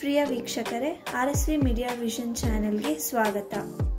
ಪ್ರಿಯ ವೀಕ್ಷಕರೇ R S V media vision ಚಾನೆಲ್ಗೆ ಸ್ವಾಗತ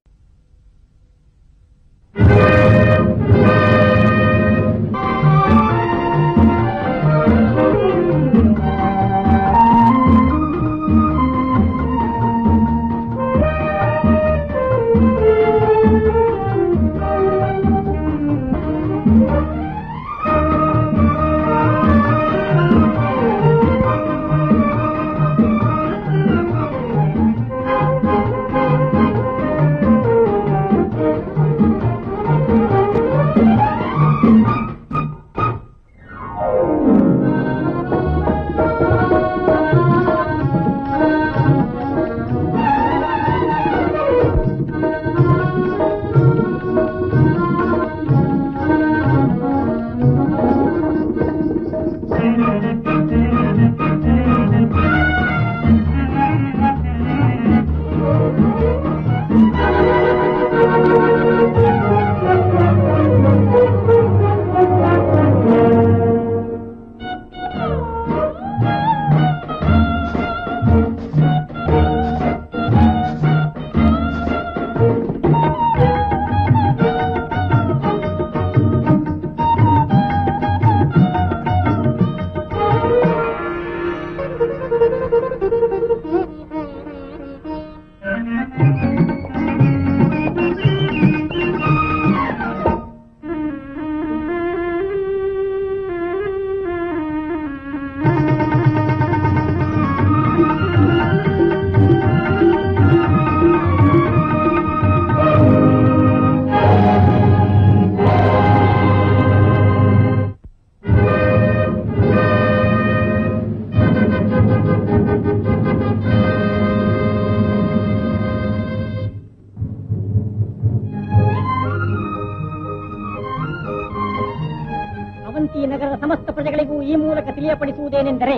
ಅವಂತಿ ನಗರದ ಸಮಸ್ತ ಪ್ರಜೆಗಳಿಗೂ ಈ ಮೂಲಕ ತಿಳಿಯಪಡಿಸುವುದೇನೆಂದರೆ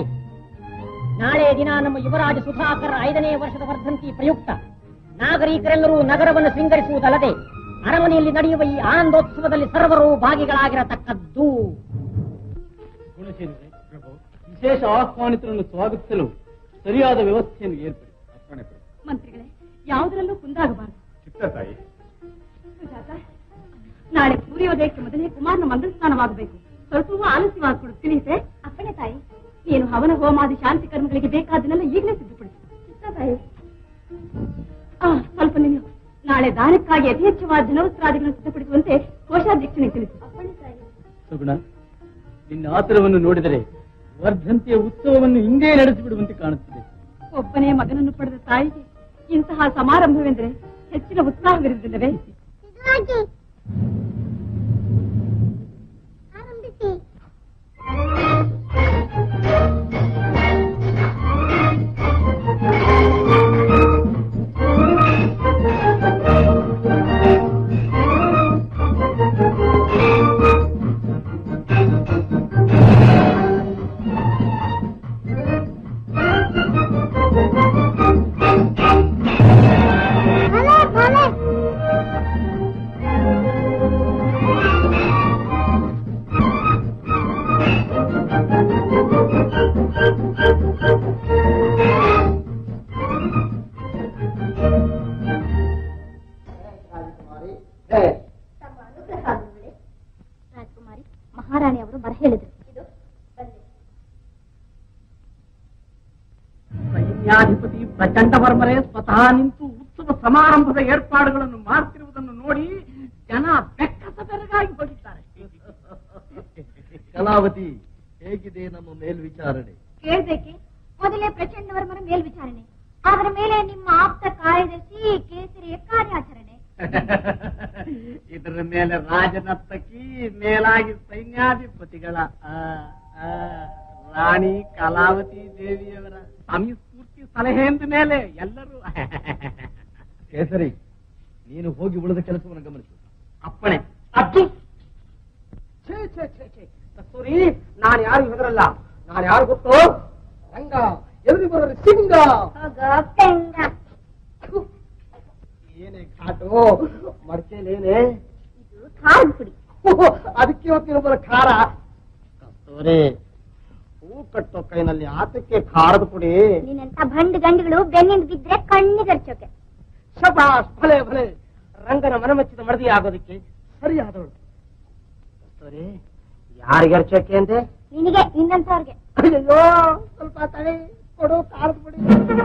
ನಾಳೆ ದಿನ ನಮ್ಮ ಯುವರಾಜ ಸುಧಾಕರ್ ಐದನೇ ವರ್ಷದ ವರ್ಧಂತಿ ಪ್ರಯುಕ್ತ ನಾಗರಿಕರೆಲ್ಲರೂ ನಗರವನ್ನು ಶೃಂಗರಿಸುವುದಲ್ಲದೆ ಅರಮನೆಯಲ್ಲಿ ನಡೆಯುವ ಈ ಆನಂದೋತ್ಸವದಲ್ಲಿ ಸರ್ವರು ಭಾಗಿಗಳಾಗಿರತಕ್ಕದ್ದು ಗುಣಶೀಲತೆ ಪ್ರಭು ವಿಶೇಷ ಆಹ್ವಾನಿತರನ್ನು ಸ್ವಾಗತಿಸಲು ಸರಿಯಾದ ವ್ಯವಸ್ಥೆಯನ್ನು ಏರ್ಪಡಿ ಅರ್ಪಣೆ ಪ್ರಭು ಮಂತ್ರಿಗಳೇ ಯಾವುದರಲ್ಲೂ ಕುಂದಾಗಬಾರದು ಚಿತ್ತ ತಾಯಿ ಸುಜಾತ ನಾಳೆ ಸೂರ್ಯೋದಯಕ್ಕೆ ಮೊದಲೇ ಕುಮಾರನ ಮಂಗಲ ಸ್ನಾನವಾಗಬೇಕು ಸ್ವಲ್ಪವೂ ಆಲಸ್ಯವಾಗ್ಕೊಡು ತಿಳಿಯುತ್ತೆ ಅಪ್ಪಣೆ ತಾಯಿ ನೀನು ಹವನ ಹೋಮಾದಿ ಶಾಂತಿ ಕರ್ಮಗಳಿಗೆ ಬೇಕಾದನ್ನೆಲ್ಲ ಈಗಲೇ ಸಿದ್ಧಪಡಿಸು ಚಿತ್ತ ತಾಯಿ ಆ ಸ್ವಲ್ಪ ನೀನು ನಾಳೆ ದಾನಕ್ಕಾಗಿ ಅತಿ ಹೆಚ್ಚವಾದ ಜನವಸ್ತ್ರಾದಿಗಳನ್ನು ಸಿದ್ಧಪಡಿಸುವಂತೆ ಕೋಶಾಧ್ಯಕ್ಷನಿಗೆ ತಿಳಿಸು ಅಪ್ಪಣೆ ತಾಯಿ ಸುಗುಣ ನಿನ್ನ ಆತರವನ್ನು ನೋಡಿದರೆ ವರ್ಧಂತಿಯ ಉತ್ಸವವನ್ನು ಹಿಂದೆ ನಡೆಸಿಬಿಡುವಂತೆ ಕಾಣುತ್ತಿದೆ ಒಬ್ಬನೇ ಮಗನನ್ನು ಪಡೆದ ತಾಯಿಗೆ ಇಂತಹ ಸಮಾರಂಭವೆಂದರೆ ಹೆಚ್ಚಿನ ಉತ್ಸಾಹವಿರುವುದಿಲ್ಲವೇ ರಾಜಕುಮಾರಿ ಮಹಾರಾಣಿ ಅವರು ಬರ ಹೇಳಿದ್ರು ಸೈನ್ಯಾಧಿಪತಿ ಪ್ರಚಂಡ ವರ್ಮರೇ ಸ್ವತಃ ನಿಂತು ಉತ್ಸವ ಸಮಾರಂಭದ ಏರ್ಪಾಡುಗಳನ್ನು ಮಾಡ್ತಿರುವುದನ್ನು ನೋಡಿ ಜನ ಬೆಕ್ಕಸ ಬೆರಗಾಗಿ ಹೋಗಿದ್ದಾರೆ ಕಲಾವತಿ ಹೇಗಿದೆ ನಮ್ಮ ಮೇಲ್ವಿಚಾರಣೆ ಕೇಳ್ಬೇಕೆ ಮೊದಲೇ ಪ್ರಚಂಡವರ್ಮನ ಮೇಲ್ವಿಚಾರಣೆ ಅದರ ಮೇಲೆ ನಿಮ್ಮ ಆಪ್ತ ಕಾರ್ಯದರ್ಶಿ ಕೇಸರಿಯ ಕಾರ್ಯಾಚರಣೆ ಇದರ ಮೇಲೆ ರಾಜನರ್ತಕಿ ಮೇಲಾಗಿ ಸೈನ್ಯಾಧಿಪತಿಗಳ ಆ, ಆ, ರಾಣಿ ಕಲಾವತಿ ದೇವಿಯವರ ಸಂಸ್ಫೂರ್ತಿ ಸಲಹೆಯಿಂದ ಮೇಲೆ ಎಲ್ಲರೂ ಕೇಸರಿ ನೀನು ಹೋಗಿ ಉಳಿದ ಕೆಲಸವನ್ನು ಗಮನಿಸು ಅಪ್ಪಣೆ ಅದ್ದು ಛೇ ಛೇ ಛೇ ಛೇ ಕಸ್ತೂರಿ ನಾನು ಯಾರು ಹೆದರಲ್ಲ ನಾನು ಯಾರು ಗೊತ್ತು ರಂಗ ಎದುರು ಬರೋರು ಸಿಂಗ ಏನೇ ಘಾಟು ಮಡಕೆಲೇನೆ ಖಾರದ ಪುಡಿ ಅದಕ್ಕೆ ಇವತ್ತಿನ ಬರೋ ಖಾರ ಕಸ್ತೂರಿ ಹೂ ಕಟ್ಟೋ ಕೈನಲ್ಲಿ ಆತಕ್ಕೆ ಖಾರದ ಪುಡಿ ನೀನಂತ ಭಂಡ್ ಗಂಡುಗಳು ಬೆನ್ನಿಂದ ಬಿದ್ರೆ ಕಣ್ಣಿಗರ್ಚೋಕೆ ಶಬಾಷ್ ಭಲೆ ಭಲೆ ರಂಗನ ಮನಮೆಚ್ಚಿದ ಮಡದಿ ಆಗೋದಕ್ಕೆ ಸರಿಯಾದವಳು ಕಸ್ತೂರಿ ಯಾರಿಗೆ ಅರ್ಚೋಕೆ ಅಂದೆ ನಿನಗೆ ನಿನ್ನಂತವ್ರಿಗೆ ಅಯ್ಯೋ ಸ್ವಲ್ಪ ತಲೆ ಕೊಡು ಖಾರದ ಪುಡಿ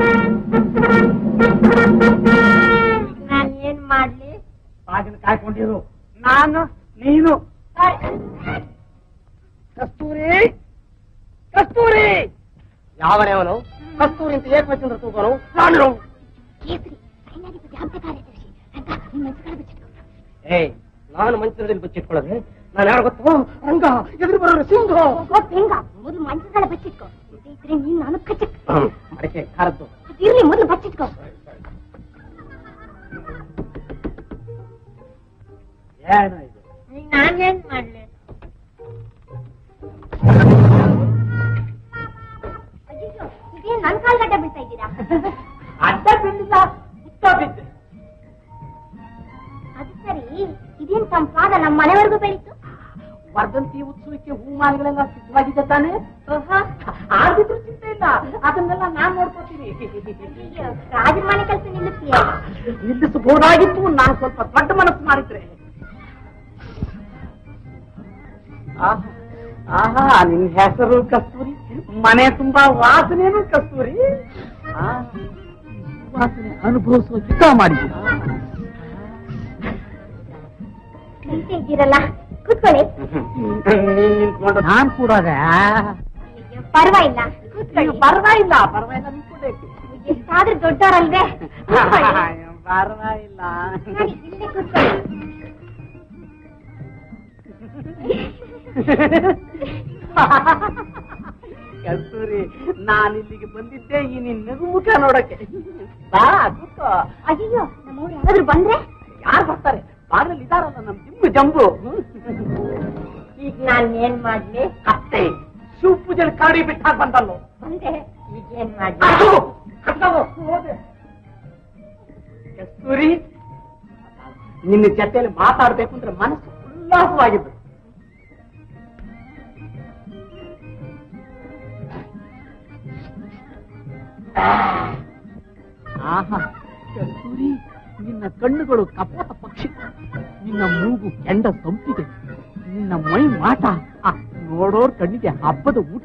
ನಾನ್ ಏನ್ ಮಾಡ್ಲಿ ಬಾಗಿಲು ಕಾಯ್ಕೊಂಡಿರು ನಾನು ನೀನು ಕಸ್ತೂರಿ ಕಸ್ತೂರಿ ಯಾವನೇ ಅವನು ಕಸ್ತೂರಿ ಅಂತ ಏಕವಚನ ತೂಗೋನು ನಾನು ಕೇಸರಿ ಸೈನ್ಯಾಧಿಪತಿ ಹಂತ ಕಾರ್ಯದರ್ಶಿ ರಂಗ ನಿನ್ ಮನ್ಸುಗಳ ಬಿಚ್ಚಿಟ್ಕೊ ಏಯ್ ನಾನು ಮಂಚದಲ್ಲಿ ಬಚ್ಚಿಟ್ಕೊಳ್ಳೋದು ನಾನು ಯಾರು ಗೊತ್ತು ರಂಗ ಎದುರು ಬರೋರು ಸಿಂಧು ಗೊತ್ತು ಹೆಂಗ ಮೊದಲು ಮಂಚಗಳ ಬಚ್ಚಿಟ್ಕೊ ಇದೇ ಇದ್ರೆ ನೀನ್ ನಾನು ಕಚ್ಚಕ್ ಮಡಕೆ ಖಾರದ್ದು ಇರ್ಲಿ ಮೊದಲು ಬಚ್ಚಿಟ್ಕೊ ಏನು ಇದು ನಾನೇನ್ ಮಾಡ್ಲಿ ಅಯ್ಯೋ ಇದೇನ್ ನನ್ ಕಾಲ್ಗಡ್ಡ ಬೀಳ್ತಾ ಇದ್ದೀರಾ ಅಡ್ಡ ಬಿದ್ದಿಲ್ಲ ಸುತ್ತ ಬಿದ್ದೆ ಅದು ಸರಿ ಇದೇನ್ ತಂಪಾದ ನಮ್ಮ ಮನೆವರೆಗೂ ಬೆಳೀತು ವರ್ಧಂತಿ ಉತ್ಸವಕ್ಕೆ ಹೂಮಾಲೆಗಳೆಲ್ಲ ಸಿದ್ಧವಾಗಿದೆ ತಾನೆ ಆಗಿದ್ರು ಚಿಂತೆ ಇಲ್ಲ ಅದನ್ನೆಲ್ಲ ನಾನ್ ನೋಡ್ಕೊತೀನಿ ಅಯ್ಯೋ, ರಾಜನ ಮನೆ ಕೆಲಸ ನಿಲ್ಲಿಸ್ತೀಯ ನಿಲ್ಲಿಸಬಹುದಾಗಿತ್ತು ನಾನು ಸ್ವಲ್ಪ ದೊಡ್ಡ ಮನಸ್ಸು ಮಾಡಿದ್ರೆ ಆಹಾ, ಆಹಾ ನಿನ್ ಹೆಸರು ಕಸ್ತೂರಿ ಮನೆ ತುಂಬಾ ವಾಸನೆನೂ ಕಸ್ತೂರಿ ಆ, ವಾಸನೆ ಅನುಭವಿಸುವ ಚಿತ್ತ ಮಾಡಿದ್ದೀನಿ ನಿಂತೇ ಇದ್ದೀರಲ್ಲ ಕೂತ್ಕೊಳ್ಳಿ ನಾನ್ ಕೂಡ ಅಯ್ಯೋ, ಪರ್ವಾಗಿಲ್ಲ ಕೂತ್ಕೊಳ್ಳಿ ಪರವಾಗಿಲ್ಲ ಪರವಾಗಿಲ್ಲ ನಿಂತ್ಕೋಬೇಕು ಎಷ್ಟಾದ್ರೂ ದೊಡ್ಡವರಲ್ವೇ ಕೂತ್ಕೊಳ್ಳಿ. ಪರವಾಗಿಲ್ಲ ನೋಡಿ, ಇಲ್ಲೇ ಕೂತ್ಕೊಳ್ಳಿ ಕಸ್ತೂರಿ ನಾನು ಇಲ್ಲಿಗೆ ಬಂದಿದ್ದೆ ಈ ನಿನ್ನ ಮುಖ ನೋಡಕ್ಕೆ ಬಾ ಕೂತ್ಕೋ ಅಯ್ಯೋ ನಮ್ಮವ್ರು ಯಾರಾದ್ರೂ ಬಂದ್ರೆ ಯಾರು ಬರ್ತಾರೆ ಬಾಗಿಲಲ್ಲಿ ಇದಾರಲ್ಲ ನಮ್ ಜಿಮ್ಮು ಜಂಬು ಈಗ ನಾನ್ ಏನ್ ಮಾಡ್ಲಿ ಅತ್ತೆ ಶಿವ ಪೂಜೆಲಿ ಕರಡಿ ಬಿಟ್ಟಾಗ ಬಂದಲ್ಲೋ ಬಂದೆ ಈಗ ಏನ್ ಮಾಡ್ಲಿ ಅದು, ಕರ್ಕೊಂಡು ಹೋದೆ. ಕಸ್ತೂರಿ ನಿನ್ನ ಜೊತೆಯಲ್ಲಿ ಮಾತಾಡ್ಬೇಕು ಅಂದ್ರೆ ಮನಸ್ಸು ಉಲ್ಲಾಸವಾಗಿದ್ದು ಆಹಾ ಕಸ್ತೂರಿ ನಿನ್ನ ಕಣ್ಣುಗಳು ಕಪೋತ ಪಕ್ಷಿ ನಿನ್ನ ಮೂಗು ಕೆಂಡ ಸಂಪಿಗೆ ನಿನ್ನ ಮೈ ಮಾಟ ಆ, ನೋಡೋರ್ ಕಣ್ಣಿಗೆ ಹಬ್ಬದ ಊಟ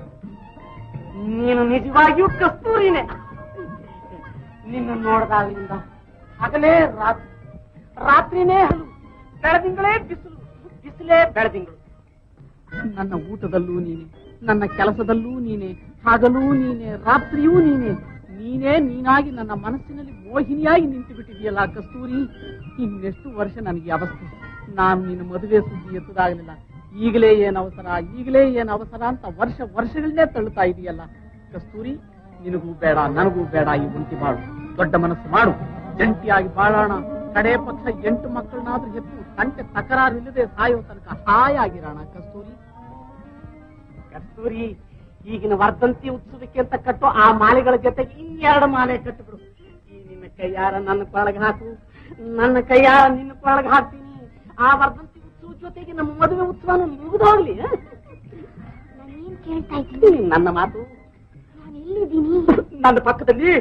ನೀನು ನಿಜವಾಗಿಯೂ ಕಸ್ತೂರಿನೇ ನಿನ್ನ ನೋಡ್ದಾಗಲಿಂದ ಹಗಲೇ ರಾತ್ರಿ ರಾತ್ರಿನೇ ಹಗಲು ಬೆಳದಿಂಗಳೇ ಬಿಸಿಲು ಬಿಸಿಲೇ ಬೆಳದಿಂಗಳು ನನ್ನ ಊಟದಲ್ಲೂ ನೀನೆ ನನ್ನ ಕೆಲಸದಲ್ಲೂ ನೀನೆ ಹಗಲೂ ನೀನೆ ರಾತ್ರಿಯೂ ನೀನೆ ನೀನೇ ನೀನಾಗಿ ನನ್ನ ಮನಸ್ಸಿನಲ್ಲಿ ಮೋಹಿನಿಯಾಗಿ ನಿಂತು ಬಿಟ್ಟಿದೆಯಲ್ಲ ಕಸ್ತೂರಿ ಇನ್ನೆಷ್ಟು ವರ್ಷ ನನಗೆ ಈ ಅವಸ್ಥೆ ನಾನು ನಿನ್ನ ಮದುವೆ ಸುದ್ದಿ ಎತ್ತದಾಗಲಿಲ್ಲ ಈಗಲೇ ಏನ್ ಅವಸರ ಈಗಲೇ ಏನ್ ಅವಸರ ಅಂತ ವರ್ಷ ವರ್ಷಗಳನ್ನೇ ತಳ್ಳುತ್ತಾ ಇದೆಯಲ್ಲ ಕಸ್ತೂರಿ ನಿನಗೂ ಬೇಡ ನನಗೂ ಬೇಡ ಈ ಉಂಟಿ ಮಾಡು ದೊಡ್ಡ ಮನಸ್ಸು ಮಾಡು ಜಂಟಿಯಾಗಿ ಬಾಳೋಣ ಕಡೆ ಪಕ್ಷ ಎಂಟು ಮಕ್ಕಳನ್ನಾದ್ರೂ ಹೆತ್ತು ಕಂಟೆ ತಕರಾರಿಲ್ಲದೆ ಸಾಯೋ ತನಕ ಹಾಯಾಗಿರೋಣ ಕಸ್ತೂರಿ ಕಸ್ತೂರಿ ಈಗಿನ ವರ್ಧಂತಿ ಉತ್ಸವಕ್ಕೆ ಅಂತ ಕಟ್ಟು ಆ ಮಾಲೆಗಳ ಜೊತೆಗೆ ಇನ್ನೆರಡು ಮಾಲೆ ಕಟ್ಟಿಬಿಡು ಈ ನಿನ್ನ ಕೈಯಾರ ನನ್ನ ಕೊಳಗೆ ಹಾಕು ನನ್ನ ಕೈಯಾರ ನಿನ್ನ ಕೊಳಗೆ ಹಾಕ್ತೀನಿ ಆ ವರ್ಧಂತಿ ಉತ್ಸವ ಜೊತೆಗೆ ನಮ್ಮ ಮದುವೆ ಉತ್ಸವನು ಮುಗಿದೋಗ್ಲಿ ನಾನೇನ್ ಕೇಳ್ತಾ ಇದ್ದೀನಿ ನನ್ನ ಮಾತು ನಾನು ಎಲ್ಲಿದ್ದೀನಿ ನನ್ನ ಪಕ್ಕದಲ್ಲಿ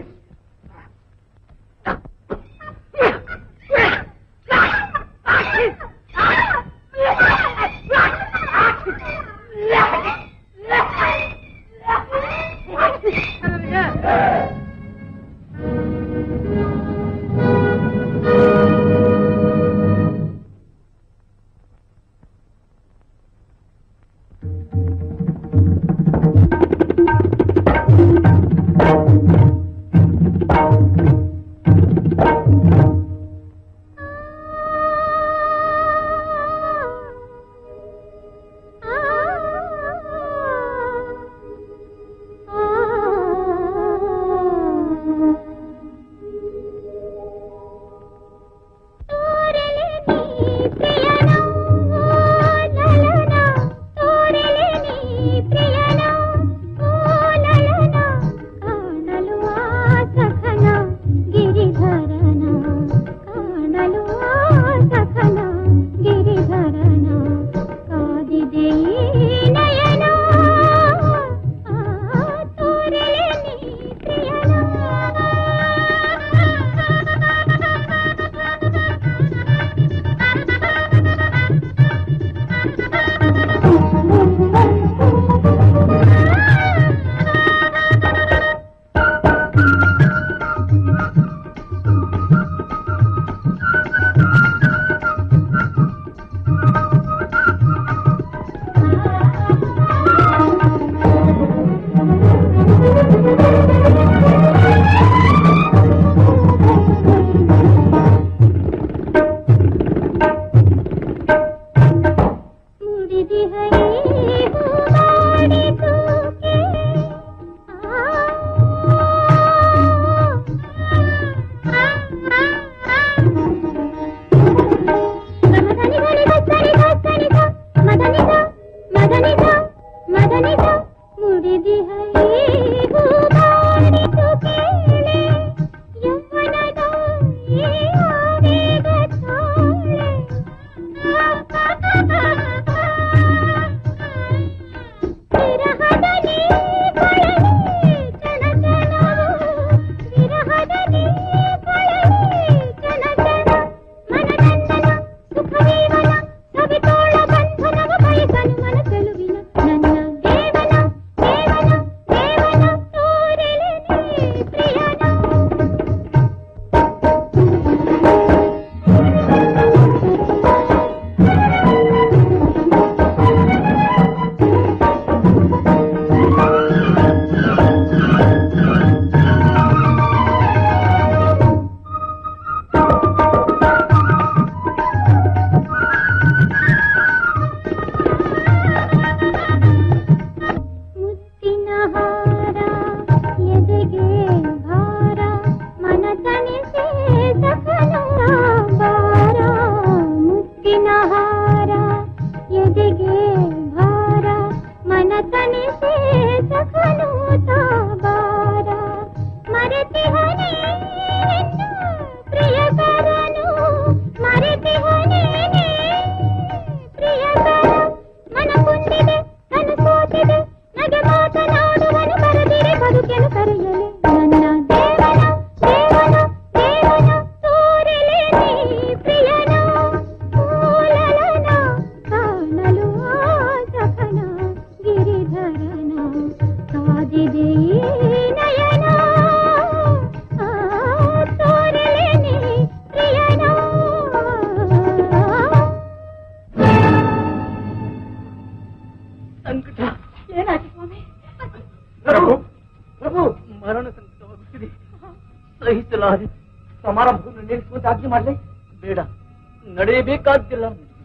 ಸಹಿಸಲಾರೆ ಸಮಾರಂಭವನ್ನು ನಿಲ್ಲಿಸುವಂತೆ ಆಜ್ಞೆ ಮಾಡಲಿ ಬೇಡ ನಡೆಯಬೇಕಾದ್ದಿಲ್ಲ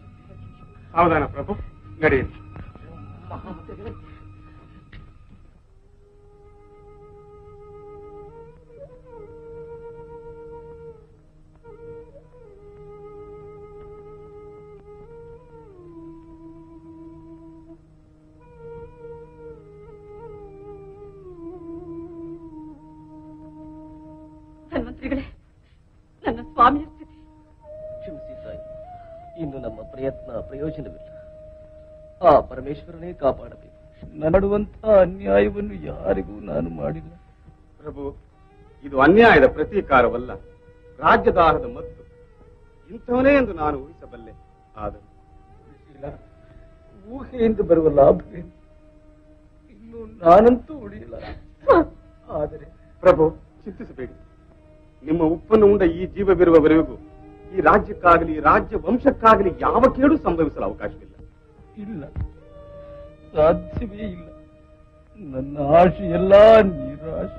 ಹೌದಾನ ಪ್ರಭು ನಡೆಯಿರಿ ಮಹಾಮತಿಗಳೇ ಧನ್ವಂತರಿಗಳೇ ನನ್ನ ಸ್ವಾಮಿಯ ಸ್ಥಿತಿ ಕ್ಷಮಿಸಿ ತಾಯಿ ಇನ್ನು ನಮ್ಮ ಪ್ರಯತ್ನ ಪ್ರಯೋಜನವಿಲ್ಲ ಆ ಪರಮೇಶ್ವರನೇ ಕಾಪಾಡಬೇಕು ನಡುವಂತ ಅನ್ಯಾಯವನ್ನು ಯಾರಿಗೂ ನಾನು ಮಾಡಿಲ್ಲ ಪ್ರಭು ಇದು ಅನ್ಯಾಯದ ಪ್ರತೀಕಾರವಲ್ಲ ರಾಜ್ಯದಾಹದ ಮದ್ದು ಇಂಥವನೇ ಎಂದು ನಾನು ಊಹಿಸಬಲ್ಲೆ ಆದರೂ ಇಲ್ಲ ಊಹೆಯಿಂದ ಬರುವ ಲಾಭವೇನು ಇನ್ನು ನಾನಂತೂ ಉಳಿಯಲ್ಲ ಆದರೆ ಪ್ರಭು ಚಿಂತಿಸಬೇಡಿ ನಿಮ್ಮ ಉಪ್ಪನ್ನು ಉಂಡ ಈ ಜೀವವಿರುವವರೆಗೂ ಈ ರಾಜ್ಯಕ್ಕಾಗಲಿ ರಾಜ್ಯ ವಂಶಕ್ಕಾಗಲಿ ಯಾವ ಕೇಡು ಸಂಭವಿಸಲು ಅವಕಾಶವಿಲ್ಲ ಇಲ್ಲ ಸಾಧ್ಯವೇ ಇಲ್ಲ ನನ್ನ ಆಶೆ ಎಲ್ಲ ನಿರಾಶೆ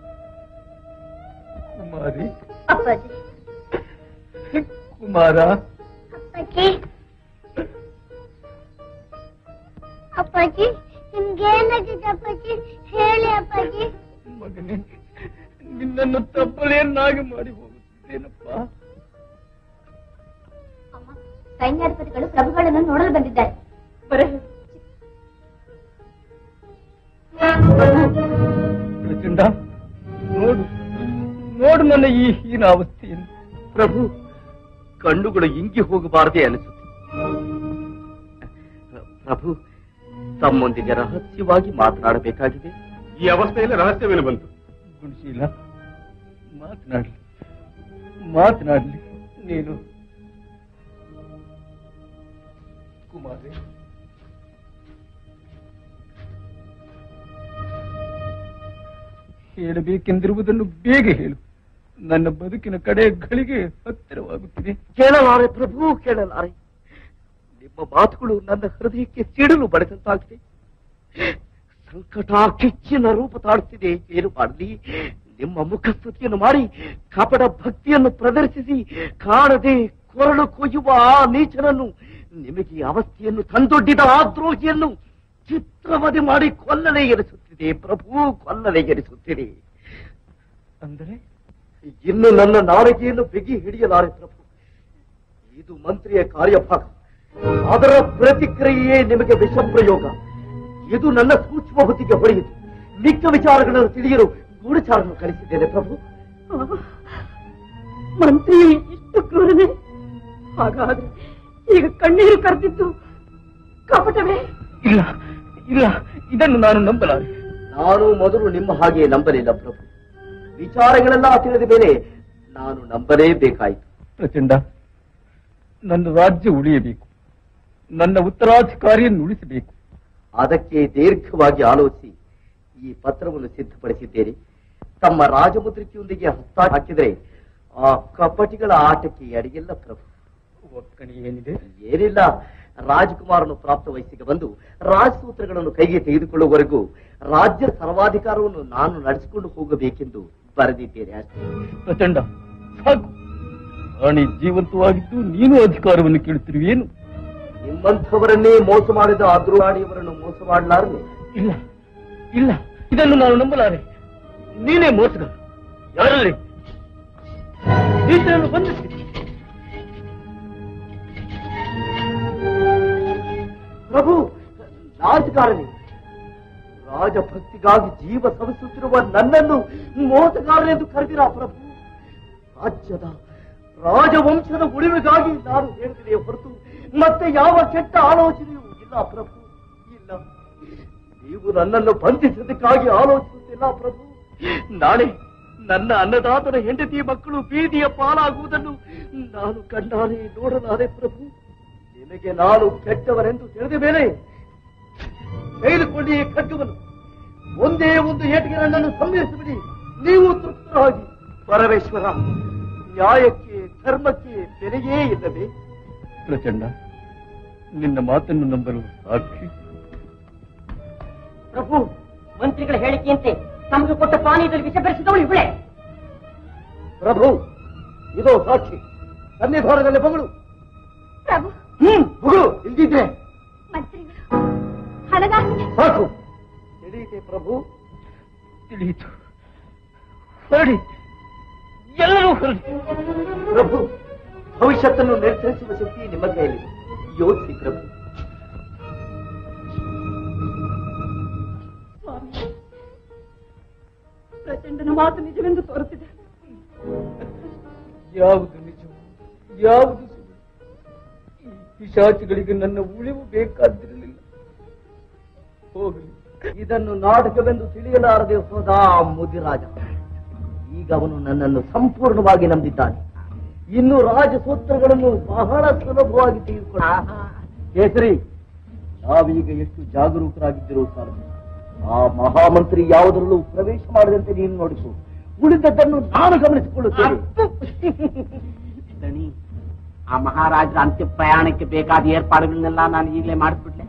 ಕುಮಾರಿ ಅಪ್ಪಾಜಿ ಕುಮಾರ ಅಪ್ಪಾಜಿ ಅಪ್ಪಾಜಿ ನಿಮ್ಗೇನಾಗಿದೆ ಅಪ್ಪಾಜಿ ಹೇಳಿ ಅಪ್ಪಾಜಿ ಮಗನೇ ನಿನ್ನನ್ನು ತಪ್ಪಲೇನಾಗಿ ಮಾಡಿ ಹೋಗುತ್ತೇನಪ್ಪ ಅಮ್ಮ ಸೈನ್ಯಾಧಿಪತಿಗಳು ಪ್ರಭುಗಳನ್ನು ನೋಡಲು ಬಂದಿದ್ದಾರೆ ಬರೇ ಪ್ರಚಂಡ ನೋಡು ನೋಡು ನನ್ನ ಈ ಹೀನ ಅವಸ್ಥೆಯನ್ನು ಪ್ರಭು ಕಣ್ಣುಗಳು ಇಂಗಿ ಹೋಗಬಾರದೆ ಅನಿಸುತ್ತೆ ಪ್ರಭು ತಮ್ಮೊಂದಿಗೆ ರಹಸ್ಯವಾಗಿ ಮಾತನಾಡಬೇಕಾಗಿದೆ ಈ ಅವಸ್ಥೆಯಲ್ಲಿ ರಹಸ್ಯವೇನು ಬಂತು ಗುಣಶೀಲ ಮಾತನಾಡ್ಲಿ ಮಾತನಾಡ್ಲಿ ನೀನು ಕುಮಾರಿ ಹೇಳಬೇಕೆಂದಿರುವುದನ್ನು ಬೇಗ ಹೇಳು ನನ್ನ ಬದುಕಿನ ಕಡೆ ಗಳಿಗೆ ಹತ್ತಿರವಾಗುತ್ತಿದೆ ಕೇಳಲಾರೆ ಪ್ರಭು ಕೇಳಲಾರೆ ನಿಮ್ಮ ಮಾತುಗಳು ನನ್ನ ಹೃದಯಕ್ಕೆ ಸಿಡಲು ಬಡಿದಂತಾಗಿದೆ ಸಂಕಟ ಕಿಚ್ಚಿನ ರೂಪ ತಾಡುತ್ತಿದೆ ಏನು ಮಾಡಲಿ ನಿಮ್ಮ ಮುಖಸ್ತುತಿಯನ್ನು ಮಾಡಿ ಕಪಟ ಭಕ್ತಿಯನ್ನು ಪ್ರದರ್ಶಿಸಿ ಕಾಣದೆ ಕೊರಳು ಕೊಯ್ಯುವ ಆ ನೀಚನನ್ನು ನಿಮಗೆ ಈ ಅವಸ್ಥೆಯನ್ನು ತಂದೊಡ್ಡಿದ ಆ ದ್ರೋಹಿಯನ್ನು ಚಿತ್ರವಧೆ ಮಾಡಿ ಕೊಲ್ಲಲೆ ಎರಿಸುತ್ತಿದೆ ಪ್ರಭು ಕೊಲ್ಲಲೆ ಎರಿಸುತ್ತಿದೆ ಅಂದರೆ ಇನ್ನು ನನ್ನ ನಾಳಿಗೆಯನ್ನು ಬಿಗಿ ಹಿಡಿಯಲಾರೆ ಪ್ರಭು ಇದು ಮಂತ್ರಿಯ ಕಾರ್ಯಭಾಗ ಅದರ ಪ್ರತಿಕ್ರಿಯೆಯೇ ನಿಮಗೆ ವಿಷ ಪ್ರಯೋಗ ಇದು ನನ್ನ ಸೂಕ್ಷ್ಮ ಬುದ್ಧಿಗೆ ಹೊಳೆಯಿತು ಮಿಕ್ಕ ವಿಚಾರಗಳನ್ನು ತಿಳಿಯಲು ಗೂಢಚಾರನ್ನು ಕಳಿಸಿದ್ದೇನೆ ಪ್ರಭು ಮಂತ್ರಿ ಇಷ್ಟು ಕ್ರೂರನೆ ಹಾಗಾದ್ರೆ ಈಗ ಕಣ್ಣೀರು ಕರೆದಿದ್ದು ಕಪಟವೇ ಇಲ್ಲ ಇಲ್ಲ ಇದನ್ನು ನಾನು ನಂಬಲಾರೆ ನಾನು ಮೊದಲು ನಿಮ್ಮ ಹಾಗೆ ನಂಬಲಿಲ್ಲ ಪ್ರಭು ವಿಚಾರಗಳೆಲ್ಲ ತಿಳಿದ ಮೇಲೆ ನಾನು ನಂಬಲೇಬೇಕಾಯಿತು ಪ್ರಚಂಡ ನನ್ನ ರಾಜ್ಯ ಉಳಿಯಬೇಕು ನನ್ನ ಉತ್ತರಾಧಿಕಾರಿಯನ್ನು ಉಳಿಸಬೇಕು ಅದಕ್ಕೆ ದೀರ್ಘವಾಗಿ ಆಲೋಚಿಸಿ ಈ ಪತ್ರವನ್ನು ಸಿದ್ಧಪಡಿಸಿದ್ದೇನೆ ತಮ್ಮ ರಾಜಮುದ್ರಿಕೆಯೊಂದಿಗೆ ಹಸ್ತ ಹಾಕಿದರೆ ಆ ಕಪಟಿಗಳ ಆಟಕ್ಕೆ ಅಡಿಗೆಲ್ಲ ಪ್ರಭು ಒಕ್ಕಣೆ ಏನಿದೆ ಏನಿಲ್ಲ ರಾಜಕುಮಾರನು ಪ್ರಾಪ್ತ ವಯಸ್ಸಿಗೆ ಬಂದು ರಾಜಸೂತ್ರಗಳನ್ನು ಕೈಗೆ ತೆಗೆದುಕೊಳ್ಳುವವರೆಗೂ ರಾಜ್ಯ ಸರ್ವಾಧಿಕಾರವನ್ನು ನಾನು ನಡೆಸಿಕೊಂಡು ಹೋಗಬೇಕೆಂದು ಬರೆದಿದ್ದೇನೆ ಅಷ್ಟೇ ಪ್ರಚಂಡ ಸಾಕು ರಾಣಿ ಜೀವಂತವಾಗಿದ್ದು ನೀನು ಅಧಿಕಾರವನ್ನು ಕೇಳುತ್ತಿರುವೇನು ನಿಮ್ಮಂಥವರನ್ನೇ ಮೋಸ ಮಾಡಿದ ಅದ್ರುವಾಣಿಯವರನ್ನು ಮೋಸ ಮಾಡಲಾರನೆ ಇಲ್ಲ ಇಲ್ಲ ಇದನ್ನು ನಾನು ನಂಬಲಾರೆ ನೀನೇ ಮೋಸಗಾರ ಯಾರಲ್ಲಿ ಈತನನ್ನು ಬಂಧಿಸಿ ಪ್ರಭು ರಾಜಕಾರಣಿ ರಾಜಭಕ್ತಿಗಾಗಿ ಜೀವ ಸವಿಸುತ್ತಿರುವ ನನ್ನನ್ನು ಮೋಸಗಾರನೆಂದು ಕರೆದಿರ ಪ್ರಭು ರಾಜ್ಯದ ರಾಜವಂಶದ ಉಳಿವಿಗಾಗಿ ನಾನು ಹೇಳಿದೆ ಹೊರತು ಮತ್ತೆ ಯಾವ ಕೆಟ್ಟ ಆಲೋಚನೆಯೂ ಇಲ್ಲ ಪ್ರಭು ಇಲ್ಲ ನೀವು ನನ್ನನ್ನು ಬಂಧಿಸೋದಕ್ಕಾಗಿ ಆಲೋಚಿಸುತ್ತಿಲ್ಲ ಪ್ರಭು ನಾಳೆ ನನ್ನ ಅನ್ನದಾತನ ಹೆಂಡತಿ ಮಕ್ಕಳು ಬೀದಿಯ ಪಾಲಾಗುವುದನ್ನು ನಾನು ಕಣ್ಣಾರೆ ನೋಡಲಾರೆ ಪ್ರಭು ನಿಮಗೆ ನಾನು ಕೆಟ್ಟವರೆಂದು ತಿಳಿದ ಮೇಲೆ ತೆಗೆದುಕೊಳ್ಳಿ ಈ ಖಡ್ಗವನ್ನು ಒಂದೇ ಒಂದು ಏಟಿಗೆ ನನ್ನನ್ನು ಸಂಹರಿಸಿಬಿಡಿ ನೀವು ತೃಪ್ತರಾಗಿ ಪರಮೇಶ್ವರ ನ್ಯಾಯಕ್ಕೆ ಧರ್ಮಕ್ಕೆ ಬೆಲೆಯೇ ಇಲ್ಲವೇ ಪ್ರಚಂಡ ನಿನ್ನ ಮಾತನ್ನು ನಂಬಲು ಸಾಕ್ಷಿ ಪ್ರಭು ಮಂತ್ರಿಗಳ ಹೇಳಿಕೆಯಂತೆ ತಮಗೆ ಕೊಟ್ಟ ಪಾನೀಯದಲ್ಲಿ ವಿಷ ಬೆರೆಸಿದವಳು ಇವಳೆ ಪ್ರಭು ಇದೋ ಸಾಕ್ಷಿ ಸನ್ನಿಧಾನದಲ್ಲಿ ಮಗಳು ಪ್ರಭು ಹ್ಮ್ ಮಗಳು ಇಲ್ದಿದ್ರೆ ಮಂತ್ರಿಗಳು ಹಣದಾಸೆ ಸಾಕು ತಿಳಿಯಿತೆ ಪ್ರಭು ತಿಳಿಯಿತು ಹೊರಡಿ ಎಲ್ಲರೂ ಹೊರಡಿ ಪ್ರಭು ಭವಿಷ್ಯತ್ತನ್ನು ನಿರ್ಧರಿಸುವ ಶಕ್ತಿ ನಿಮ್ಮ ಕೈಯಲ್ಲಿ ಯೋಚಿಸಿ ಪ್ರಭು ಸ್ವಾಮಿ ಪ್ರಚಂಡನ ಮಾತು ನಿಜವೆಂದು ತೋರುತ್ತಿದೆ ಯಾವುದು ನಿಜ ಯಾವುದು ಸುಳ್ಳು ಈ ಪಿಶಾಚಿಗಳಿಗೆ ನನ್ನ ಉಳಿವು ಬೇಕಾದಿರಲಿಲ್ಲ ಹೋಗಲಿ ಇದನ್ನು ನಾಟಕವೆಂದು ತಿಳಿಯಲಾರದೆ ಹೋದ ಆ ಮುದಿರಾಜ ಈಗ ಅವನು ನನ್ನನ್ನು ಸಂಪೂರ್ಣವಾಗಿ ನಂಬಿದ್ದಾನೆ ಇನ್ನು ರಾಜಸೂತ್ರಗಳನ್ನು ಬಹಳ ಸುಲಭವಾಗಿ ತೆಗೆದುಕೊಳ್ಳ ಕೇಸರಿ ನಾವೀಗ ಎಷ್ಟು ಜಾಗರೂಕರಾಗಿದ್ದರೂ ಸಾಲದು ಆ ಮಹಾಮಂತ್ರಿ ಯಾವುದರಲ್ಲೂ ಪ್ರವೇಶ ಮಾಡದಂತೆ ನೀನು ನೋಡಿಸು ಉಳಿದದ್ದನ್ನು ನಾನು ಗಮನಿಸಿಕೊಳ್ಳುತ್ತೇನೆ ದಣಿ ಆ ಮಹಾರಾಜರ ಅಂತ್ಯ ಪ್ರಯಾಣಕ್ಕೆ ಬೇಕಾದ ಏರ್ಪಾಡುಗಳನ್ನೆಲ್ಲ ನಾನು ಈಗಲೇ ಮಾಡಿಸ್ಬಿಡ್ಲೆ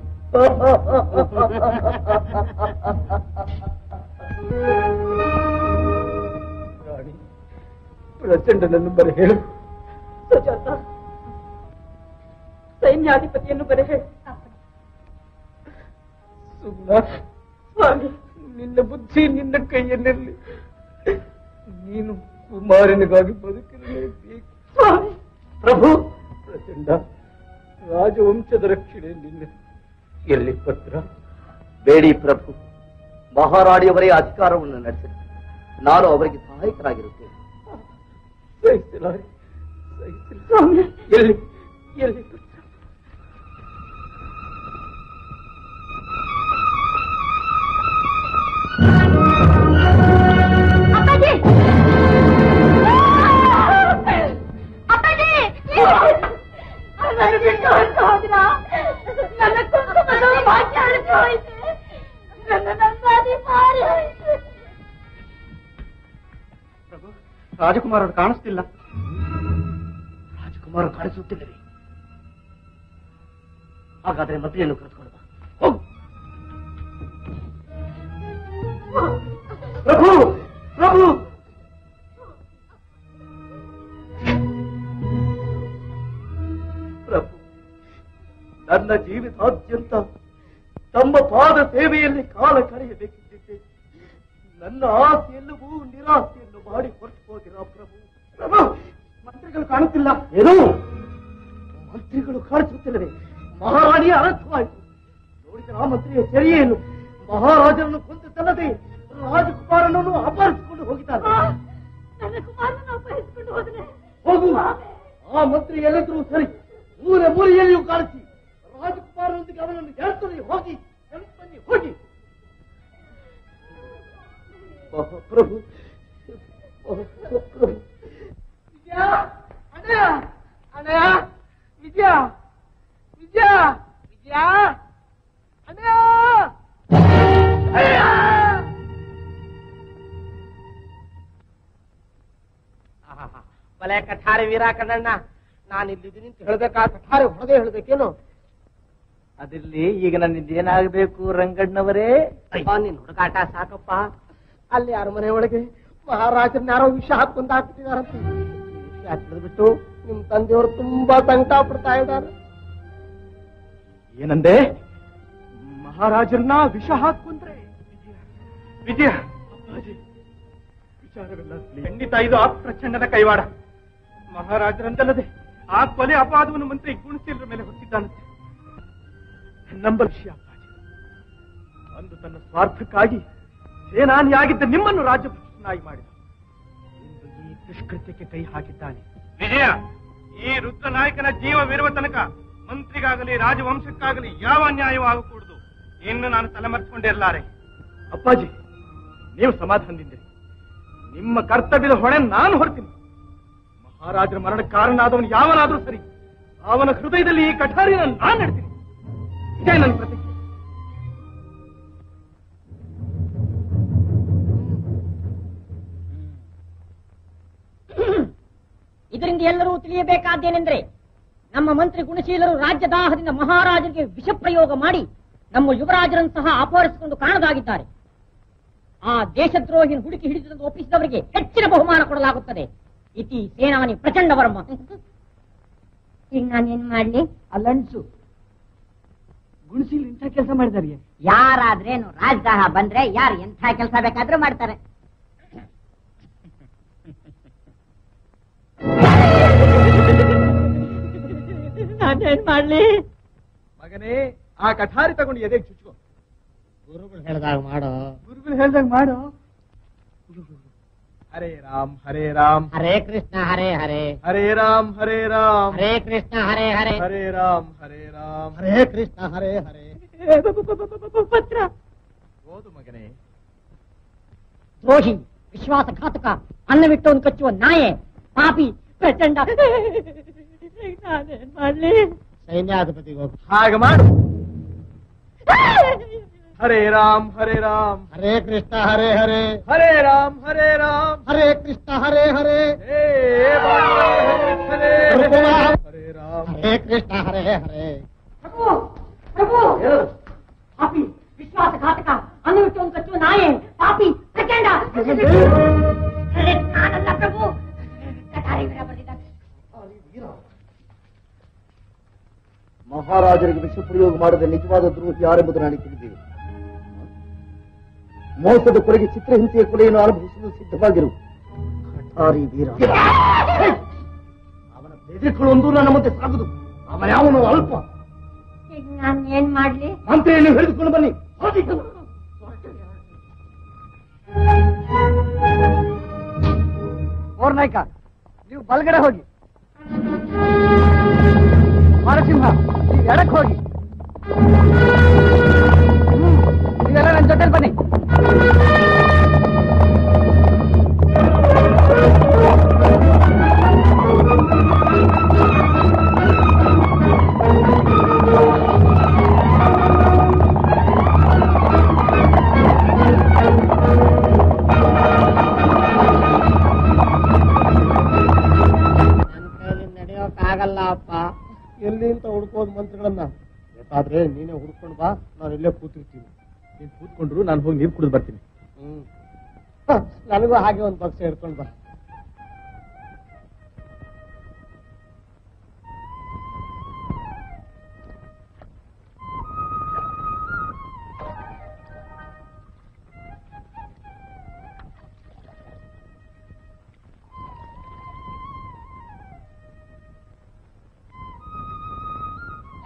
ರಾಣಿ ಪ್ರಚಂಡನನ್ನು ಬರ ಹೇಳು ಸುಜಾತ ಸೈನ್ಯಾಧಿಪತಿಯನ್ನು ಬರೆ ಹೇಳಿ ಸುಮ್ನ ಸ್ವಾಮಿ ನಿನ್ನ ಬುದ್ಧಿ ನಿನ್ನ ಕೈಯಲ್ಲಿರಲಿ ನೀನು ಕುಮಾರನಿಗಾಗಿ ಬದುಕಿರಲೇಬೇಕು ಸ್ವಾಮಿ ಪ್ರಭು ಪ್ರಚಂಡ ರಾಜವಂಶದ ರಕ್ಷಣೆ ನಿನ್ನ ಎಲ್ಲಿ ಪತ್ರ ಬೇಡಿ ಪ್ರಭು ಮಹಾರಾಣಿಯವರೇ ಅಧಿಕಾರವನ್ನು ನಡೆಸಲಿ ನಾನು ಅವರಿಗೆ ಸಹಾಯಕರಾಗಿರುತ್ತೇನೆ ಸಹಿಸಲಾರೆ ಸಹಿಸಲಾರೆ. ಸ್ವಾಮಿ ಎಲ್ಲಿ ಎಲ್ಲಿ ಪತ್ರ ಅಪ್ಪಾಜಿ ಅಪ್ಪಾಜಿ ನನ್ನ ಬಿಟ್ಟು ಹೊರಟು ಹೋದ್ರಾ? ನನ್ನ ಕುಂಕುಮದ ಭಾಗ್ಯ ಅಳಿದು ಹೋಯ್ತು. ನನ್ನ ನಂಬಾದಿ ಮಾರಿ ಹೋಯ್ತು. ಪ್ರಭು ರಾಜಕುಮಾರರು ಕಾಣಿಸ್ತಿಲ್ಲ ರಾಜಕುಮಾರ ಕಾಣಿಸುತ್ತಿಲ್ಲವೇ ಹಾಗಾದ್ರೆ ಮಂತ್ರಿಯನ್ನು ಕರೆದುಕೊಂಡು ಬಾ ಹೋಗು ಪ್ರಭು ಪ್ರಭು ಪ್ರಭು ನನ್ನ ಜೀವಿತಾದ್ಯಂತ ತಮ್ಮ ಪಾದ ಸೇವೆಯಲ್ಲಿ ಕಾಲ ಕಳೆಯಬೇಕಿದ್ದಿದ್ದೆ ನನ್ನ ಆಸೆಯೆಲ್ಲವೂ ನಿರಾಸೆಯನ್ನು ಮಾಡಿ ಹೊರಟು ಹೋದಿರಾ ಪ್ರಭು ಪ್ರಭು ಮಂತ್ರಿಗಳು ಕಾಣುತ್ತಿಲ್ಲ ಏನು ಮಂತ್ರಿಗಳು ಕಾಣಿಸುತ್ತಿಲ್ಲವೇ ಮಹಾರಾಣಿಯ ಅನರ್ಥವಾಯಿತು ನೋಡಿದ ಆ ಮಂತ್ರಿಯ ಸರಿಯೇನು ಮಹಾರಾಜರನ್ನು ಕೊಂದದ್ದಲ್ಲದೆ ರಾಜಕುಮಾರನನ್ನು ಅಪಹರಿಸಿಕೊಂಡು ಹೋಗಿದ್ದಾರೆ ನನ್ನ ಕುಮಾರನ ಅಪಹರಿಸಿಕೊಂಡು ಹೋದ್ರೆ ಹೋಗು ಆ ಮಂತ್ರಿ ಎಲ್ಲಿದ್ರು ಸರಿ ಮೂಲೆ ಮೂಲೆಯಲ್ಲಿಯೂ ಕಾಣಿಸಿ ರಾಜಕುಮಾರನೊಂದಿಗೆ ಅವನನ್ನು ಎಳ್ತೊರೆ ಹೋಗಿ ಬನ್ನಿ ಹೋಗಿ ಮಹಾಪ್ರಭು ಮಹಾಪ್ರಭು ವಿಜಯ ಅಣ್ಣಯ್ಯ ಅಣ್ಣಯ್ಯ ವಿಜಯ ವಿಜಯ ವಿಜಯ ಅಣ್ಣಯ್ಯ ಅಣ್ಣಯ್ಯ! ಆಹಾಹಾ. ಬಲೆ ಕಠಾರಿ ವೀರ ಕಣ್ಣಣ್ಣ ನಾನು ಇಲ್ಲಿದ್ದೀನಿ ಅಂತ ಹೇಳ್ಬೇಕಾ ಕಠಾರಿ ಹೊಡೆದೇ ಹೇಳ್ಬೇಕೇನು ಅದಿರ್ಲಿ ಈಗ ನನ್ನಿಂದ ಏನಾಗಬೇಕು ರಂಗಣ್ಣವರೇ ಅಯ್ಯೋ ನಿನ್ ಹುಡುಗಾಟ ಸಾಕಪ್ಪ ಅಲ್ಲಿ ಅರಮನೆ ಒಳಗೆ ಮಹಾರಾಜರನ್ನ ಯಾರೋ ವಿಷ ಹಾಕೊಂಡ್ ಹಾಕ್ಬಿಟ್ಟಿದಾರಂತೆ ವಿಷ ಬಿಟ್ಟು ನಿಮ್ ತಂದೆಯವರು ತುಂಬಾ ಸಂಕಟ ಪಡ್ತಾ ಇದ್ದಾರೆ ಏನಂದೆ ಮಹಾರಾಜರನ್ನ ವಿಷ ಹಾಕೊಂಡ್ರೆ ವಿಜಯ ಅಪ್ಪಾಜಿ ವಿಚಾರವೆಲ್ಲ ಖಂಡಿತ ಇದು ಆ ಪ್ರಚಂಡನ ಕೈವಾಡ ಮಹಾರಾಜರಂತಲ್ಲದೆ ಆ ಕೊಲೆ ಅಪವಾದವನ್ನು ಮಂತ್ರಿ ಗುಣಶೀಲರ ಮೇಲೆ ಹೊತ್ತಿದ್ದಾನಂತೆ ನಂಬಲ್ ವಿಷಯ ಅಪ್ಪಾಜಿ ಅಂದು ತನ್ನ ಸ್ವಾರ್ಥಕ್ಕಾಗಿ ಸೇನಾನಿಯಾಗಿದ್ದ ನಿಮ್ಮನ್ನು ರಾಜ್ಯಭ್ರಷ್ಟನಾಗಿ ಮಾಡಿದ ಇಂದು ಈ ದುಷ್ಕೃತ್ಯಕ್ಕೆ ಕೈ ಹಾಕಿದ್ದಾನೆ ವಿಜಯ ಈ ರುದ್ರನಾಯಕನ ಜೀವವಿರುವ ತನಕ ಮಂತ್ರಿಗಾಗಲಿ ರಾಜವಂಶಕ್ಕಾಗಲಿ ಯಾವ ಅನ್ಯಾಯವೂ ಆಗಕೂಡದು ಇನ್ನು ನಾನು ತಲೆಮರೆಸಿಕೊಂಡಿರಲಾರೆ ಅಪ್ಪಾಜಿ ನೀವು ಸಮಾಧಾನದಿಂದ ನಿಮ್ಮ ಕರ್ತವ್ಯದ ಹೊಣೆ ನಾನು ಹೊರ್ತೀನಿ ಮಹಾರಾಜರ ಮರಣಕ್ಕೆ ಕಾರಣನಾದವನು ಯಾವನಾದ್ರೂ ಸರಿ ಅವನ ಹೃದಯದಲ್ಲಿ ಈ ಕಠಾರಿನ ನಾನು ನೆಡ್ತೀನಿ ಇದೇ ನನ್ನ ಪ್ರತಿಜ್ಞೆ ಇದರಿಂದ ಎಲ್ಲರೂ ತಿಳಿಯಬೇಕಾದ್ದೇನೆಂದ್ರೆ ನಮ್ಮ ಮಂತ್ರಿ ಗುಣಶೀಲರು ರಾಜ್ಯದಾಹದಿಂದ ಮಹಾರಾಜರಿಗೆ ವಿಷ ಪ್ರಯೋಗ ಮಾಡಿ ನಮ್ಮ ಯುವರಾಜರನ್ನು ಸಹ ಅಪಹರಿಸಿಕೊಂಡು ಕಾಣದಾಗಿದ್ದಾರೆ ಆ ದೇಶದ್ರೋಹಿನ ಹುಡುಕಿ ಹಿಡಿದು ಒಪ್ಪಿಸಿದವರಿಗೆ ಹೆಚ್ಚಿನ ಬಹುಮಾನ ಕೊಡಲಾಗುತ್ತದೆ ಇತಿ ಸೇನಾನಿ ಪ್ರಚಂಡ ವರ್ಮ ಈಗ ನಾನೇನ್ ಮಾಡ್ಲಿ ಅಲ್ಲನ್ಸು ಗುಣಶೀಲ್ ಇಂಥ ಕೆಲಸ ಮಾಡಿದಾರೆ ಯಾರಾದ್ರೇನು ರಾಜದಾಹ ಬಂದ್ರೆ ಯಾರು ಎಂಥ ಕೆಲಸ ಬೇಕಾದ್ರೂ ಮಾಡ್ತಾರೆ ನಾನೇನ್ ಮಾಡ್ಲಿ ಮಗನೇ ಆ ಕಠಾರಿ ತಗೊಂಡು ಎದೆಗೆ ಚುಚ್ಕೋ ಗುರುಗಳು ಹೇಳ್ದಾಗ ಮಾಡೋ ಗುರುಗಳು ಹೇಳ್ದಾಗ ಮಾಡು ಹರೇ ರಾಮ್ ಹರೇ ರಾಮ್ ಹರೇ ಕೃಷ್ಣ ಹರೇ ಹರೇ ಹರೇ ರಾಮ್ ಹರೇ ರಾಮ್ ಹರೇ ಕೃಷ್ಣ ಹರೇ ಹರೇ ಹರೇ ರಾಮ್ ಹರೇ ರಾಮ್ ಹರೇ ಕೃಷ್ಣ ಹರೇ ಹರೇ ಪತ್ರ ಓದು ಮಗನೇ ದ್ರೋಹಿ ವಿಶ್ವಾಸಘಾತಕ ಅನ್ನವಿಟ್ಟವನು ಕಚ್ಚುವ ನಾಯೆ ಪಾಪಿ ಪ್ರಚಂಡ ನಾನೇನ್ ಮಾಡ್ಲಿ ಸೈನ್ಯಾಧಿಪತಿಗೆ ಹೋಗು ಹಾಗೆ ಮಾಡು ಹರೇ ರಾಮ್ ಹರೇ ರಾಮ್ ಹರೇ ಕೃಷ್ಣ ಹರೇ ಹರೇ ಹರೇ ರಾಮ್ ಹರೇ ರಾಮ್ ಹರೇ ಕೃಷ್ಣ ಹರೇ ಹರೇ ಹೇ ಭಗವಾನ್ ಹರೇ ಹರೇ ರಾಮ್ ಹರೇ ಕೃಷ್ಣ ಹರೇ ಹರೇ ಪ್ರಭು ಪ್ರಭು ಪಾಪಿ ವಿಶ್ವಾಸಘಾತಕ ಅನ್ನವಿಟ್ಟವನು ಕಚ್ಚುವ ನಾಯೆ ಪಾಪಿ ಪ್ರಚಂಡ ಅರೆ, ನಾನಲ್ಲ ಪ್ರಭು ಕಟಾರಿ ವೀರ ಬರ್ದಿದ್ದಾನೆ ಮಹಾರಾಜರಿಗೆ ವಿಷ ಪ್ರಯೋಗ ಮಾಡದ ನಿಜವಾದ ದ್ರೋಹಿ ಯಾರೆಂಬುದು ನನಗೆ ತಿಳಿದಿದೆ ಮೋಸದ ಕೊಲೆಗೆ ಚಿತ್ರಹಿಂಸೆಯ ಕೊಲೆಯನ್ನು ಅನುಭವಿಸಲು ಸಿದ್ಧವಾಗಿರು ಕಠಾರಿ ವೀರ ಅವನ ಬೆದರಿಕೊಳ್ಳೊಂದು ನನ್ನ ಮುಂದೆ ಸಾಗುದು ಅವನ ಯಾವನು ಅಲ್ಪ ಈಗ ನಾನ್ ಏನ್ ಮಾಡ್ಲಿ ಮಂತ್ರಿಯನ್ನು ಹಿಡಿದುಕೊಂಡು ಬನ್ನಿ ಹೋಗಿ. ನಾಯ್ಕ ನೀವು ಬಲಗಡೆ ಹೋಗಿ ನರಸಿಂಹ ನೀವು ಎಡಕ್ಕೆ ಹೋಗಿ ಹ್ಮ್, ನೀವೆಲ್ಲ ನನ್ನ ಜೊತೆಲಿ ಬನ್ನಿ ನನ್ನ ಕೈಲಿ ನಡೆಯೋಕ್ಕಾಗಲ್ಲ ಅಪ್ಪ ಎಲ್ಲಿ ಅಂತ ಹುಡ್ಕೋದು ಮಂತ್ರಿಗಳನ್ನ ಬೇಕಾದ್ರೆ ನೀನೇ ಹುಡ್ಕೊಂಡು ಬಾ ನಾನು ಇಲ್ಲೇ ಕೂತಿರ್ತೀನಿ ನೀನು ಕೂತ್ಕೊಂಡ್ರು ನಾನು ಹೋಗಿ ನೀರು ಕುಡಿದು ಬರ್ತೀನಿ ಹ್ಮ್ ಹ, ನನಗೂ ಹಾಗೆ ಒಂದು ಬಕ್ಸ ಹಿಡ್ಕೊಂಡು ಬಾ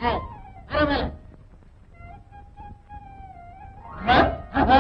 ಆಮೇಲೆ ಹ? ಹ?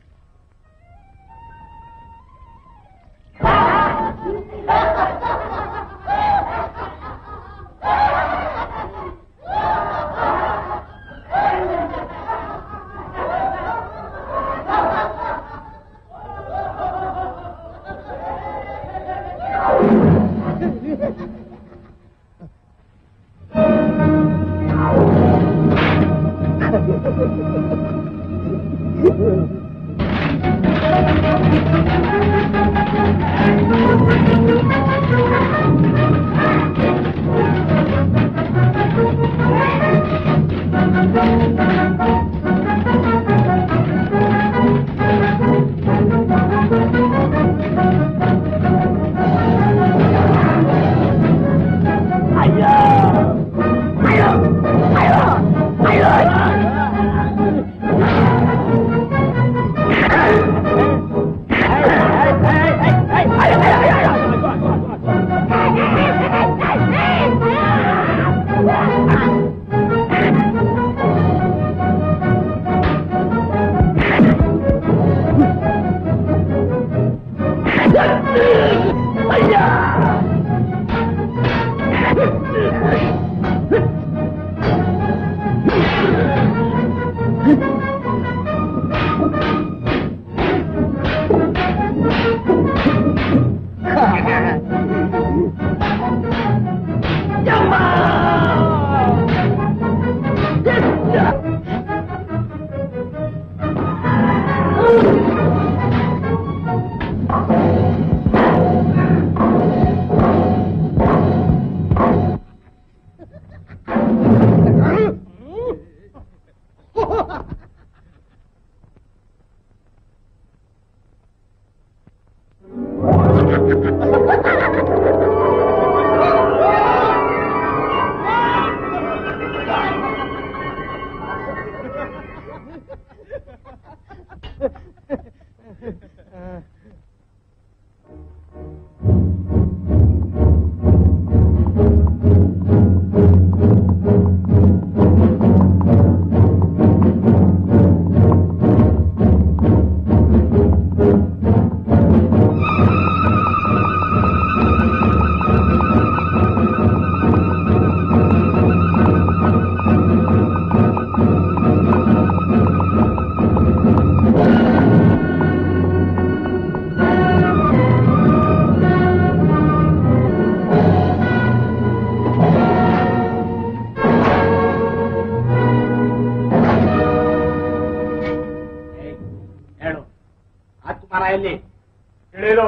ಹೇಳು ರಾಜ್ಕುಮಾರ ಎಲ್ಲಿ ತಿಳಿದು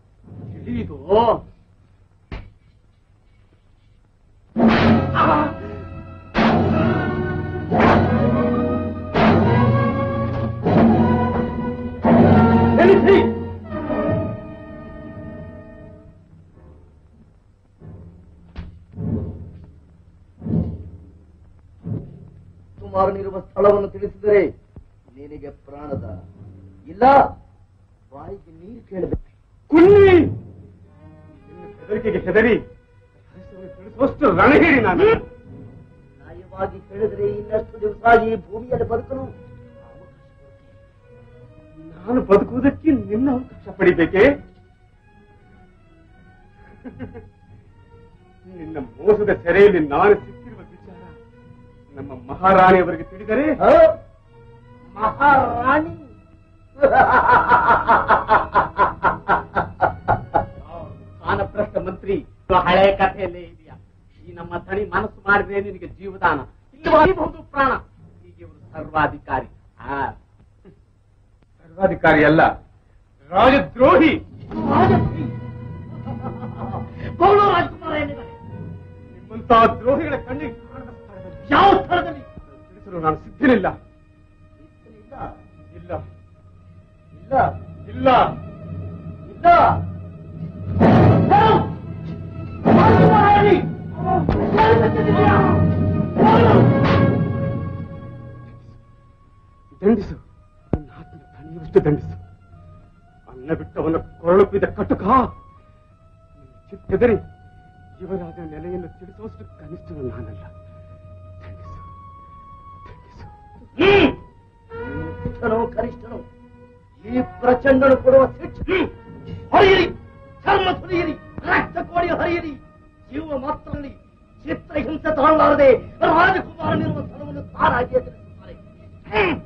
ತಿಳಿದು ನಿಲ್ಲಿಸಿ ಕುಮಾರನಿರುವ ಸ್ಥಳವನ್ನು ತಿಳಿಸಿದರೆ ನಿನಗೆ ಪ್ರಾಣದ ಇಲ್ಲ ಬಾಯಿಗೆ ನೀರು ಕೇಳಬೇಕು ಕುನ್ನಿ ನಿನ್ನ ಹೆದರಿಕೆಗೆ ಹೆದರಿ ಹೆಸರನ್ನು ತಿಳಿಸುವಷ್ಟು ರಣಹೇರಿ ನಾನು ನ್ಯಾಯವಾಗಿ ಹೇಳಿದರೆ ಇನ್ನಷ್ಟು ದಿವಸ ಈ ಭೂಮಿಯಲ್ಲಿ ಬದುಕಲು ನಾನು ಬದುಕುವುದಕ್ಕೆ ನಿನ್ನ ಅವಕಾಶ ಪಡಿಬೇಕೆ ನಿನ್ನ ಮೋಸದ ಸೆರೆಯಲ್ಲಿ ನಾನು ಸಿಕ್ಕಿರುವ ವಿಚಾರ ನಮ್ಮ ಮಹಾರಾಣಿಯವರಿಗೆ ತಿಳಿದರೆ ಹ? ಮಹಾರಾಣಿ ಸ್ಥಾನಭ್ರಷ್ಟ ಮಂತ್ರಿ ಇದು ಹಳೆ ಕಥೆಯಲ್ಲೇ ಇದೆಯಾ ಈ ನಮ್ಮ ತನಿ ಮನಸ್ಸು ಮಾಡಿದ್ರೆ ನಿನಗೆ ಜೀವದಾನ ಇಲ್ಲಬಹುದು ಪ್ರಾಣ ಹೀಗೆ ಇವರು ಸರ್ವಾಧಿಕಾರಿ ಆ ಸರ್ವಾಧಿಕಾರಿ ಅಲ್ಲ ರಾಜದ್ರೋಹಿ ಪೌಲ ರಾಜ್ಕುಮಾರ ಏನಿದ್ದಾರೆ ನಿಮ್ಮಂತಹ ದ್ರೋಹಿಗಳ ಕಣ್ಣಿಗೆ ಕಾಣದ ಸ್ಥಳದಲ್ಲಿ ಯಾವ ಸ್ಥಳದಲ್ಲಿ ತಿಳಿಸಲು ನಾನು ಸಿದ್ಧನಿಲ್ಲ ಇಲ್ಲ ಇಲ್ಲ ಇಲ್ಲ ಇಲ್ಲ ಇಲ್ಲ ರಾಜ್ಕುಮಾರಿ! ದಂಡಿಸು ನನ್ನ ಆತ್ಮ ತಣಿಯುವಷ್ಟು ದಂಡಿಸು ಅನ್ನ ಬಿಟ್ಟವನ ಕೊರಳುಪಿದ ಕಟುಕ ಚಿತ್ತೆದರಿ ಯುವರಾಜ ನೆಲೆಯನ್ನು ತಿಳಿಸುವಷ್ಟು ಕನಿಷ್ಠನು ನಾನಲ್ಲ ದಂಡಿಸು ಗರಿಷ್ಠನೋ ಕನಿಷ್ಠನೋ ಈ ಪ್ರಚಂಡನು ಕೊಡುವ ಶಿಕ್ಷೆ ಹೊರೆಯಿರಿ ಚರ್ಮ ಸುರಿಯಿರಿ ರಕ್ತ ಕೋಡಿ ಹರಿಯಿರಿ ಜೀವ ಮಾತ್ರದಲ್ಲಿ ಚಿತ್ರಹಿಂಸೆ ತಾಳಲಾರದೆ ರಾಜಕುಮಾರನಿರುವ ಸ್ಥಳವನ್ನು ತಾರಾಗಿ ಎದುರಿಸುತ್ತಾರೆ ಹ್ಮ್.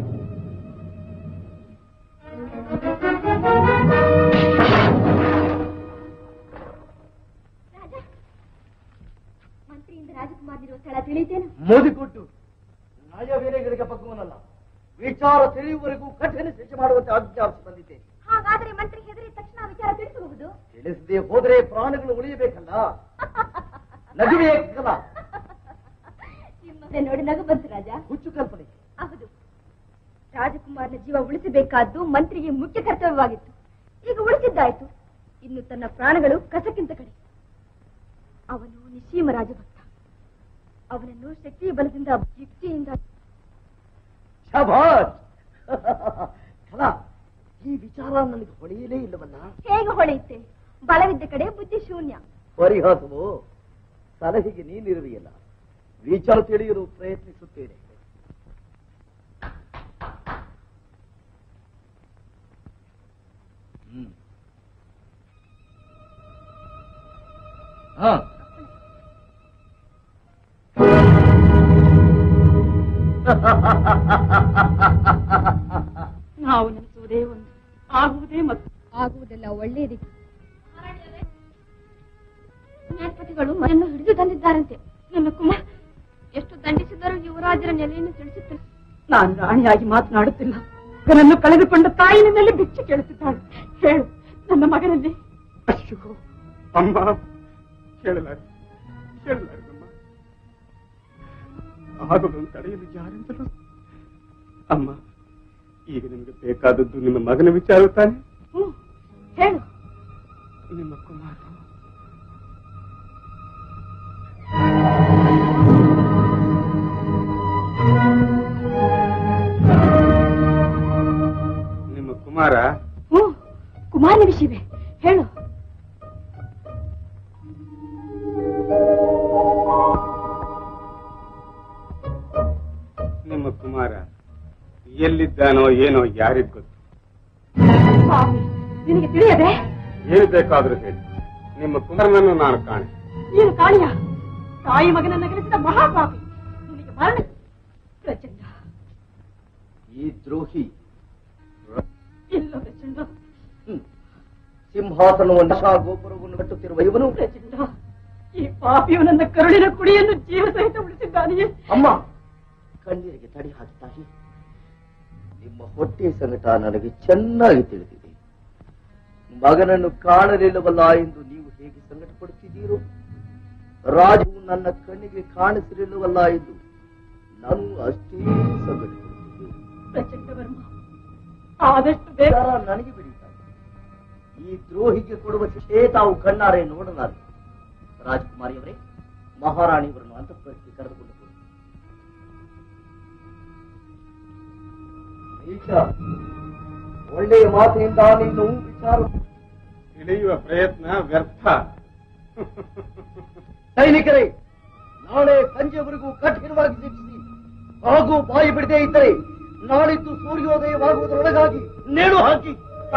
ಮಂತ್ರಿಯಿಂದ ರಾಜಕುಮಾರನಿರುವ ಸ್ಥಳ ತಿಳಿತೇನು ಮೋದಿಕೊಟ್ಟು ನಯವೇನೆಗಳಿಗೆ ಬಗ್ಗುವನಲ್ಲ ವಿಚಾರ ತಿಳಿಯುವವರೆಗೂ ಕಠಿಣ ಶಿಕ್ಷೆ ಮಾಡುವಂತೆ ಆಜ್ಞಾಪಿಸಿ ಬಂದಿದ್ದೇನೆ ಹಾಗಾದರೆ ಮಂತ್ರಿ ಹೆದರಿದ ತಕ್ಷಣ ವಿಚಾರ ತಿಳಿಸಬಹುದು ತಿಳಿಸದೆ ಹೋದರೆ ಪ್ರಾಣಗಳು ಉಳಿಯಬೇಕಲ್ಲ ನಗುಬೇಕಲ್ಲ ನಿಮ್ಮನ್ನೇ ನೋಡಿ ನಗು ಬಂತು ರಾಜ ಹುಚ್ಚು ಕಲ್ಪನೆ ಹೌದು ರಾಜಕುಮಾರನ ಜೀವ ಉಳಿಸಬೇಕಾದ್ದು ಮಂತ್ರಿಗೆ ಮುಖ್ಯ ಕರ್ತವ್ಯವಾಗಿತ್ತು ಈಗ ಉಳಿಸಿದ್ದಾಯ್ತು ಇನ್ನು ತನ್ನ ಪ್ರಾಣಗಳು ಕಸಕ್ಕಿಂತ ಕಡೆ ಅವನು ನಿಶೀಮ ರಾಜಭಕ್ತ ಅವನನ್ನು ಶಕ್ತಿಯ ಬಲದಿಂದ ಯುಕ್ತಿಯಿಂದ ಶಭಾಷ್ ಕಲಾ ಈ ವಿಚಾರ ನನಗೆ ಹೊಳೆಯಲೇ ಇಲ್ಲವಲ್ಲ ಹೇಗೆ ಹೊಳೆಯುತ್ತೆ ಬಲವಿದ್ದ ಕಡೆ ಬುದ್ಧಿ ಶೂನ್ಯ ಪರಿಹಾಸವು ಸಲಹೆಗೆ ನೀನಿರುವೆಯಲ್ಲ ವಿಚಾರ ತಿಳಿಯಲು ಪ್ರಯತ್ನಿಸುತ್ತೇನೆ ಹ್ಮ್. ಹಾ ನಾವು ನೆನೆಸುವುದೇ ಒಂದು ಆಗುವುದೇ ಮತ್ತು ಆಗುವುದೆಲ್ಲ ಒಳ್ಳೆಯದಿತ್ತು ನ್ಯಾಯಪತಿಗಳು ಮನೆಯನ್ನು ಹಿಡಿದು ತಂದಿದ್ದಾರಂತೆ ನನ್ನ ಕುಮಾರ್ ಎಷ್ಟು ದಂಡಿಸಿದರೂ ಯುವರಾಜರ ನೆಲೆಯನ್ನು ತಿಳಿಸುತ್ತಿಲ್ಲ ನಾನು ರಾಣಿಯಾಗಿ ಮಾತನಾಡುತ್ತಿಲ್ಲ ಮಗನನ್ನು ಕಳೆದುಕೊಂಡ ತಾಯಿನ ಮೇಲೆ ಭಿಕ್ಷೆ ಕೇಳುತ್ತಿದ್ದಾಳೆ ಹೇಳು ನನ್ನ ಮಗನಲ್ಲಿ ಅಯ್ಯೋ ಅಮ್ಮ ಕೇಳಲಾರೆ ಕೇಳಲಾರದಮ್ಮ ಆಗುವುದನ್ನು ತಡೆಯಲು ಯಾರಿಂದಲೂ ಅಮ್ಮ ಈಗ ನಿಮಗೆ ಬೇಕಾದದ್ದು ನಿಮ್ಮ ಮಗನ ವಿಚಾರ ತಾನೆ ಹ್ಮ್ ಹೇಳು ನಿಮ್ಮ ಕುಮಾರ ನಿಮ್ಮ ಕುಮಾರ ಹ್ಮ್ ಕುಮಾರನ ವಿಷಯವೇ ಹೇಳು ನಿಮ್ಮ ಕುಮಾರ ಎಲ್ಲಿದ್ದಾನೋ ಏನೋ ಯಾರಿಗ್ ಗೊತ್ತು ಸ್ವಾಮಿ ನಿನಗೆ ತಿಳಿಯದೆ ಏನು ಬೇಕಾದ್ರೂ ಹೇಳಿ ನಿಮ್ಮ ಕುಮಾರನನ್ನು ನಾನು ಕಾಣೆ ನೀನು ಕಾಣಿಯ ತಾಯಿ ಮಗನನ್ನ ಗಳಿಸಿದ ಮಹಾಪಾಪಿ ನಿನಗೆ ಮರಣ ಪ್ರಚಂಡ ಈ ದ್ರೋಹಿ ಇಲ್ಲ ಪ್ರಚಂಡ ಹ್ಮ್. ಸಿಂಹಾಸನವನ್ನು ಆಶಾ ಗೋಪುರವನ್ನು ಕಟ್ಟುತ್ತಿರುವ ಇವನು ಪ್ರಚಂಡ ಈ ಪಾಪಿಯು ನನ್ನ ಕರುಳಿನ ಕುಡಿಯನ್ನು ಜೀವ ಸಹಿತ ಉಳಿಸಿದ್ದಾನೆಯೇ ಅಮ್ಮ ಕಣ್ಣೀರಿಗೆ ತಡಿ ಹಾಕಿ ತಾಯಿ ನಿಮ್ಮ ಹೊಟ್ಟೆ ಸಂಕಟ ನನಗೆ ಚೆನ್ನಾಗಿ ತಿಳಿದಿದೆ ಮಗನನ್ನು ಕಾಣಲಿಲ್ಲವಲ್ಲ ಎಂದು ನೀವು ಹೇಗೆ ಸಂಕಟ ಪಡುತ್ತಿದ್ದೀರೋ ರಾಜು ನನ್ನ ಕಣ್ಣಿಗೆ ಕಾಣಿಸಿರಲಿಲ್ಲವಲ್ಲ ಎಂದು ನಾನು ಅಷ್ಟೇ ಸಂಕಟ ಪಡುತ್ತಿದ್ದೆ ಪ್ರಚಂಡ ವರ್ಮ ಆದಷ್ಟು ಬೇಗ ವಿಚಾರ ನನಗೆ ಬಿಡಿತಾರೆ ಈ ದ್ರೋಹಿಗೆ ಕೊಡುವ ಶಿಕ್ಷೆ ತಾವು ಕಣ್ಣಾರೆ ನೋಡಲಾರೆ ರಾಜಕುಮಾರಿಯವರೇ ಮಹಾರಾಣಿಯವರನ್ನು ಅಂತಃಪುರಕ್ಕೆ ಕರೆದುಕೊಂಡು ಹೋಗಿ ನೀಚ, ಒಳ್ಳೆಯ ಮಾತಿನಿಂದ ನೀನು ವಿಚಾರ ತಿಳಿಯುವ ಪ್ರಯತ್ನ ವ್ಯರ್ಥ ಸೈನಿಕರೇ ನಾಳೆ ಸಂಜೆವರೆಗೂ ಕಠಿಣವಾಗಿ ಶಿಕ್ಷಿಸಿ ಹಾಗೂ ಬಾಯಿ ಬಿಡದೇ ಇದ್ದರೆ ನಾಳಿದ್ದು ಸೂರ್ಯೋದಯವಾಗುವುದರೊಳಗಾಗಿ ನೇಣು ಹಾಕಿ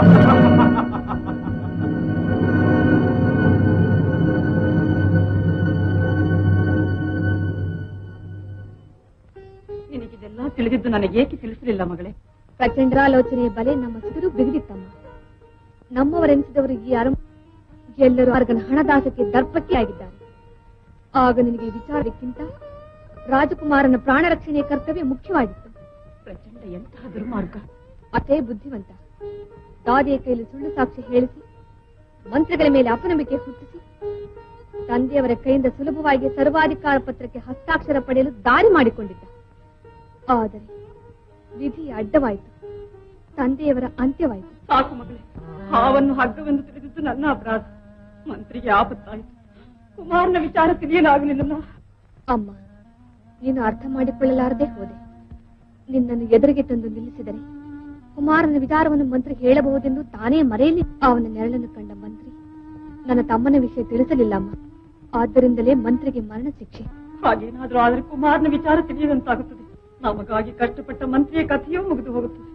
ನಿನಗಿದೆಲ್ಲ ತಿಳಿದಿದ್ದು ನನಗೇಕೆ ತಿಳಿಸಲಿಲ್ಲ ಮಗಳೇ ಪ್ರಚಂಡಾಲೋಚನೆಯ ಬಲೆ ನಮ್ಮ ಸುದರು ಬಿಗಿದಿತ್ತಮ್ಮ ನಮ್ಮವರೆನಿಸಿದವರು ಈ ಅರಮ ಎಲ್ಲರೂ ಅವರ್ಗನ ಹಣದಾಸಕ್ಕೆ ದರ್ಪಕ್ಕೆ ಆಗಿದ್ದಾರೆ ಆಗ ನಿನಗೆ ಈ ವಿಚಾರಕ್ಕಿಂತ ರಾಜಕುಮಾರನ ಪ್ರಾಣ ರಕ್ಷಣೆಯ ಕರ್ತವ್ಯ ಮುಖ್ಯವಾಗಿತ್ತು ಪ್ರಚಂಡ ಎಂತಹ ದುರ್ಮಾರ್ಗ ಅತೇ ಬುದ್ಧಿವಂತ ದಾದಿಯ ಕೈಲಿ ಸುಳ್ಳು ಸಾಕ್ಷಿ ಹೇಳಿಸಿ ಮಂತ್ರಿಗಳ ಮೇಲೆ ಅಪನಂಬಿಕೆ ಹುಟ್ಟಿಸಿ ತಂದೆಯವರ ಕೈಯಿಂದ ಸುಲಭವಾಗಿ ಸರ್ವಾಧಿಕಾರ ಪತ್ರಕ್ಕೆ ಹಸ್ತಾಕ್ಷರ ಪಡೆಯಲು ದಾರಿ ಮಾಡಿಕೊಂಡಿದ್ದ ಆದರೆ ವಿಧಿಯ ಅಡ್ಡವಾಯಿತು ತಂದೆಯವರ ಅಂತ್ಯವಾಯಿತು ಸಾಕು ಮಗಳೇ ಹಾವನ್ನು ಹಗ್ಗವೆಂದು ತಿಳಿದಿದ್ದು ನನ್ನ ಅಪರಾಧ ಮಂತ್ರಿಗೆ ಆಪತ್ತಾಯಿತು ಕುಮಾರನ ವಿಚಾರ ತಿಳಿಯಲಾಗಲಿಲ್ಲ ಅಮ್ಮ ನೀನು ಅರ್ಥ ಮಾಡಿಕೊಳ್ಳಲಾರದೆ ಹೋದೆ ನಿನ್ನನ್ನು ಎದುರಿಗೆ ತಂದು ನಿಲ್ಲಿಸಿದರೆ ಕುಮಾರನ ವಿಚಾರವನ್ನು ಮಂತ್ರಿ ಹೇಳಬಹುದೆಂದು ತಾನೇ ಮರೆಯಲಿ ಅವನ ನೆರಳನ್ನು ಕಂಡ ಮಂತ್ರಿ ನನ್ನ ತಮ್ಮನ ವಿಷಯ ತಿಳಿಸಲಿಲ್ಲ ಅಮ್ಮ ಆದ್ದರಿಂದಲೇ ಮಂತ್ರಿಗೆ ಮರಣ ಶಿಕ್ಷೆ ಹಾಗೇನಾದ್ರೂ ಆದ್ರೆ ಕುಮಾರನ ವಿಚಾರ ತಿಳಿಯದಂತಾಗುತ್ತದೆ ನಮಗಾಗಿ ಕಷ್ಟಪಟ್ಟ ಮಂತ್ರಿಯ ಕಥೆಯೂ ಮುಗಿದು ಹೋಗುತ್ತದೆ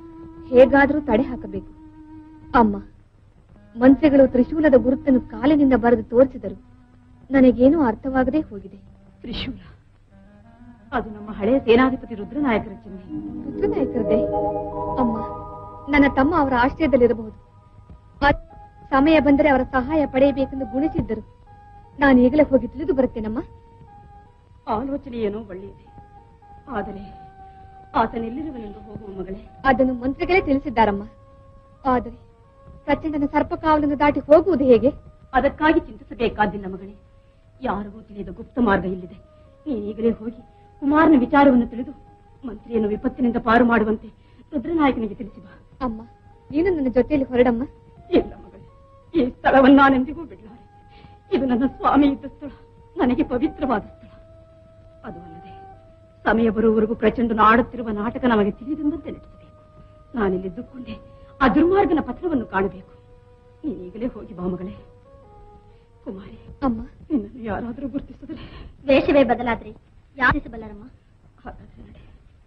ಹೇಗಾದರೂ ತಡೆ ಹಾಕಬೇಕು ಅಮ್ಮ ಮಂತ್ರಿಗಳು ತ್ರಿಶೂಲದ ಗುರುತನ್ನು ಕಾಲಿನಿಂದ ಬರೆದು ತೋರಿಸಿದರು ನನಗೇನೂ ಅರ್ಥವಾಗದೇ ಹೋಗಿದೆ ತ್ರಿಶೂಲ ಅದು ನಮ್ಮ ಹಳೆಯ ಸೇನಾಧಿಪತಿ ರುದ್ರನಾಯಕರ ಚಿಹ್ನೆ ರುದ್ರನಾಯಕರದೇ ಅಮ್ಮ ನನ್ನ ತಮ್ಮ ಅವರ ಆಶ್ರಯದಲ್ಲಿರಬಹುದು ಆ- ಸಮಯ ಬಂದರೆ ಅವರ ಸಹಾಯ ಪಡೆಯಬೇಕೆಂದು ಗುಣಿಸಿದ್ದರು ನಾನು ಈಗಲೇ ಹೋಗಿ ತಿಳಿದು ಬರುತ್ತೇನಮ್ಮ ಆಲೋಚನೆ ಏನೋ ಒಳ್ಳೆಯದೆ ಆದರೆ ಆತನೆಲ್ಲಿರುವನೆಂದು ಹೋಗುವ ಮಗಳೇ ಅದನ್ನು ಮಂತ್ರಿಗಳೇ ತಿಳಿಸಿದ್ದಾರಮ್ಮ ಆದರೆ ಪ್ರಚಂಡನ ಸರ್ಪಕಾವಲನ್ನು ದಾಟಿ ಹೋಗುವುದು ಹೇಗೆ ಅದಕ್ಕಾಗಿ ಚಿಂತಿಸಬೇಕಾದಿಲ್ಲ ಮಗಳೇ ಯಾರಿಗೂ ತಿಳಿಯದ ಗುಪ್ತ ಮಾರ್ಗ ಇಲ್ಲಿದೆ ನೀನೀಗಲೇ ಹೋಗಿ ಕುಮಾರನ ವಿಚಾರವನ್ನು ತಿಳಿದು ಮಂತ್ರಿಯನ್ನು ವಿಪತ್ತಿನಿಂದ ಪಾರು ಮಾಡುವಂತೆ ರುದ್ರನಾಯಕನಿಗೆ ತಿಳಿಸಿ ಬಾ ಅಮ್ಮ ನೀನು ನನ್ನ ಜೊತೆಯಲ್ಲಿ ಹೊರಡಮ್ಮ ಇಲ್ಲ ಮಗಳೇ ಈ ಸ್ಥಳವನ್ನು ನಾನೆಂದಿಗೂ ಬಿಡಲಾರೆ ಇದು ನನ್ನ ಸ್ವಾಮಿ ಇದ್ದ ಸ್ಥಳ ನನಗೆ ಪವಿತ್ರವಾದ ಸ್ಥಳ ಅದು ಅಲ್ಲದೆ ಸಮಯ ಬರುವವರೆಗೂ ಪ್ರಚಂಡನ ಆಡುತ್ತಿರುವ ನಾಟಕ ನಮಗೆ ತಿಳಿದಂತೆ ನಟಿಸಬೇಕು ನಾನಿಲ್ಲಿದ್ದುಕೊಂಡೆ ಆ ದುರ್ಮಾರ್ಗನ ಪತ್ರವನ್ನು ಕಾಣಬೇಕು ನೀನೀಗಲೇ ಹೋಗಿ ಬಾ ಮಗಳೇ ಕುಮಾರಿ ಅಮ್ಮ ನಿನ್ನನ್ನು ಯಾರಾದರೂ ಗುರುತಿಸಿದರೆ ವೇಷವೇ ಬದಲಾದ್ರಿ ಯಾರಿಸಬಲ್ಲರಮ್ಮ ಹಾಗಾದ್ರೆ ನಡೆ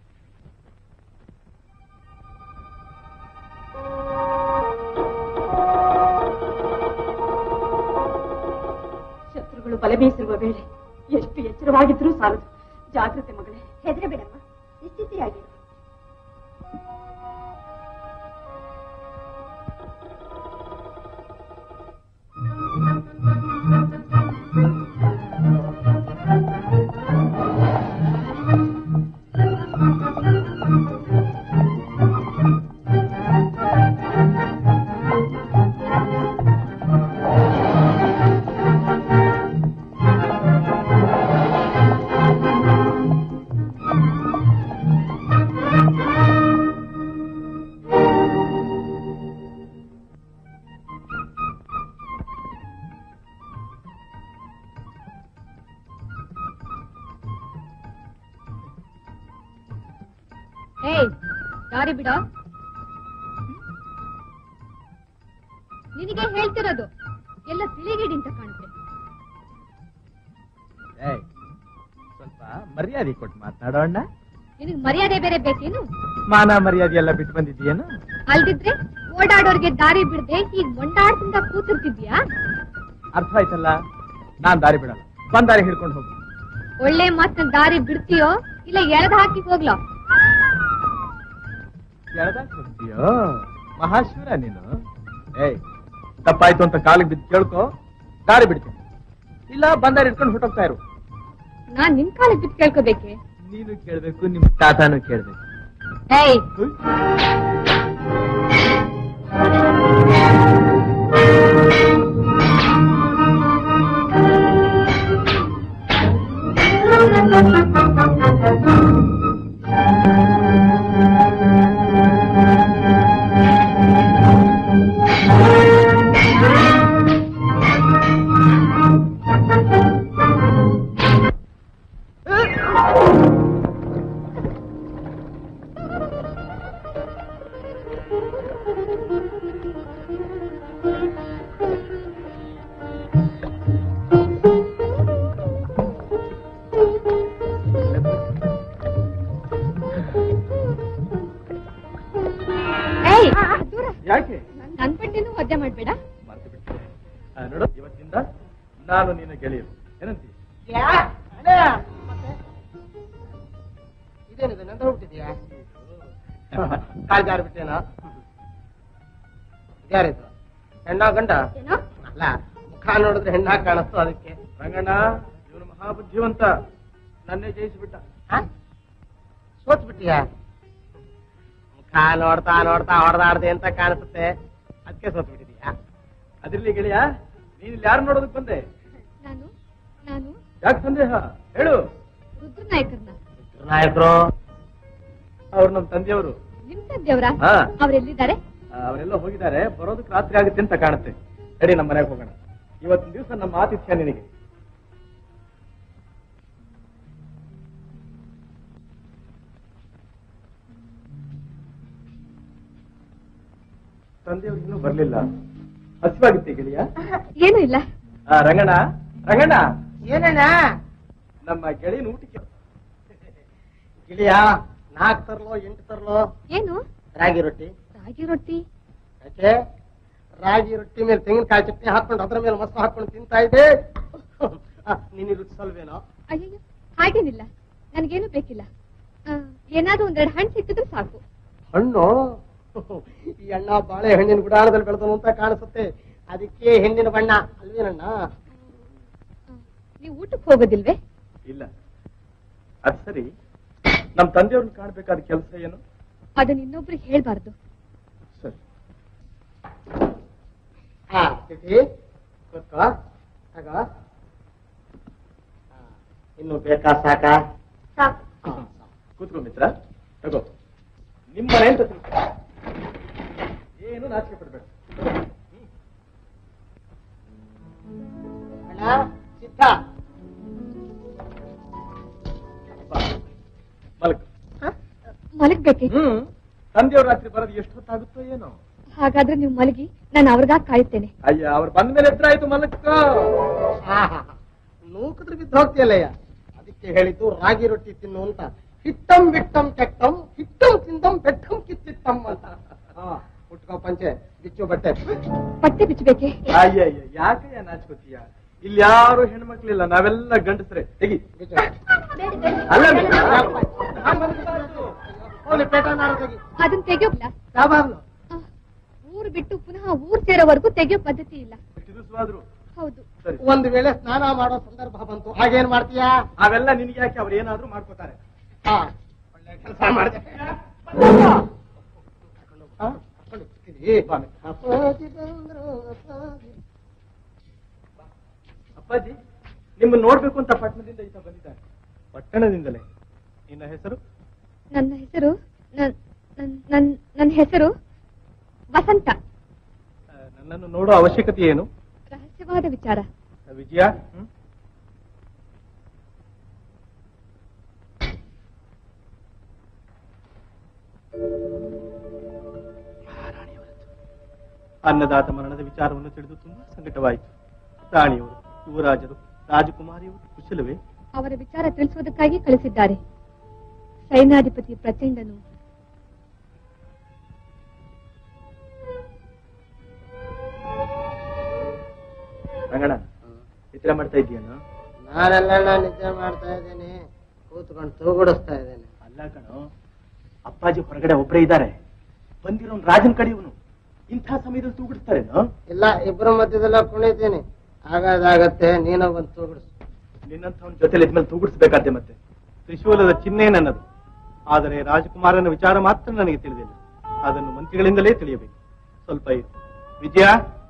ಶತ್ರುಗಳು ಬಲೆ ಬೀಸಿರುವ ವೇಳೆ ಎಷ್ಟು ಎಚ್ಚರವಾಗಿದ್ರೂ ಸಾಲದು ಜಾಗ್ರತೆ ಮಗಳೇ ಹೆದರಬೇಡಮ್ಮ ನಿಶ್ಚಿತಿಯಾಗಿರು ಏಯ್ ದಾರಿ ಬಿಡ ನಿನಗೆ ಹೇಳ್ತಿರೋದು ಎಲ್ಲ ತಿಳಿಗಿಡಿ ಅಂತ ಕಾಣುತ್ತೆ ಏಯ್, ಸ್ವಲ್ಪ ಮರ್ಯಾದೆ ಕೊಟ್ಟು ಮಾತನಾಡೋಣ ನಿನಗೆ ಮರ್ಯಾದೆ ಬೇರೆ ಬೇಕೇನು ಮಾನ ಮರ್ಯಾದೆ ಎಲ್ಲ ಬಿಟ್ಟು ಬಂದಿದ್ದೀಯೇನು ಅಲ್ದಿದ್ರೆ ಓಡಾಡೋರ್ಗೆ ದಾರಿ ಬಿಡದೆ ಈಗ ಮೊಂಡಾಡ್ತಿಂದ ಕೂತಿರ್ತಿದ್ಯಾ ಅರ್ಥ ಆಯ್ತಲ್ಲ ನಾನ್ ದಾರಿ ಬಿಡಲ್ಲ ಬಂದ್ ದಾರಿ ಹಿಡ್ಕೊಂಡು ಹೋಗು ಒಳ್ಳೆ ಮಾತನ್ನ ದಾರಿ ಬಿಡ್ತೀಯೋ ಇಲ್ಲ ಎಳೆದ್ ಹಾಕಿ ಹೋಗ್ಲೋ ಎಳ್ದಾಕ್ ಹೋಗ್ತೀಯೋ ಮಹಾಶಿವರ ನೀನು ಏಯ್ ತಪ್ಪಾಯ್ತು ಅಂತ ಕಾಲಿಗೆ ಬಿದ್ದು ಕೇಳ್ಕೊ ದಾರಿ ಬಿಡ್ತೀನಿ ಇಲ್ಲ ಬಂದಾರಿ ಹಿಡ್ಕೊಂಡು ಹೊಟ್ಟೋಗ್ತಾ ಇರು ನಾನ್ ನಿನ್ ಕಾಲಿಗೆ ಬಿದ್ದು ಕೇಳ್ಕೋಬೇಕೆ ನೀನು ಕೇಳ್ಬೇಕು ನಿಮ್ ತಾತಾನು ಕೇಳ್ಬೇಕು ಏಯ್ ಹುಯ್. ಏಯ್ ದೂರ ಯಾಕೆ ನನ್ ಪಟ್ಟಿನೂ ಒದ್ದೆ ಮಾಡ್ಬೇಡ ಮರ್ತು ಬಿಟ್ಟೆ ಆ, ನೋಡು ಇವತ್ತಿಂದ ನಾನು ನಿನ್ನ ಗೆಳೆಯರು ಏನಂತಿ ಇದೇನಿದೆ ನಂದ ಹೋಗ್ಬಿಟ್ಟಿದ್ಯಾ ಕಾಲ್ ಜಾರಿ ಬಿಟ್ಟೇನ ಯಾರಿದು ಹೆಣ್ಣ ಗಂಡ ಏನೋ ಅಲ್ಲ ಮುಖ ನೋಡಿದ್ರೆ ಹೆಣ್ಣ ಕಾಣಿಸ್ತು ಅದಕ್ಕೆ ರಂಗಣ್ಣ ಇವನು ಮಹಾಬುದ್ಧಿವಂತ ನನ್ನೇ ಜಯಿಸಿಬಿಟ್ಟ ಸೋತ್ ಬಿಟ್ಟಿಯಾ ಮುಖ ನೋಡ್ತಾ ನೋಡ್ತಾ ಹೊಡೆದಾಡ್ದೆ ಅಂತ ಕಾಣಿಸುತ್ತೆ ಅದಕ್ಕೆ ಸೋತ್ ಬಿಟ್ಟಿದ್ಯಾ ಅದಿರ್ಲಿ ಗೆಳೆಯ ನೀನ್ ಇಲ್ಲಿ ಯಾರು ನೋಡೋದಕ್ ಬಂದೆ ನಾನು ನಾನು ಯಾಕೆ ಸಂದೇಹ ಹೇಳು ರುದ್ರನಾಯಕರ್ನ ನಾಯಕರು ಅವ್ರು ನಮ್ ತಂದೆಯವರು ನಿಮ್ ತಂದೆಯವ್ರ ಹಾ ಅವ್ರೆಲ್ಲಿದ್ದಾರೆ ಆ, ಅವರೆಲ್ಲ ಹೋಗಿದ್ದಾರೆ ಬರೋದಕ್ಕೆ ರಾತ್ರಿ ಆಗುತ್ತೆ ಅಂತ ಕಾಣುತ್ತೆ ನಡಿ ನಮ್ಮ ಮನೆಗೆ ಹೋಗೋಣ ಇವತ್ತಿನ ದಿವಸ ನಮ್ಮ ಆತಿಥ್ಯ ನಿನಗೆ ತಂದೆಯವ್ರು ಇನ್ನೂ ಬರ್ಲಿಲ್ಲ ಹಸಿವಾಗಿತ್ತೆ ಗೆಳೆಯ ಏನೂ ಇಲ್ಲ ಆ, ರಂಗಣ್ಣ ರಂಗಣ್ಣ ಏನಣ್ಣ ನಮ್ಮ ಗೆಳೆಯನ ಊಟಕ್ಕೆ ಗಿಳಿಯ ನಾಲ್ಕು ತರ್ಲೋ ಎಂಟು ತರ್ಲೋ ಏನು ರಾಗಿ ರೊಟ್ಟಿ ರಾಗಿ ರೊಟ್ಟಿ ಯಾಕೆ ರಾಗಿ ರೊಟ್ಟಿ ಮೇಲೆ ತೆಂಗಿನಕಾಯಿ ಚಟ್ನಿ ಹಾಕೊಂಡು ಅದ್ರ ಮೇಲೆ ಮೊಸರು ಹಾಕೊಂಡು ತಿಂತಾ ಇದೆ ನಿನ್ನ ರುಚಿಸಲ್ವೇನೋ ಅಯ್ಯಯ್ಯೋ ಹಾಗೇನಿಲ್ಲ ನನಗೇನು ಬೇಕಿಲ್ಲ ಆ, ಏನಾದ್ರೂ ಒಂದೆರಡು ಹಣ್ಣು ಸಿಕ್ಕಿದ್ರೆ ಸಾಕು ಹಣ್ಣು ಈ ಅಣ್ಣ ಬಾಳೆ ಹಣ್ಣಿನ ಗುಡಾಣದಲ್ಲಿ ಬೆಳೆದನು ಅಂತ ಕಾಣಿಸುತ್ತೆ ಅದಕ್ಕೆ ಹೆಣ್ಣಿನ ಬಣ್ಣ ಅಲ್ವೇನಣ್ಣ ನೀವು ಊಟಕ್ಕೆ ಹೋಗೋದಿಲ್ವೇ ಇಲ್ಲ ಅದ್ ಸರಿ ನಮ್ ತಂದೆಯವ್ರನ್ನ ಕಾಣ್ಬೇಕಾದ ಕೆಲಸ ಏನು ಅದನ್ನ ಇನ್ನೊಬ್ರಿಗೆ ಹೇಳ್ಬಾರ್ದು ಸರಿ ಹಾ ತಿಥಿ ಕೂತ್ಕೋ ಆಗ ಇನ್ನು ಬೇಕಾ ಸಾಕಾ ಸಾಕು ಕೂತ್ಕೊ ಮಿತ್ರ ತಗೋ ನಿಮ್ಮ ಮನೆ ಅಂತ ತಿಳ್ಕೊ ಏನು ನಾಚಿಕೆ ಪಡ್ಬೇಡ ಅಣ್ಣ ಸಿದ್ಧ ಮಲಕ್ ಮಲಗ್ಬೇಕೆ ಹ್ಮ್ ತಂದೆಯವ್ರ ರಾತ್ರಿ ಬರೋದು ಎಷ್ಟು ಹೊತ್ತಾಗುತ್ತೋ ಏನೋ ಹಾಗಾದ್ರೆ ನೀವು ಮಲಗಿ ನಾನು ಅವ್ರಿಗಾಗಿ ಕಾಯುತ್ತೇನೆ ಅಯ್ಯ ಅವ್ರು ಬಂದ ಮೇಲೆ ಎದುರಾಯ್ತು ಮಲಕ್ಕ ನೂಕಿದ್ರೆ ಬಿದ್ದು ಹೋಗ್ತೀಯಲ್ಲಯ್ಯ ಅದಕ್ಕೆ ಹೇಳಿದ್ದು ರಾಗಿ ರೊಟ್ಟಿ ತಿನ್ನು ಅಂತ ಹಿಟ್ಟಂ ಬಿಟ್ಟಂ ಕೆಟ್ಟಂ ಹಿಟ್ಟಂ ತಿಂದಂ ಬೆಟ್ಟಂ ಕಿತ್ತಿತ್ತಂ ಅಂತ ಹಾ ಉಟ್ಕೋ ಪಂಚೆ ಬಿಚ್ಚು ಬಟ್ಟೆ ಬಟ್ಟೆ ಬಿಚ್ಚಬೇಕೆ ಅಯ್ಯ ಅಯ್ಯ ಯಾಕಯ್ಯ ನಾಚ್ಕೋತೀಯ ಇಲ್ಲಿ ಯಾರು ಹೆಣ್ಮಕ್ಳಿಲ್ಲ ನಾವೆಲ್ಲ ಗಂಡಸ್ರೆ ತೆಗಿ ಬಿಚ್ಚು ಅಲ್ಲ ಹೋಗ್ಲಿ, ಪೇಟ ನಾರು ತೆಗಿ. ಅದನ್ನ ತೆಗಿಯೋಲ್ಲ ಯಾವಾಗ್ಲೂ ಊರು ಬಿಟ್ಟು ಪುನಃ ಊರ್ ಸೇರೋವರೆಗೂ ತೆಗಿಯೋ ಪದ್ಧತಿ ಇಲ್ಲ ತಿರುಸುವಾದ್ರು ಹೌದು ಸರಿ ಒಂದ್ ವೇಳೆ ಸ್ನಾನ ಮಾಡೋ ಸಂದರ್ಭ ಬಂತು ಹಾಗೇನ್ ಮಾಡ್ತೀಯಾ ಅವೆಲ್ಲ ನಿನಗೆ ಯಾಕೆ ಅವ್ರು ಏನಾದ್ರೂ ಮಾಡ್ಕೋತಾರೆ ಹಾ ಒಳ್ಳೆ ಕೆಲಸ ಮಾಡಿದೆ ಅಪ್ಪಾಜಿ ನಿಮ್ಮನ್ನ ನೋಡ್ಬೇಕು ಅಂತ ಪಟ್ಟಣದಿಂದ ಈತ ಬಂದಿದ್ದಾನೆ ಪಟ್ಟಣದಿಂದಲೇ ನಿನ್ನ ಹೆಸರು ನನ್ನ ಹೆಸರು ನನ್- ನನ್- ನನ್- ನನ್ನ ಹೆಸರು ವಸಂತ ಆ, ನನ್ನನ್ನು ನೋಡೋ ಅವಶ್ಯಕತೆ ಏನು ರಹಸ್ಯವಾದ ವಿಚಾರ ಆ, ವಿಜಯ ಹ್ಮ್? ಅನ್ನದಾತ ಮರಣದ ವಿಚಾರವನ್ನು ತಿಳಿದು ತುಂಬಾ ಸಂಕಟವಾಯಿತು ರಾಣಿಯವರು ಯುವರಾಜರು ರಾಜಕುಮಾರಿಯವರು ಕುಶಲವೇ ಅವರ ವಿಚಾರ ತಿಳಿಸುವುದಕ್ಕಾಗಿ ಕಳಿಸಿದ್ದಾರೆ ಸೈನ್ಯಾಧಿಪತಿ ಪ್ರಚಂಡನು ರಂಗಣ ಚಿತ್ರ ಮಾಡ್ತಾ ಇದೀಯನ ನಾನೆಲ್ಲ ನಿದ್ದೆ ಮಾಡ್ತಾ ಇದ್ದೀನಿ ಕೂತ್ಕೊಂಡು ತೂಗುಡಿಸ್ತಾ ಇದ್ದೇನೆ ಅಲ್ಲ ಕಣೋ ಅಪ್ಪಾಜಿ ಹೊರಗಡೆ ಒಬ್ಬರೇ ಇದ್ದಾರೆ ಬಂದಿರೋನ್ ರಾಜನ್ ಕಡೆಯವನು ಇಂಥ ಸಮಯದಲ್ಲಿ ತೂಗಿಡ್ತಾರೇನೋ ಇಲ್ಲ ಇಬ್ಬರ ಮಧ್ಯದಲ್ಲ ಕುಣಿತೀನಿ ಆಗಾದಾಗತ್ತೆ ನೀನ ಬಂದು ತೂಗುಡಿಸ್ ನಿನ್ನಂಥವನ ಜೊತೆಲಿ ಇದ್ಮೇಲೆ ತೂಗಿಡಿಸ್ಬೇಕಾದ್ದೆ ಮತ್ತೆ ತ್ರಿಶೂಲದ ಚಿಹ್ನೆ ನನ್ನದು ಆದರೆ ರಾಜಕುಮಾರನ ವಿಚಾರ ಮಾತ್ರ ನನಗೆ ತಿಳಿದಿಲ್ಲ ಅದನ್ನು ಮಂತ್ರಿಗಳಿಂದಲೇ ತಿಳಿಯಬೇಕು ಸ್ವಲ್ಪ ಇರು ವಿಜಯ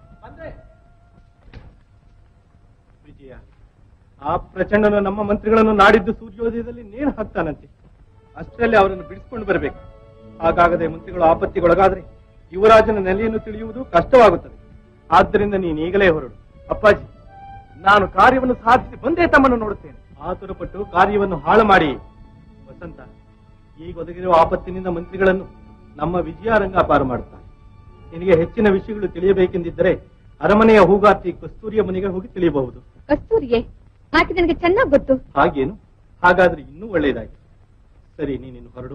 ವಿಜಯ ಆ ಪ್ರಚಂಡನು ನಮ್ಮ ಮಂತ್ರಿಗಳನ್ನು ನಾಡಿದ್ದು ಸೂರ್ಯೋದಯದಲ್ಲಿ ನೇಣು ಹಾಕ್ತಾನಂತೆ ಅಷ್ಟರಲ್ಲಿ ಅವರನ್ನು ಬಿಡಿಸ್ಕೊಂಡು ಬರಬೇಕು ಹಾಗಾಗದೆ ಮಂತ್ರಿಗಳು ಆಪತ್ತಿಗೊಳಗಾದ್ರೆ ಯುವರಾಜನ ನೆಲೆಯನ್ನು ತಿಳಿಯುವುದು ಕಷ್ಟವಾಗುತ್ತದೆ ಆದ್ದರಿಂದ ನೀನು ಈಗಲೇ ಹೊರಡು ಅಪ್ಪಾಜಿ ನಾನು ಕಾರ್ಯವನ್ನು ಸಾಧಿಸಿ ಬಂದೇ ತಮ್ಮನ್ನು ನೋಡುತ್ತೇನೆ ಆತುರಪಟ್ಟು ಕಾರ್ಯವನ್ನು ಹಾಳು ಮಾಡಿ ವಸಂತ ಈಗ ಒದಗಿರುವ ಆಪತ್ತಿನಿಂದ ಮಂತ್ರಿಗಳನ್ನು ನಮ್ಮ ವಿಜಯಾರಂಗ ಪಾರು ಮಾಡುತ್ತಾನೆ ನಿನಗೆ ಹೆಚ್ಚಿನ ವಿಷಯಗಳು ತಿಳಿಯಬೇಕೆಂದಿದ್ದರೆ ಅರಮನೆಯ ಹೂಗಾರ್ತಿ ಕಸ್ತೂರಿಯ ಮನೆಗೆ ಹೋಗಿ ತಿಳಿಯಬಹುದು ಕಸ್ತೂರಿಗೆ ಆಕೆ ನನಗೆ ಚೆನ್ನಾಗಿ ಗೊತ್ತು ಹಾಗೇನು ಹಾಗಾದ್ರೆ ಇನ್ನೂ ಒಳ್ಳೆಯದಾಯ್ತು ಸರಿ ನೀನಿನ್ನು ಹೊರಡು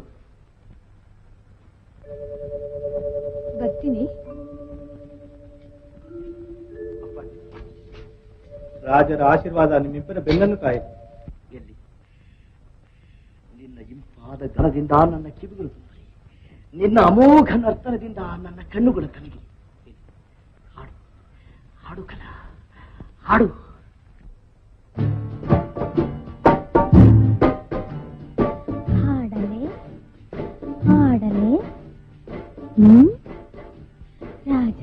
ಬರ್ತೀನಿ ಅಪ್ಪಾಜಿ ರಾಜರ ಆಶೀರ್ವಾದ ನಿಮ್ಮಿಬ್ಬರ ಬೆನ್ನನ್ನು ಕಾಯಿತು ಎಲ್ಲಿ ನಿನ್ನ ಇಂಪಾದ ಗಣದಿಂದ ನನ್ನ ಕಿವಿಗಳು ತುಂಬಿರಿ ನಿನ್ನ ಅಮೋಘ ನರ್ತನದಿಂದ ನನ್ನ ಕಣ್ಣುಗಳು ಕಲಗಿ ಹಾಡು ಹಾಡು ಕಲ ಹಾಡು ಹಾಡಲೆ ಹಾಡಲೆ ಹ್ಮ್ ರಾಜ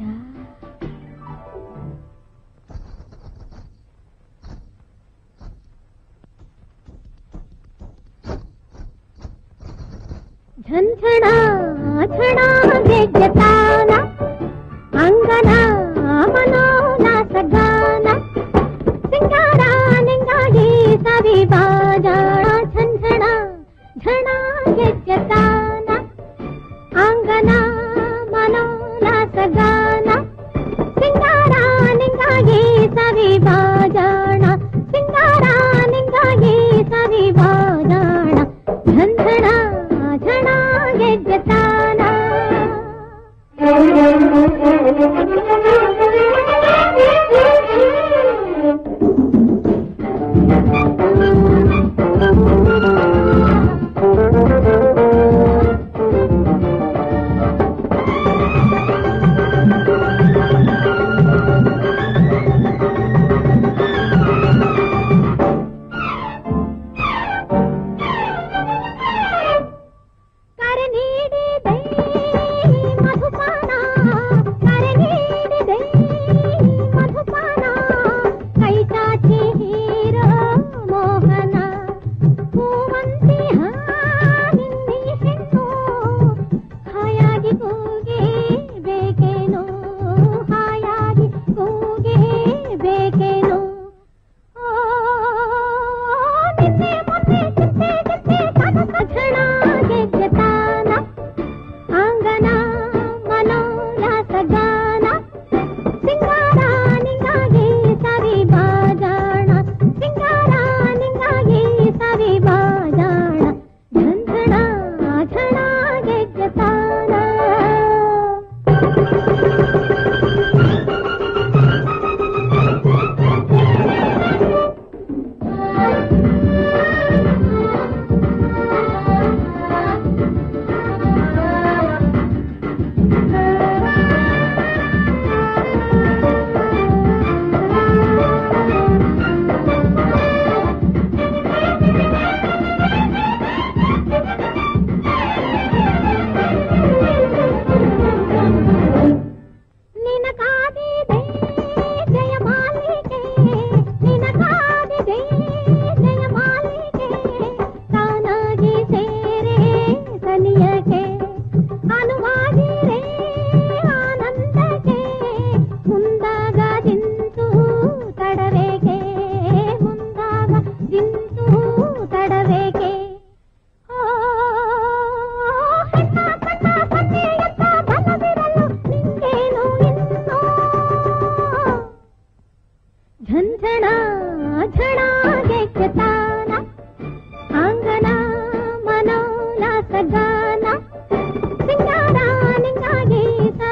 ಝಂಝಣ ಝಣ ಗೆಜ್ಜತಾನ ಅಂಗನ ಮನೋಲ್ಲಾಸ ಗಾನ ಸಿಂಗಾರ ನಿಂಗಾಗಿ ಸವಿ ಬಾಜಾಣ ಝಂಝಣ ಝಣ ಗೆಜ್ಜತಾನ ಅಂಗನ ಮನೋಲ್ಲಾಸ ಗಾನ ಸಿಂಗಾರ ನಿಂಗಾಗಿ ಸವಿ ಬಾಜಾಣ ಸಿಂಗಾರ ನಿಂಗಾಗಿ ಸವಿ ಬಾಜಾಣ ಝಂಝಣ ಝಣ ಗೆಜ್ಜತಾನ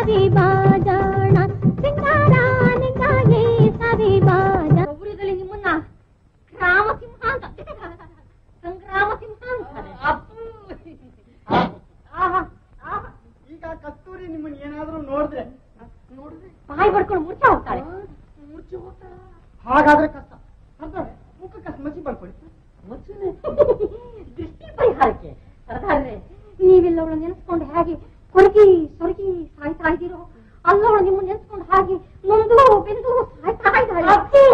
ಸವಿ ಬಾಜಾಣ ಸಿಂಗಾರ ನಿಂಗಾಗಿ ಸವಿ ಬಾಜ ಗೌರಿಗಳು ನಿಮ್ಮನ್ನ ರಾಮಸಿಂಹ ಅಂತ ಸಂಗ್ರಾಮ ಸಿಂಹ ಅಂತಾರೆ ಆಹಾ, ಆಹಾ. ಈಗ ಕಸ್ತೂರಿ ನಿಮ್ಮನ್ನ ಏನಾದ್ರೂ ನೋಡಿದ್ರೆ ನೋಡಿದ್ರೆ ಬಾಯಿ ಬಡ್ಕೊಂಡು ಮುಚ್ಚ ಹೋಗ್ತಾಳೆ ಮೂರ್ಛೆ ಹೋಗ್ತಾಳ. ಹಾಗಾದ್ರೆ ಕಷ್ಟ ಅರ್ಥಾದ್ರೆ ಮುಖಕ್ಕೆ ಮಸಿ ಬರ್ಕೊಳ್ಳಿ ದೃಷ್ಟಿ ಪರಿಹಾರಕ್ಕೆ ಸರ್ದಾರ್ರೆ ನೀವೆಲ್ಲ ಅವಳು ನೆನೆಸ್ಕೊಂಡು ಹೇಗೆ ಕೊರಗಿ ಸೊರಗಿ ಸಾಯ್ತಾ ಇದ್ದೀರೋ ಅಲ್ಲವಳು ನಿಮ್ಮ ನೆನೆಸ್ಕೊಂಡು ಹಾಗೆ ನೊಂದು ಬೆಂದು ಸಾಯ್ತಾ ಇದ್ದಾಳೆ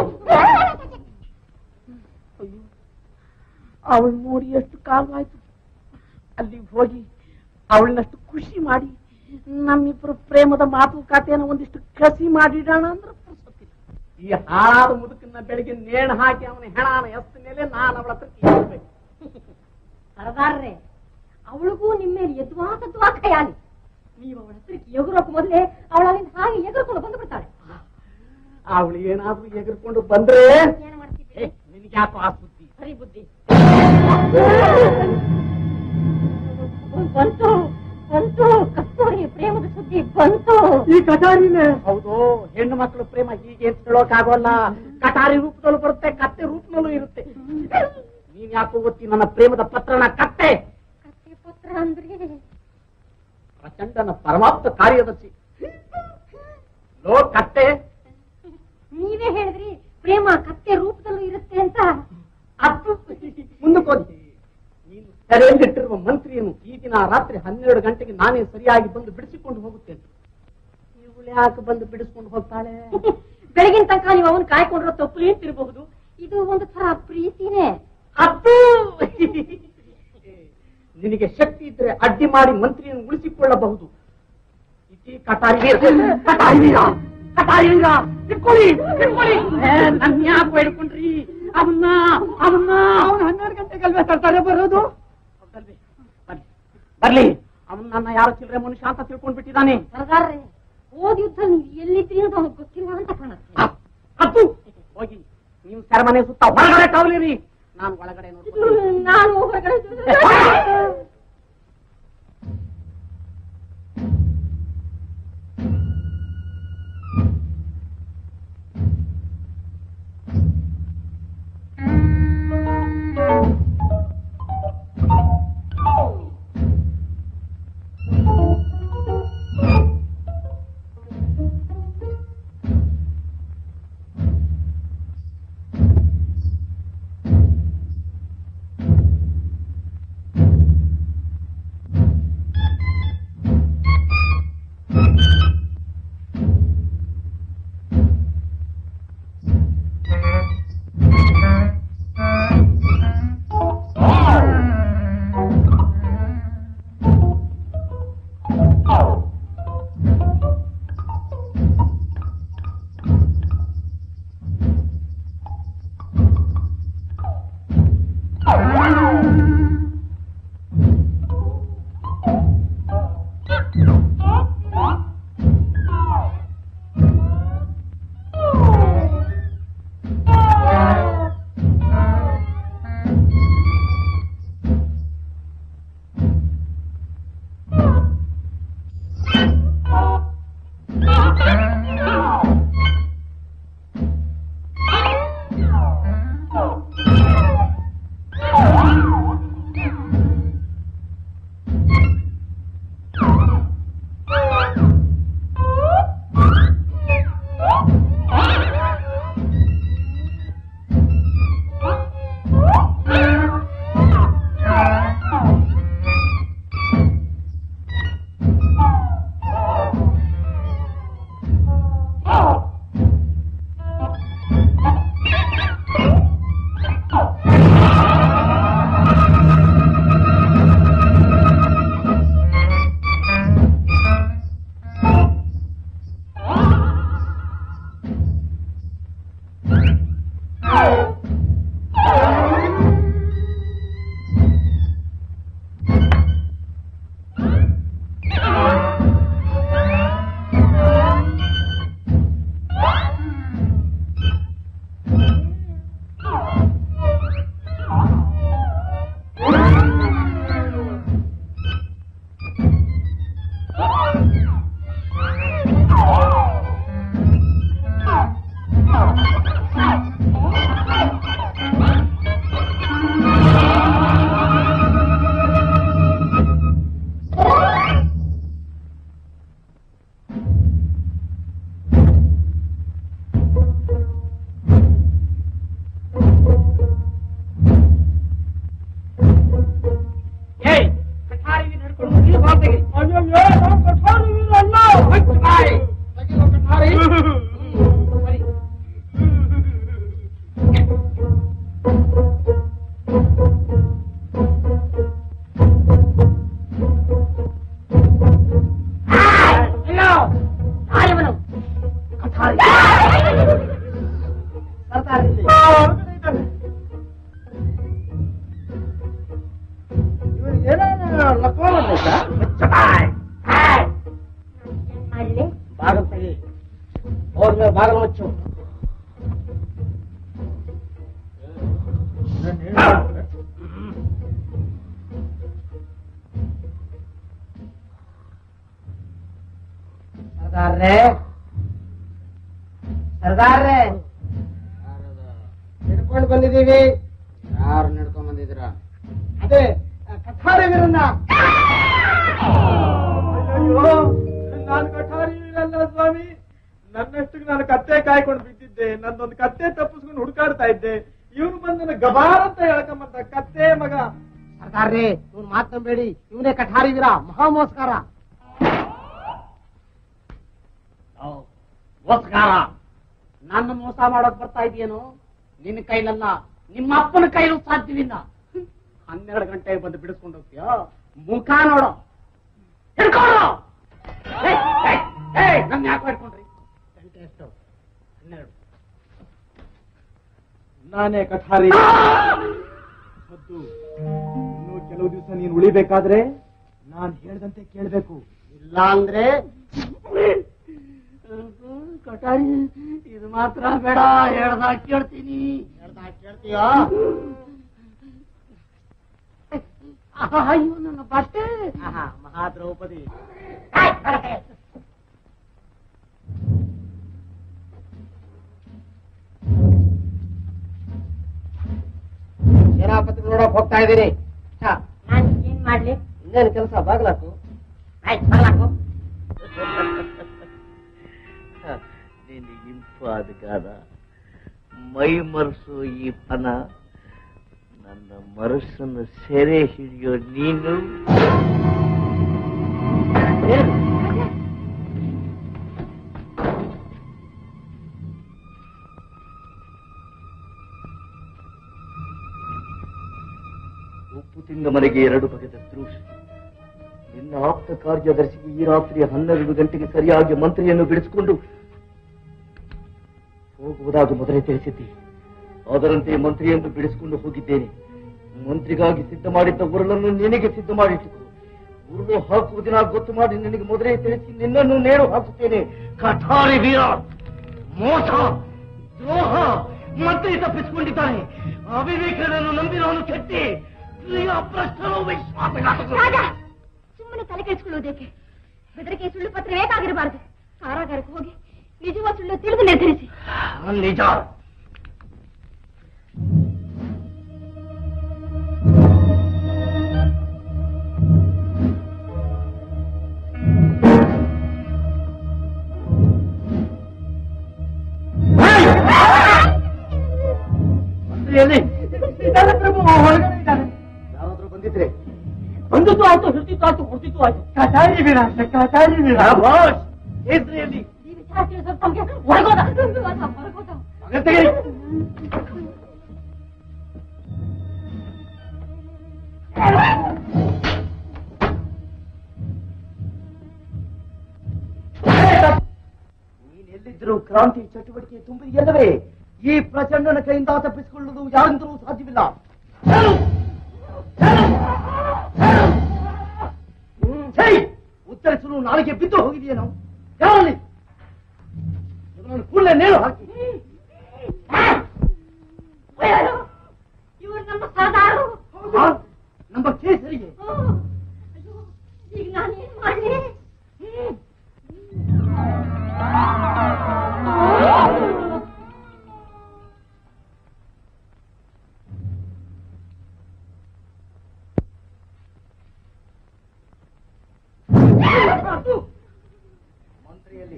ಅವಳು ನೋಡಿ ಎಷ್ಟು ಕಾಲವಾಯ್ತು ಅಲ್ಲಿಗೆ ಹೋಗಿ ಅವಳನ್ನಷ್ಟು ಖುಷಿ ಮಾಡಿ ನಮ್ಮಿಬ್ಬರು ಪ್ರೇಮದ ಮಾತುಕತೆಯನ್ನು ಒಂದಿಷ್ಟು ಕಸಿ ಮಾಡಿಡೋಣ ಅಂದ್ರೆ ಪುರ್ಸೊತ್ತಿಲ್ಲ. ಈ ಹಾಳಾದ ಮುದುಕನ್ನ ಬೆಳಿಗ್ಗೆ ನೇಣು ಹಾಕಿ ಅವನ ಹೆಣಾನ ಎತ್ತ ಮೇಲೆ ನಾನು ಅವಳ ಹತ್ರ ಕೇಳಬೇಕು ಸರ್ದಾರ್ರೆ ಅವಳಿಗೂ ನಿಮ್ಮ ಮೇಲೆ ಎದ್ವಾ ತದ್ವಾ ಖಯಾಲಿ ನೀವು ಅವಳ ಹತ್ರಕ್ಕೆ ಎಗುರೋಕ್ ಮೊದಲೇ ಅವಳು ಅಲ್ಲಿಂದ ಹಾಗೆ ಎಗರ್ಕೊಂಡು ಬಂದು ಬಿಡ್ತಾಳೆ ಅವಳು ಏನಾದ್ರೂ ಎಗರ್ಕೊಂಡು ಬಂದ್ರೆ ಏನು ಮಾಡ್ತಿದ್ದೆ ಏ, ನಿನಗೆ ಯಾಕೋ ಆ ಸುದ್ದಿ ಸರಿ ಬುದ್ಧಿ ಬಂತು ಬಂತು ಕಸ್ತೂರಿ ಪ್ರೇಮದ ಸುದ್ದಿ ಬಂತು ಈ ಕಟಾರಿನೇ ಹೌದು ಹೆಣ್ಣು ಮಕ್ಕಳು ಪ್ರೇಮ ಹೀಗೆ ಅಂತ ಹೇಳೋಕ್ಕಾಗೋಲ್ಲ ಕಟಾರಿ ರೂಪದಲ್ಲೂ ಬರುತ್ತೆ ಕತ್ತೆ ರೂಪದಲ್ಲೂ ಇರುತ್ತೆ ನೀನ್ ಯಾಕೋ ಗೊತ್ತಿ ನನ್ನ ಪ್ರೇಮದ ಪತ್ರನ ಕತ್ತೆ ಕತ್ತೆ ಪತ್ರ ಅಂದ್ರೆ ಪ್ರಚಂಡನ ಪರಮಾಪ್ತ ಕಾರ್ಯದರ್ಶಿ ಲೋ ಕತ್ತೆ ನೀವೇ ಹೇಳಿದ್ರಿ ಪ್ರೇಮ ಕತ್ತೆ ರೂಪದಲ್ಲೂ ಇರುತ್ತೆ ಅಂತ ಅದು ಮುಂದಕ್ಕೆ ಹೋಗಿ ನೀನು ಸೆರೆಯಲ್ಲಿಟ್ಟಿರುವ ಮಂತ್ರಿಯನ್ನು ಈ ದಿನ ರಾತ್ರಿ ಹನ್ನೆರಡು ಗಂಟೆಗೆ ನಾನೇ ಸರಿಯಾಗಿ ಬಂದು ಬಿಡಿಸಿಕೊಂಡು ಹೋಗುತ್ತೇನೆ ಇವಳು ಯಾಕೆ ಬಂದು ಬಿಡಿಸ್ಕೊಂಡು ಹೋಗ್ತಾಳೆ ಬೆಳಗಿನ ತನಕ ನೀವು ಅವನ್ ಕಾಯ್ಕೊಂಡಿರೋ ತಪ್ಪು ನಿಂತಿರಬಹುದು ಇದು ಒಂದು ತರ ಪ್ರೀತಿನೇ ಅದು ನಿನಗೆ ಶಕ್ತಿ ಇದ್ರೆ ಅಡ್ಡಿ ಮಾಡಿ ಮಂತ್ರಿಯನ್ನು ಉಳಿಸಿಕೊಳ್ಳಬಹುದು ಇತಿ ಕಟಾರಿ ವೀರ, ಕಟಾರಿ ವೀರ, ಕಟಾರಿ ವೀರ, ಹಿಡ್ಕೊಳ್ಳಿ, ಹಿಡ್ಕೊಳ್ಳಿ. ಏ, ನನ್ ಯಾಕೋ ಹಿಡ್ಕೊಂಡ್ರಿ ಅವನ್ನ ಅವನ್ನ ಅವನು ಹನ್ನೆರಡು ಗಂಟೆಗಲ್ವೇ ತರ್ತಾರೆ ಬರೋದು ಹೌದಲ್ವೇ? ಬರ್ಲಿ, ಬರ್ಲಿ ಅವನ್ ನನ್ನ ಯಾರೋ ಚಿಲ್ಲರೆ ಮನುಷ್ಯ ಅಂತ ತಿಳ್ಕೊಂಡ್ ಬಿಟ್ಟಿದ್ದಾನೆ ಸರ್ದಾರ್ರೆ ಹೋದ ಯುದ್ಧ ನೀವು ಎಲ್ಲಿದ್ರಿ ಅಂತ ಅವ್ನಿಗೆ ಗೊತ್ತಿಲ್ಲ ಅಂತ ಕಾಣುತ್ತೆ ಅದು ಹೋಗಿ ನೀವು ಸೆರೆಮನೆ ಸುತ್ತ ಹೊರಗಡೆ ಕಾವಲಿರಿ ನಾನು ಒಳಗಡೆ ನೋಡ್ತೀನಿ ನಾನು ಹೊರಗಡೆ ಮೊದಲು ಬಾಗಿಲು ಮುಚ್ಚು ಸರ್ದಾರ್ರೆ ಸರ್ದಾರ್ರೆ ಹಿಡ್ಕೊಂಡು ಬಂದಿದ್ದೀವಿ ಯಾರು ನಡ್ಕೊಂಡ್ ಬಂದಿದ್ರ ಅದೇ ಕಥಾರಿ ವೀರನ್ನ ಅಯ್ಯೋ ನಾನು ಕಠಾರಿ ಅಲ್ಲ ಸ್ವಾಮಿ ನನ್ನಷ್ಟಕ್ಕೆ ನಾನು ಕತ್ತೆ ಕಾಯ್ಕೊಂಡು ಬಿದ್ದಿದ್ದೆ ನಂದೊಂದು ಕತ್ತೆ ತಪ್ಪಿಸ್ಕೊಂಡು ಹುಡುಕಾಡ್ತಾ ಇದ್ದೆ ಇವನು ಬಂದು ನನ್ನ ಗಬಾರ್ ಅಂತ ಹೇಳ್ಕೊಂಬಂತ ಕತ್ತೆ ಮಗ ಸರ್ದಾರ್ರೆ ಇವ್ನು ಮಾತಂಬೇಡಿ ಇವನೇ ಕಠಾರಿ ವೀರ ಮಹಾಮೋಸ್ಕಾರ ಓಸ್ಕಾರ ನನ್ನ ಮೋಸ ಮಾಡೋಕ್ ಬರ್ತಾ ಇದೆಯೇನು ನಿನ್ನ ಕೈಲಲ್ಲ ನಿಮ್ಮ ಅಪ್ಪನ ಕೈಲೂ ಸಾಧ್ಯವಿಲ್ಲ ಹನ್ನೆರಡು ಗಂಟೆಗೆ ಬಂದು ಬಿಡಿಸ್ಕೊಂಡು ಹೋಗ್ತೀಯ ಮುಖ ನೋಡು ಹಿಡ್ಕೊಳ್ಳು ಏಯ್, ಏಯ್, ಏಯ್, ನನ್ನ ಯಾಕೆ ಹಿಡ್ಕೊಂಡ್ರಿ ಗಂಟೆ ಎಷ್ಟು ಹನ್ನೆರಡು ನಾನೇ ಕಠಾರಿ ಹದ್ದು ಇನ್ನು ಕೆಲವು ದಿವಸ ನೀನು ಉಳಿಬೇಕಾದ್ರೆ ನಾನ್ ಹೇಳ್ದಂತೆ ಕೇಳ್ಬೇಕು ಇಲ್ಲ ಅಂದ್ರೆ ಕಟಾರಿ ಇದು ಮಾತ್ರ ಬೇಡ ಹೇಳ್ದಾಗ ಕೇಳ್ತೀನಿ ಹೇಳ್ದಾಗ ಕೇಳ್ತೀಯ ಅಯ್ಯೋ ನನ್ನ ಬಟ್ಟೆ ಆಹಾ, ಮಹಾ ದ್ರೌಪದಿ ಸೇನಾಪತಿ ನೋಡಕ್ ಹೋಗ್ತಾ ಇದ್ದೀನಿ ಛ, ನಾನು ಏನ್ ಮಾಡ್ಲಿ ಇನ್ನೇನು ಕೆಲಸ ಬಾಗ್ಲಾಕು ಆಯ್ತು ಬರ್ಲಾಕು ನಿನ್ನ ಇಂಪಾದ ಗಾನ ಮೈ ಮರೆಸೋ ಈ ಪನ ನನ್ನ ಮನಸ್ಸನ್ನು ಸೆರೆ ಹಿಡಿಯೋ ನೀನು ಉಪ್ಪು ತಿಂದ ಮನೆಗೆ ಎರಡು ಬಗೆದ ದೃಶ್ಯ ನಿನ್ನ ಆಪ್ತ ಕಾರ್ಯದರ್ಶಿಗೆ ಈ ರಾತ್ರಿ ಹನ್ನೆರಡು ಗಂಟೆಗೆ ಸರಿಯಾಗಿ ಮಂತ್ರಿಯನ್ನು ಬಿಡಿಸಿಕೊಂಡು ಹೋಗುವುದಾಗಿ ಮೊದಲೇ ತಿಳಿಸಿದ್ದೆ ಅದರಂತೆ ಮಂತ್ರಿಯನ್ನು ಬಿಡಿಸಿಕೊಂಡು ಹೋಗಿದ್ದೇನೆ ಮಂತ್ರಿಗಾಗಿ ಸಿದ್ಧ ಮಾಡಿದ್ದ ಉರುಳನ್ನು ನಿನಗೆ ಸಿದ್ಧ ಮಾಡಿಟ್ಟುಕೋ ಉರುಳು ಹಾಕುವ ದಿನ ಗೊತ್ತು ಮಾಡಿ ನಿನಗೆ ಮೊದಲೇ ತಿಳಿಸಿ ನಿನ್ನನ್ನು ನೇಣು ಹಾಕುತ್ತೇನೆ ಕಠಾರಿ ವೀರ ಮೋಸ ದ್ರೋಹ ಮಂತ್ರಿ ತಪ್ಪಿಸಿಕೊಂಡಿದ್ದಾನೆ ಅವಿವೇಕನನ್ನು ನಂಬಿರೋನು ಕೆಟ್ಟಿ ಪ್ರಿಯ ಪ್ರಶ್ನೋ ರಾಜ ಸುಮ್ಮನೆ ತಲೆ ಕೆಡಿಸ್ಕೊಳ್ಳುವುದೇಕೆ ಬೆದರಿಕೆ ಸುಳ್ಳು ಪತ್ರ ಬೇಕಾಗಿರಬಾರದು ಕಾರಾಗಾರಕ್ಕೆ ಹೋಗಿ ನಿಜವಾದ ಸುಳ್ಳು ತಿಳಿದು ನಿರ್ಧರಿಸಿ ನಿಜ ಮಂತ್ರಿಯಲ್ಲಿ ಯಾರಾದ್ರೂ ಬಂದಿದ್ರೆ ಬಂದದ್ದು ಆಯ್ತು ಹಿಡ್ತಿತ್ತು ಆಯ್ತು ಹೊಡ್ತಿತ್ತು ಆಯ್ತು ಕಟಾರಿ ವೀರ ಕಟಾರಿ ವೀರ ಶಾಬಾಷ್. ಕೇಸರಿಯಲ್ಲಿ ಈ ವಿಚಾರ ತಿಳಿಸೋದು ತಮ್ಗೆ ಹೊರಗೋದ ಹೊರಗೋದ ಮಗ ತೆಗೆಯಿ. ನೀನ್ ಎಲ್ಲಿದ್ರು ಕ್ರಾಂತಿ ಚಟುವಟಿಕೆ ತುಂಬಿದೆಯಲ್ಲವೇ ಈ ಪ್ರಚಂಡನ ಕೈಯಿಂದ ತಪ್ಪಿಸಿಕೊಳ್ಳುವುದು ಯಾರಿಂದಲೂ ಸಾಧ್ಯವಿಲ್ಲ ಹೇಳು. ಹೇಳು. ಹೇಳು. ಛೈ! ಉತ್ತರಿಸಲು ನಾಳೆಗೆ ಬಿದ್ದು ಹೋಗಿದೆಯೇನೋ ಯಾರಲ್ಲಿ ಇವನನ್ನು ಕೂಡಲೇ ನೇಳು ಹಾಕಿ ಇವರು ನಮ್ಮ ಸರ್ದಾರರು ಆ, ನಮ್ಮ ಕೇಸರಿಗೆ ಅಯ್ಯೋ, ಈಗ ನಾನೇನ್ ಮಾಡ್ಲಿ ಮಂತ್ರಿಯಲ್ಲಿ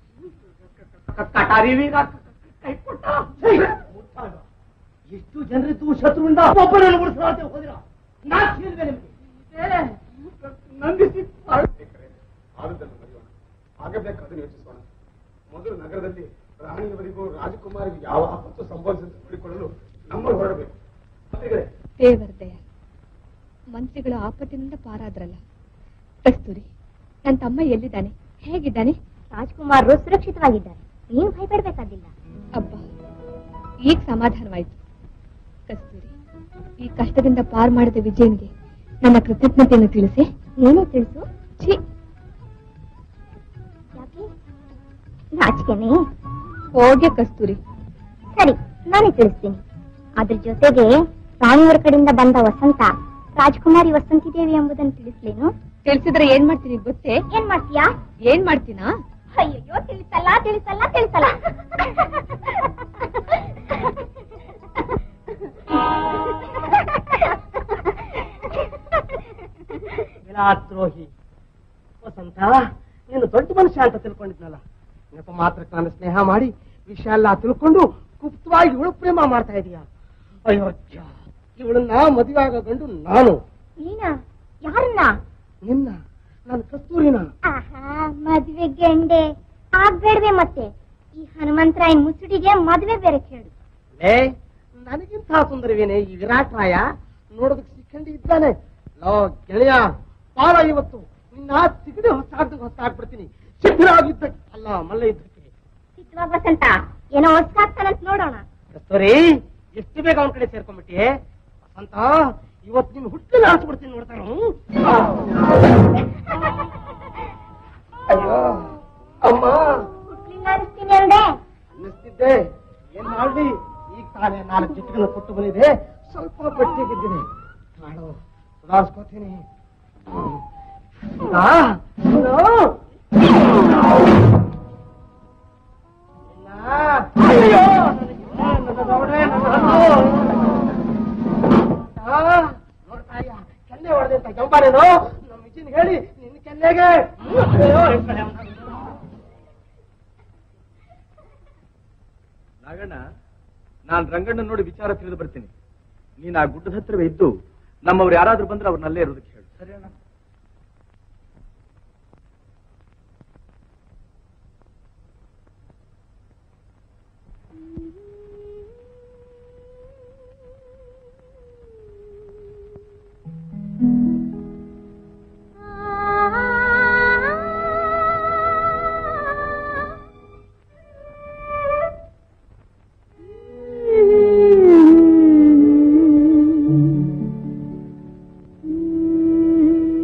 ಕಟಾರಿ ವೀರ ಕೈ ಕೊಟ್ಟ ಛೈ! ಮುಟ್ಟಾಗ. ಎಷ್ಟು ಜನರಿದ್ದು ಶತ್ರುವಿಂದ ಒಬ್ಬರನ್ನು ಉಳಿಸಲಾತೆ ಹೋದಿರ ನಾಚಿಲ್ವೇ ನಿಮಗೆ ನಂದಿಸಿ ಆದದ್ದನ್ನು ಮರೆಯೋಣ ಹಾಗೆ ಬೇಕಾದ್ರೆ ಯೋಚಿಸೋಣ ಮೊದಲು ನಗರದಲ್ಲಿ ರಾಣಿಯವರಿಗೂ ರಾಜಕುಮಾರಿಗೂ ಯಾವ ಆಪತ್ತು ಸಂಭವಿಸಿದ ನೋಡಿಕೊಳ್ಳಲು ನಮ್ಮ ಹೊರಡಬೇಕು ಮಂತ್ರಿಗಳೇ ದೇವರ ದಯ ಮಂತ್ರಿಗಳು ಆಪತ್ತಿನಿಂದ ಪಾರಾದ್ರಲ್ಲ ಕಸ್ತೂರಿ ನನ್ನ ತಮ್ಮ ಎಲ್ಲಿದ್ದಾನೆ ಹೇಗಿದ್ದಾನೆ ರಾಜ್ಕುಮಾರರು ಸುರಕ್ಷಿತವಾಗಿದ್ದಾರೆ ನೀನು ಭಯಪಡಬೇಕಾಗಿಲ್ಲ ಅಬ್ಬ ಈಗ ಸಮಾಧಾನವಾಯ್ತು ಕಸ್ತೂರಿ ಈ ಕಷ್ಟದಿಂದ ಪಾರ್ ಮಾಡಿದ ವಿಜಯನ್ಗೆ ನನ್ನ ಕೃತಜ್ಞತೆಯನ್ನು ತಿಳಿಸಿ ಏನು ತಿಳಿಸು ಛೀ ಯಾಕೆ ನಾಚಿಕೆನೆ ಹೋಗ್ಯ ಕಸ್ತೂರಿ ಸರಿ ನಾನೇ ತಿಳಿಸ್ತೀನಿ ಅದ್ರ ಜೊತೆಗೆ ರಾಣಿಯವರ ಕಡೆಯಿಂದ ಬಂದ ವಸಂತ ರಾಜಕುಮಾರಿ ವಸಂತಿ ದೇವಿ ಎಂಬುದನ್ನು ತಿಳಿಸ್ಲೇನು ತಿಳಿಸಿದ್ರೆ ಏನ್ ಮಾಡ್ತೀನಿ ಗೊತ್ತೇ ಏನ್ ಮಾಡ್ತೀಯಾ ಏನ್ ಮಾಡ್ತೀನಾ ಅಯ್ಯಯ್ಯೋ ತಿಳಿಸಲ್ಲ ತಿಳಿಸಲ್ಲ ತಿಳಿಸಲ್ಲ ವಿಲಾದ್ರೋಹಿ ವಸಂತ ನೀನು ದೊಡ್ಡ ಮನುಷ್ಯ ಅಂತ ತಿಳ್ಕೊಂಡಿದ್ನಲ್ಲ ನೆಪ ಮಾತ್ರಕ್ಕೆ ನಾನು ಸ್ನೇಹ ಮಾಡಿ ವಿಷಯ ಎಲ್ಲ ತಿಳ್ಕೊಂಡು ಗುಪ್ತವಾಗಿ ಇವಳು ಪ್ರೇಮ ಮಾಡ್ತಾ ಇದೀಯ ಅಯೋಧ್ಯ ಇವಳನ್ನ ಮದುವೆ ಆಗೋ ಗಂಡು ನಾನು ನೀನಾ ಯಾರನ್ನ ನಿನ್ನ ನನ್ನ ಕಸ್ತೂರಿನ ಆಹಾ ಮದ್ವೆ ಗೆಂಡೆ ಆಗ್ಬೇಡ್ವೆ ಮತ್ತೆ ಈ ಹನುಮಂತರಾಯನ್ ಮುಸುಡಿಗೆ ಮದ್ವೆ ಬೇರೆ ಕೇಳು ಲೇ ನನಗಿಂತ ಸುಂದರವೇನೆ ಈ ವಿರಾಟ್ ರಾಯ ನೋಡೋದಕ್ಕೆ ಸಿಕ್ಕಂಡಿ ಇದ್ದಾನೆ ಲೋ ಗೆಳೆಯ ಬಾಳ ಇವತ್ತು ನಿನ್ನ ತಿಗಡಿ ಹೊಸಾಡ್ದು ಹೊಸಾಡ್ಬಿಡ್ತೀನಿ ಸಿದ್ಧರಾಗಿದ್ದಕ್ಕೆ ಅಲ್ಲ ಮಲ್ಲ ಇದ್ದಕ್ಕೆ ಸಿದ್ಧವಾಗ ವಸಂತ ಏನೋ ಹೊಸ್ಕಾಗ್ತಾನಂತ ನೋಡೋಣ ಕಸ್ತೂರಿ ಎಷ್ಟು ಬೇಗ ಅವನ ಕಡೆ ಸೇರ್ಕೊಂಡ್ಬಿಟ್ಟಿಯೇ ವಸಂತ ಇವತ್ತು ನಿನ್ ಹುಟ್ಟಿನ ಆರಿಸ್ಬಿಡ್ತೀನಿ ನೋಡ್ತಾನು ಅಯ್ಯೋ ಅಮ್ಮ ಹುಟ್ಲಿಂದ ಅನಿಸ್ತೀನಿ ಅಂದೆ ಅನ್ನಿಸ್ತಿದ್ದೆ ಏನ್ ಮಾಡ್ಲಿ ಈಗ ತಾನೇ ನಾಲ್ಕು ಚಿಟ್ಟಗಳು ಕೊಟ್ಟು ಬಂದಿದೆ ಸ್ವಲ್ಪ ಬಟ್ಟೆ ಬಿದ್ದಿದೆ ಮಾಡು ಸುಧಾರಿಸ್ಕೋತೀನಿ ಹ್ಮ್. ಈಗ ನೀನು ನಿನ್ನ- ಅಯ್ಯೋ! ನನ್ನ ದವಡೆ, ನನ್ನ ಹಲ್ಲು. ಆ, ನೋಡ್ತಾ ಇದ್ಯಾ? ಕೆನ್ನೆ ಹೊಡೆದೆ ಅಂತ ಜಂಪಾನೇನು ನಮ್ಮ ಮಿಚಿನ್ ಹೇಳಿ ನಿನ್ನ ಕೆನ್ನೆಗೆ ಅಯ್ಯೋ, ಈ ಕಡೆ ಅವ್ನ. ನಾಗಣ್ಣ ನಾನ್ ರಂಗಣ್ಣ ನೋಡಿ ವಿಚಾರ ತಿಳಿದು ಬರ್ತೀನಿ ನೀನ್ ಆ ಗುಡ್ಡದ ಹತ್ರವೇ ಇದ್ದು ನಮ್ಮವ್ರು ಯಾರಾದ್ರೂ ಬಂದ್ರೆ ಅವ್ರನ್ನಲ್ಲೇ ಇರೋದಕ್ಕೆ ಹೇಳು ಸರಿ ಅಣ್ಣ ಆ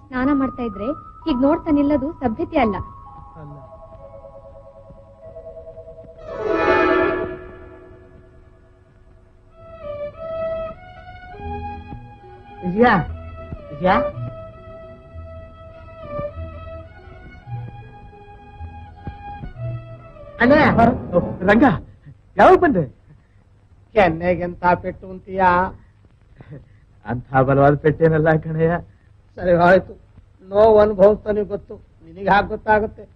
ಸ್ನಾನ ಮಾಡ್ತಾ ಇದ್ರೆ ಈಗ ನೋಡ್ತಾ ನಿಲ್ಲೋದು ಸಭ್ಯತೆ ಅಲ್ಲ ವಿಜಯ ವಿಜಯ ಅಣ್ಣ ರಂಗ ಯಾವಾಗ ಬಂದೆ ಕೆನ್ನೆಗೆಂತ ಪೆಟ್ಟು ಅಂತೀಯ ಅಂಥ ಬಲವಾದ ಪೆಟ್ಟೇನಲ್ಲ ಕಣಯ್ಯ ಸರಿ ಆಯ್ತು ನೋವು ಅನುಭವಿಸ್ತಾನೆ ಗೊತ್ತು ನಿನಗೆ ಹಾಗೆ ಗೊತ್ತಾಗುತ್ತೆ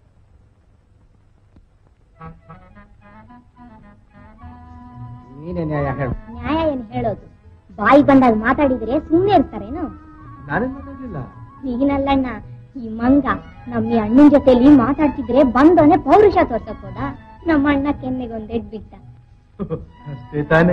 ನೀನೇ ನ್ಯಾಯ ಹೇಳು ನ್ಯಾಯ ಏನ್ ಹೇಳೋದು ಬಾಯಿ ಬಂದಾಗ ಮಾತಾಡಿದ್ರೆ ಸುಮ್ನೆ ಇರ್ತಾರೇನು ನಾನೇನ್ ಮಾತಾಡ್ಲಿಲ್ಲ ನೀನಲ್ಲಣ್ಣ ಈ ಮಂಗ ನಮ್ಮ ಈ ಅಣ್ಣನ ಜೊತೆಲಿ ಮಾತಾಡ್ತಿದ್ರೆ ಬಂದವನೇ ಪೌರುಷ ತೋರ್ಸಕ್ ಹೋದ ನಮ್ಮ ಅಣ್ಣ ಕೆನ್ನೆಗೊಂದ್ ಎಡ್ ಬಿಟ್ಟ ಅಷ್ಟೇ ತಾನೇ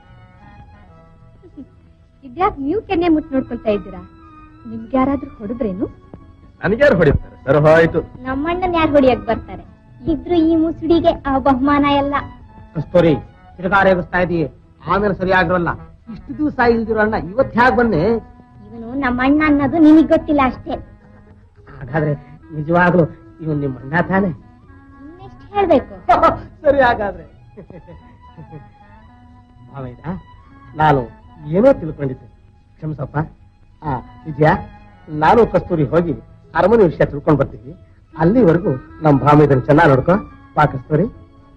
ಇದ್ಯಾಕ್ ನೀವು ಕೆನ್ನೆ ಮುಟ್ ನೋಡ್ಕೊಳ್ತಾ ಇದ್ದೀರಾ ನಿಮ್ಗೆ ಯಾರಾದ್ರೂ ಹೊಡೆದ್ರೇನು ನನಗ್ಯಾರು ಹೊಡಿತಾರೆ ಸರ್ ಹೋಯ್ತು ನಮ್ಮಣ್ಣನ್ ಯಾರು ಹೊಡಿಯಕ್ ಬರ್ತಾರೆ ಇದ್ರು ಈ ಮುಸುಡಿಗೆ ಆ ಬಹುಮಾನ ಎಲ್ಲ ಕಸ್ತೂರಿ ತಿರುಗಾರ ಎಬ್ಬಿಸ್ತಾ ಇದೀಯ ಆಮೇಲೆ ಸರಿಯಾಗಿರಲ್ಲ ಇಷ್ಟು ದಿವಸ ಇಲ್ದಿರೋ ಅಣ್ಣ ಇವತ್ತು ಹೇಗೆ ಬಂದೆ ಇವನು ನಮ್ಮ ಅಣ್ಣ ಅನ್ನೋದು ನಿನಗ್ ಗೊತ್ತಿಲ್ಲ ಅಷ್ಟೇ ಹಾಗಾದ್ರೆ ನಿಜವಾಗ್ಲು ಇವನ್ ನಿಮ್ಮ ಅಣ್ಣ ತಾನೆ ಇನ್ನೆಷ್ಟು ಹೇಳ್ಬೇಕು ಸರಿ ಹಾಗಾದ್ರೆ ಭಾವೈದ ನಾನು ಏನೋ ತಿಳ್ಕೊಂಡಿದ್ದೆ ಕ್ಷಮಿಸಪ್ಪ ಆ ವಿಜಯ ನಾನು ಕಸ್ತೂರಿ ಹೋಗಿ ಅರಮನೆ ವಿಷಯ ತಿಳ್ಕೊಂಡ್ ಬರ್ತೀವಿ ಅಲ್ಲಿವರೆಗೂ ನಮ್ಮ ಭಾಮೈದನ್ ಚೆನ್ನಾಗಿ ನೋಡ್ಕೋ ಬಾ ಕಸ್ತೂರಿ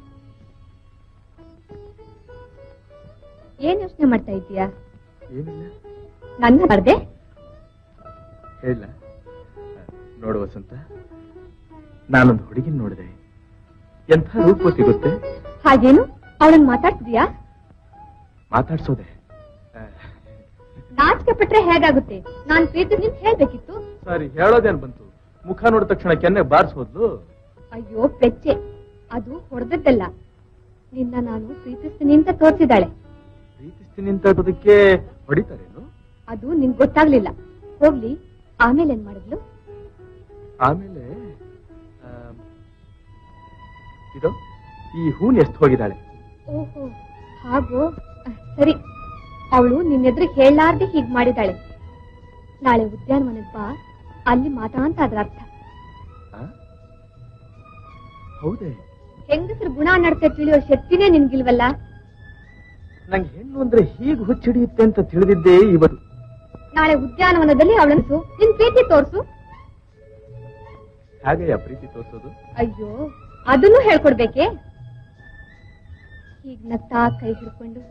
ಏನ್ ಯೋಚನೆ ಮಾಡ್ತಾ ಇದ್ದೀಯಾ ಏನಿಲ್ಲ ನನ್ನ ಬರ್ದೆ ಹೇಳ ನೋಡು ವಸಂತ ನಾನೊಂದು ಹುಡುಗಿನ ನೋಡಿದೆ ಎಂಥ ರೂಪವತಿ ಗೊತ್ತೇ ಹಾಗೇನು ಅವಳನ್ನ ಮಾತಾಡ್ತಿದ್ಯಾ ಮಾತಾಡ್ಸೋದೆ ನಾಚಿಕೆ ಪಟ್ರೆ ಹೇಗಾಗುತ್ತೆ ನಾನ್ ಪ್ರೀತಿ ನಿನ್ ಹೇಳ್ಬೇಕಿತ್ತು ಸರಿ ಹೇಳೋದೇನ್ ಬಂತು ಮುಖ ನೋಡಿದ ತಕ್ಷಣ ಕೆನ್ನೆ ಬಾರಿಸೋದ್ಲು ಅಯ್ಯೋ ಪೆಚ್ಚೆ ಅದು ಹೊಡೆದದ್ದಲ್ಲ ನಿನ್ನ ನಾನು ಪ್ರೀತಿಸ್ತೀನಿ ಅಂತ ತೋರ್ಸಿದಾಳೆ ಪ್ರೀತಿಸ್ತೀನಿ ಅಂತ ಅದಕ್ಕೆ ಹೊಡಿತಾರೇನು ಅದು ನಿನ್ ಗೊತ್ತಾಗ್ಲಿಲ್ಲ ಹೋಗ್ಲಿ ಆಮೇಲೆ ಏನ್ ಮಾಡಿದ್ಲು ಆಮೇಲೆ ಆಮ್, ಇದು ಈ ಹೂನ್ ಎಷ್ಟು ಹೋಗಿದ್ದಾಳೆ ಓಹೋ ಹಾಗೋ ಅಹ್, ಸರಿ ಅವಳು ನಿನ್ನೆದ್ರಿಗೆ ಹೇಳಲಾರ್ದೆ ಹೀಗ್ ಮಾಡಿದಾಳೆ ನಾಳೆ ಉದ್ಯಾನವನಕ್ ಬಾ ಅಲ್ಲಿ ಮಾತಾ ಅಂತ ಅದ್ರ ಅರ್ಥ ಆ? ಹೌದೇ ಹೆಂಗಸರು ಗುಣ ನಡತೆ ತಿಳಿಯೋ ಶಕ್ತಿನೇ ನಿನ್ಗಿಲ್ವಲ್ಲ ನಂಗೆ ಹೆಣ್ಣು ಅಂದ್ರೆ ಹೀಗೆ ಹುಚ್ಚಿಡಿಯುತ್ತೆ ಅಂತ ತಿಳಿದಿದ್ದೇ ಇವತ್ತು ನಾಳೆ ಉದ್ಯಾನವನದಲ್ಲಿ ಅವಳನ್ಸು ನಿನ್ ಪ್ರೀತಿ ತೋರ್ಸು ಹಾಗೆಯಾ ಪ್ರೀತಿ ತೋರಿಸೋದು ಅಯ್ಯೋ ಅದನ್ನು ಹೇಳ್ಕೊಡ್ಬೇಕೆ ಹೀಗ್ ನಗ್ತಾ ಕೈ ಹಿಡ್ಕೊಂಡು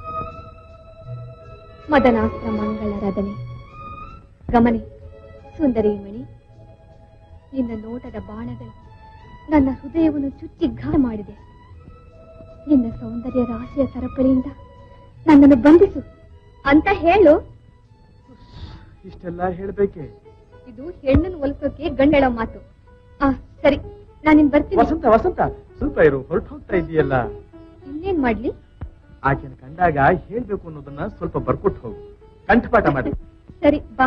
ಮದನಾಸ್ತ್ರ ಮಂಗಳ ರದನೆ ಗಮನೆ ಸುಂದರಿ ಮಣಿ ನಿನ್ನ ನೋಟದ ಬಾಣಗಳು ನನ್ನ ಹೃದಯವನ್ನು ಚುಚ್ಚಿ ಘಾತ ಮಾಡಿದೆ ನಿನ್ನ ಸೌಂದರ್ಯ ರಾಶಿಯ ಸರಪಳಿಯಿಂದ ನನ್ನನ್ನು ಬಂಧಿಸು ಅಂತ ಹೇಳು ಇಷ್ಟೆಲ್ಲ ಹೇಳ್ಬೇಕೆ ಇದು ಹೆಣ್ಣನ್ನು ಒಲಿಸೋಕೆ ಗಂಡ ಹೇಳೋ ಮಾತು ಆ ಸರಿ ನಾನಿನ್ ಬರ್ತೀನಿ ವಸಂತ ವಸಂತ ಸ್ವಲ್ಪ ಇರು ಹೊರಟು ಹೋಗ್ತಾ ಇದೆಯಲ್ಲ ಇನ್ನೇನ್ ಮಾಡ್ಲಿ ಆಕೆನ ಕಂಡಾಗ ಹೇಳ್ಬೇಕು ಅನ್ನೋದನ್ನ ಸ್ವಲ್ಪ ಬರ್ಕೊಟ್ಟು ಹೋಗು ಕಂಠಪಾಠ ಮಾಡಿ ಸರಿ ಬಾ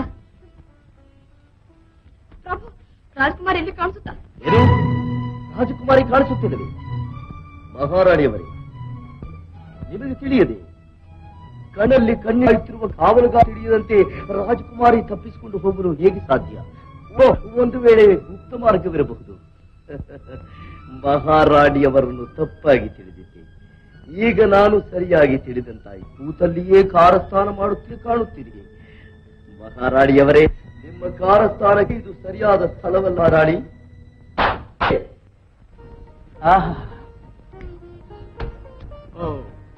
ಪ್ರಭು ರಾಜ್ಕುಮಾರ್ ಎಲ್ಲಿ ಕಾಣಿಸುತ್ತಾ ಏನು ರಾಜಕುಮಾರಿ ಕಾಣಿಸುತ್ತಿಲ್ಲವೆ ಮಹಾರಾಣಿಯವರೇ ನಿಮಗೆ ತಿಳಿಯದೆ ಕಣ್ಣಲ್ಲಿ ಕಣ್ಣಿಡುತ್ತಿರುವ ಕಾವಲುಗಾರ ತಿಳಿಯದಂತೆ ರಾಜಕುಮಾರಿ ತಪ್ಪಿಸಿಕೊಂಡು ಹೋಗಲು ಹೇಗೆ ಸಾಧ್ಯ ಓ ಒಂದು ವೇಳೆ ಗುಪ್ತ ಮಾರ್ಗವಿರಬಹುದು ಮಹಾರಾಣಿಯವರನ್ನು ತಪ್ಪಾಗಿ ತಿಳಿದಿದ್ದೆ ಈಗ ನಾನು ಸರಿಯಾಗಿ ತಿಳಿದಂತಾಯಿತು ಕೂತಲ್ಲಿಯೇ ಕಾರಸ್ಥಾನ ಮಾಡುತ್ತೀರಿ ಕಾಣುತ್ತೀರಿ ಮಹಾರಾಣಿಯವರೇ ನಿಮ್ಮ ಕಾರಸ್ಥಾನಕ್ಕೆ ಇದು ಸರಿಯಾದ ಸ್ಥಳವಲ್ಲ ರಾಣಿ ಆಹಾ ಓ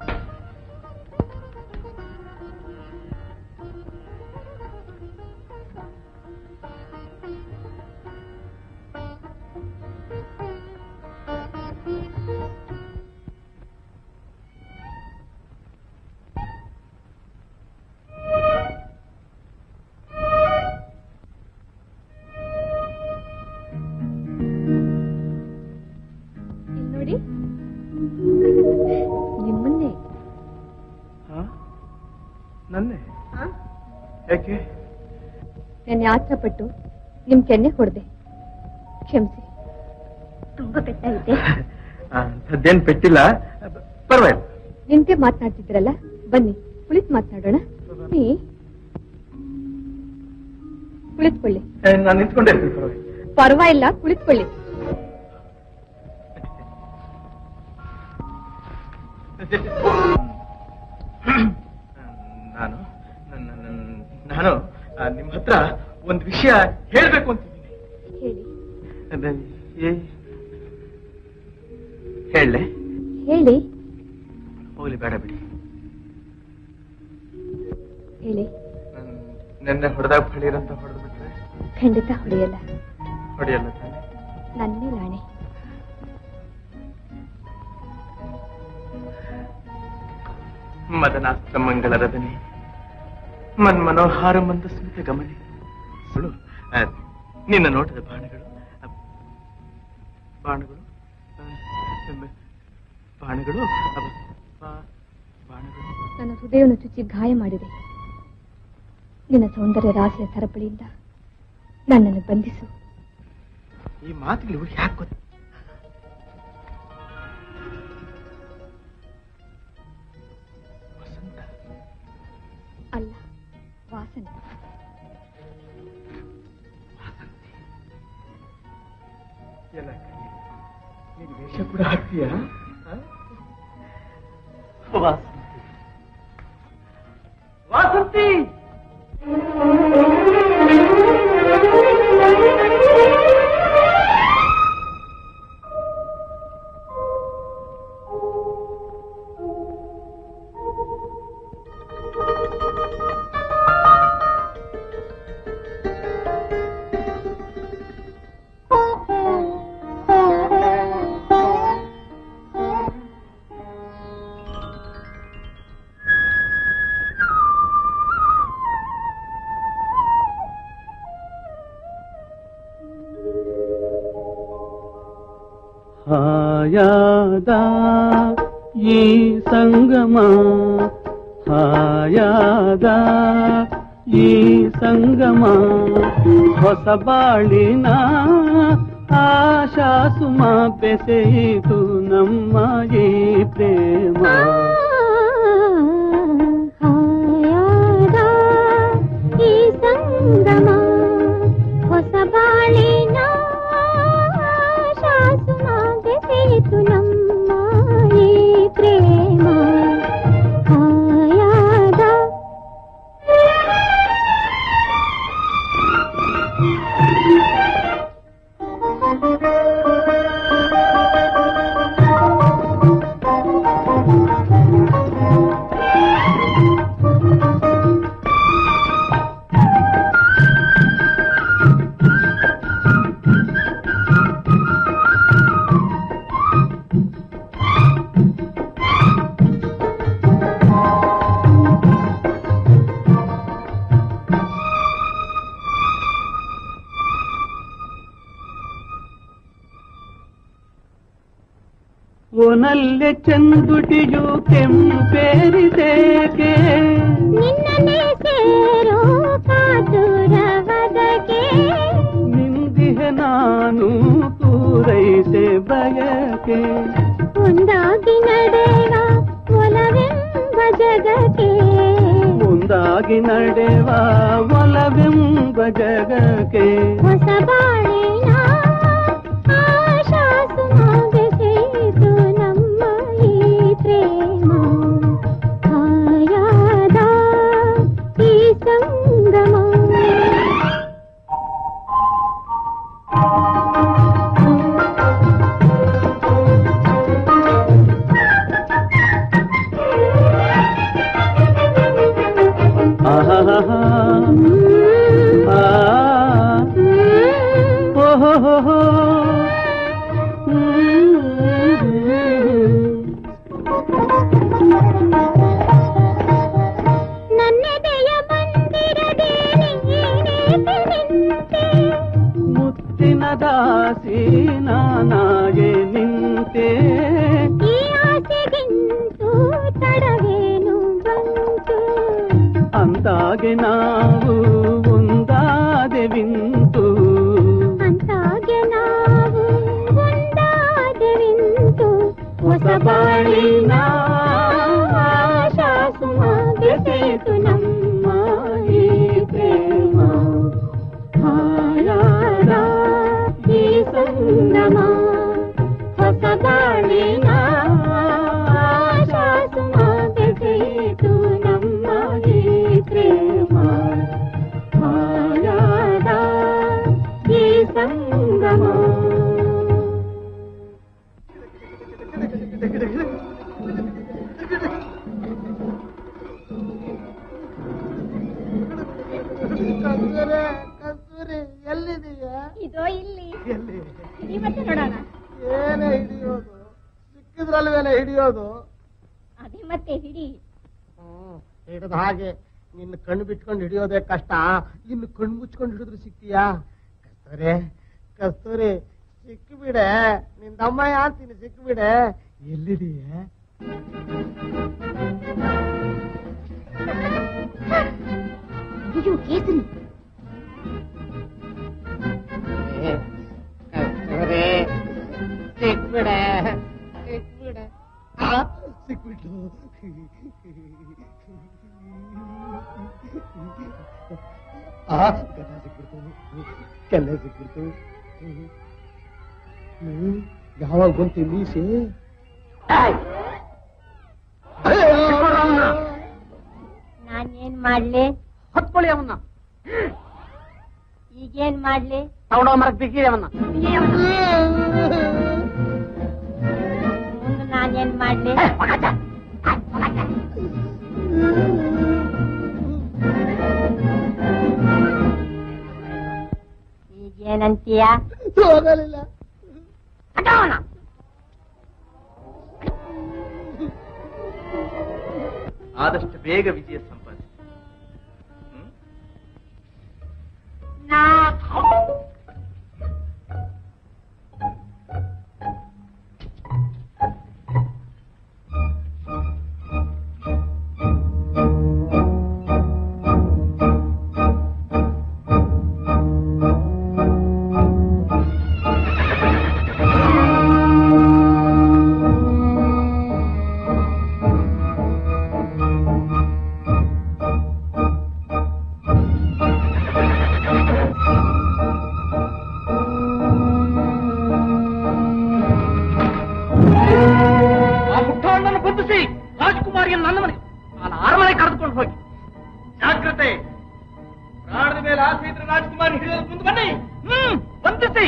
ಇಲ್ಲಿ ನೋಡಿ ನಿಮ್ಮನ್ನೇ ನನ್ನೇ ಯಾಕೆ ನಾನು ಯಾತ್ರ ಪಟ್ಟು ನಿಮ್ ಕೆನ್ನೆ ಹೊಡೆದೆ ಕ್ಷಮಿಸಿ ತುಂಬಾ ಪೆಟ್ಟಾಗಿದೆ ಅಂಥದ್ದೇನ್ ಪೆಟ್ಟಿಲ್ಲ ಪರವಾಗಿಲ್ಲ ನಿಂತೆ ಮಾತನಾಡ್ತಿದ್ರಲ್ಲ ಬನ್ನಿ ಕುಳಿತು ಮಾತನಾಡೋಣ ಬನ್ನಿ ಕುಳಿತುಕೊಳ್ಳಿ ನಾನು ನಿಂತ್ಕೊಂಡೇ ಇರ್ತೀನಿ ಪರವಾಗಿಲ್ಲ ಪರವಾಗಿಲ್ಲ ಕುಳಿತುಕೊಳ್ಳಿ ನಾನು ನನ್ನ- ನನ್ನ- ನಾನು ಆ, ನಿಮ್ಮ ಹತ್ರ ಒಂದು ವಿಷಯ ಹೇಳ್ಬೇಕು ಅಂತಿದ್ದೀನಿ ಹೇಳಿ ಅದೇ, ಏ- ಹೇಳಲೆ ಹೇಳಿ ಹೋಗ್ಲಿ ಬೇಡ ಬಿಡಿ ಹೇಳಿ ನನ್- ನೆನ್ನೆ ಹೊಡೆದಾಗ ಫಳೀರಂತ ಹೊಡೆದು ಬಿಟ್ರೆ ಖಂಡಿತ ಹೊಡೆಯಲ್ಲ ಹೊಡೆಯಲ್ಲ ತಾನೆ ನನ್ನ ಮೇಲೆ ಆಣೆ ಮದನಾಸ್ತ್ರ ಮಂಗಳ ರದನೆ ಮನ್ ಮನೋಹಾರ ಮಂದ ಸ್ಮಿತ ಗಮನೆ ಸುಳು ಆ, ನಿನ್ನ ನೋಟದ ಬಾಣಗಳು ಆ, ಬಾಣಗಳು ಆ, ಎಮ್ಮೆ, ಬಾಣಗಳು ಅವ, ಬಾ- ಬಾಣಗಳು ನನ್ನ ಹೃದಯವನ್ನು ಚುಚ್ಚಿ ಗಾಯ ಮಾಡಿದೆ ನಿನ್ನ ಸೌಂದರ್ಯ ರಾಶಿಯ ಸರಪಳಿಯಿಂದ ನನ್ನನ್ನು ಬಂಧಿಸು ಈ ಮಾತುಗಳು ಇವ್ರು ಯಾಕೆ ಗೊತ್ತ ವಸಂತ ಅಲ್ಲ ವಾಸನೆ ಎಲ್ಲ ಕಣೆ. ನೀನು ವೇಷ ಕೂಡ ಹಾಕ್ತೀಯಾ ಆ? ವಾಸಂತಿ ವಾಸಂತಿ ಹಾಯಾದ ಈ ಸಂಗಮ ಹಾಯಾದ ಈ ಸಂಗಮ ಹೊಸ ಬಾಳಿನ ಆಶಾ ಸುಮ ಬೆಸೆಯಿತು ನಮ್ಮ ಈ ಪ್ರೇಮ ಈ ಸಂಗಮ ಹೊಸ ಬಾಳಿನ ಶಾಸುಮ ಬೆಸೆಯಿತು ನಮ್ಮ ಈ ಪ್ರೇಮ ಹಾಯಾದ ಒನಲ್ಲೆ ಚಂದುಟಿಯು ಕೆಂಪೇರಿದೇಕೆ ನಿನ್ನನೆ ಸೇರೋ ಕಾತುರವದಕ್ಕೆ ನಿಂದಿಹೆ ನಾನು ಪೂರೈಸೆ ಬಯಕೆ ಒಂದಾಗಿ ನಡೆವ ಒಲವೆಂಬ ಜಗಕ್ಕೆ ಮುಂದಾಗಿ ನಡೆವ ಒಲವೆಂಬ ಜಗಕ್ಕೆ ಹೊಸ ಬಾಳಿನ ಆಶಾ ಸುಮಾಗಸೇತು ನಮ್ಮ ಈ ಪ್ರೇಮ ಹಾಯಾದ ಈ ಸಂಗಮ ಆಹಾಹಾ. ಆ. ಓಹೋಹೋಹೋ. ನನ್ನೆದೆಯ ಮಂದಿರದೆ ನೀನೇಕೆ ನಿಂತೆ ಮುತ್ತಿನ ದಾಸಿ ನಾನಾಗೆ ನಿಂತೆ ಈ ಆಸೆಗಿಂತೂ ತಡವೇನು ಬಂತು ಅಂತಾಗೆ ನಾವು ಒಂದಾದೆವಿಂತು ಅಂತಾಗೆ ನಾವು ಒಂದಾದೆವಿಂತು ಹೊಸ ಬಾಳಿನ ಆಶಾ ಸುಮ ಬೆಸೆಯಿತು ನಮ್ಮ ಈ ಪ್ರೇಮ ಸಂಗಮ ಹೊಸ ಬಾಳಿನ ಆಶಾಸುಮ ಬೆಸೆಯಿತು ನಮ್ಮ ಈ ಪ್ರೇಮ ಮಾಯಾದ ಈ ಸಂಗಮ ಕಸ್ತೂರಿ ಕಸ್ತೂರಿ ಎಲ್ಲಿದೀಯ ಇದೋ ಇಲ್ಲಿ ಎಲ್ಲಿ ಹಿಡಿ ಮತ್ತೆ ನೋಡೋಣ ಏನೇ ಹಿಡಿಯೋದು ಸಿಕ್ಕಿದ್ರಲ್ವೇನೆ ಹಿಡಿಯೋದು ಅದೇ ಮತ್ತೆ ಹಿಡಿ ಹ್ಮ್ ಹಿಡಿದ ಹಾಗೆ ನಿನ್ನ ಕಣ್ಣು ಬಿಟ್ಕೊಂಡು ಹಿಡಿಯೋದೇ ಕಷ್ಟ ಇನ್ನು ಕಣ್ಣು ಮುಚ್ಕೊಂಡು ಹಿಡಿದ್ರು ಸಿಕ್ತೀಯಾ ಕಸ್ತೂರಿ ಕಸ್ತೂರಿ ಸಿಕ್ಕಿಬಿಡೆ ನಿನ್ ತಮ್ಮಯ್ಯ ಅಂತೀನಿ ಸಿಕ್ಕಿಬಿಡೆ ಎಲ್ಲಿದೀಯ ಅಯ್ಯೋ ಕೇಸರಿ ಕಸ್ತೂರಿ ಸಿಕ್ಬಿಡೆ ಸಿಕ್ಬಿಡೆ ಆ, ಸಿಕ್ಬಿಟ್ಟು ಆ ಗದ ಸಿಕ್ಬಿಡ್ತು ಕೆಲ್ಲೆ ಸಿಕ್ಬಿಡ್ತು ಹ್ಮ್, ಯಾವಾಗ ಬಂತು ಮೀಸೆ ನಾನೇನ್ ಮಾಡ್ಲಿ ಹತ್ಕೊಳ್ಳಿ ಅವನ್ನ ಈಗೇನ್ ಮಾಡ್ಲಿ ತಗೊಂಡೋ ಮರಕ್ ಬಿಗಿರಿ ಅವನ್ನ ಮುಂದೆ ನಾನೇನ್ ಮಾಡ್ಲಿ ಈಗೇನಂತೀಯ ಹೋಗಲಿಲ್ಲ ಆದಷ್ಟು ಬೇಗ ವಿಜಯ ಸಂಪಾದಿಸಿ ಹ್ಮ್? ಆ ಮುಠಾಳನ್ನು ಬಂಧಿಸಿ ರಾಜಕುಮಾರಿಯನ್ನು ನನ್ನ ಮನೆಗೆ ನಾನು ಅರಮನೆ ಕರೆದುಕೊಂಡು ಹೋಗಿ ಜಾಗ್ರತೆ ಪ್ರಾಣದ ಮೇಲೆ ಆಸೆ ಇದ್ರೆ ರಾಜ್ಕುಮಾರ್ ಹಿಡಿಯೋದು ಮುಂದೆ ಬನ್ನಿ ಹ್ಮ್ ಬಂಧಿಸಿ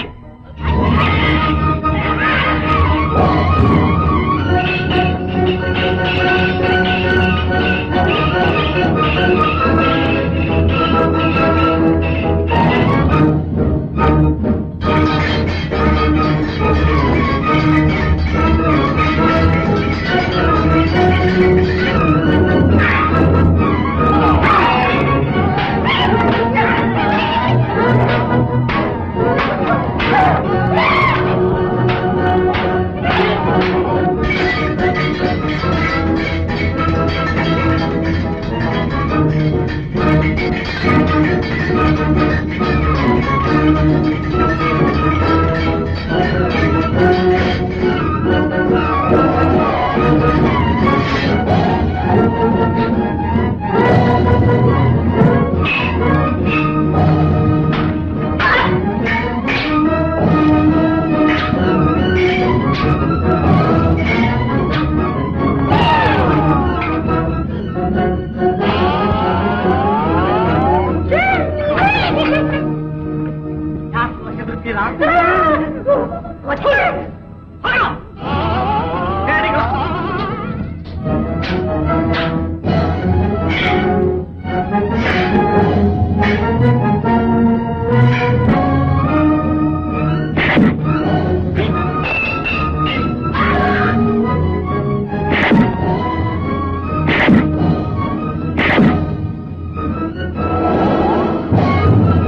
ಯಾಕೆ ಹೆದರ್ತೀರಾ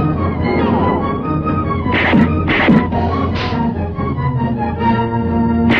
ಆ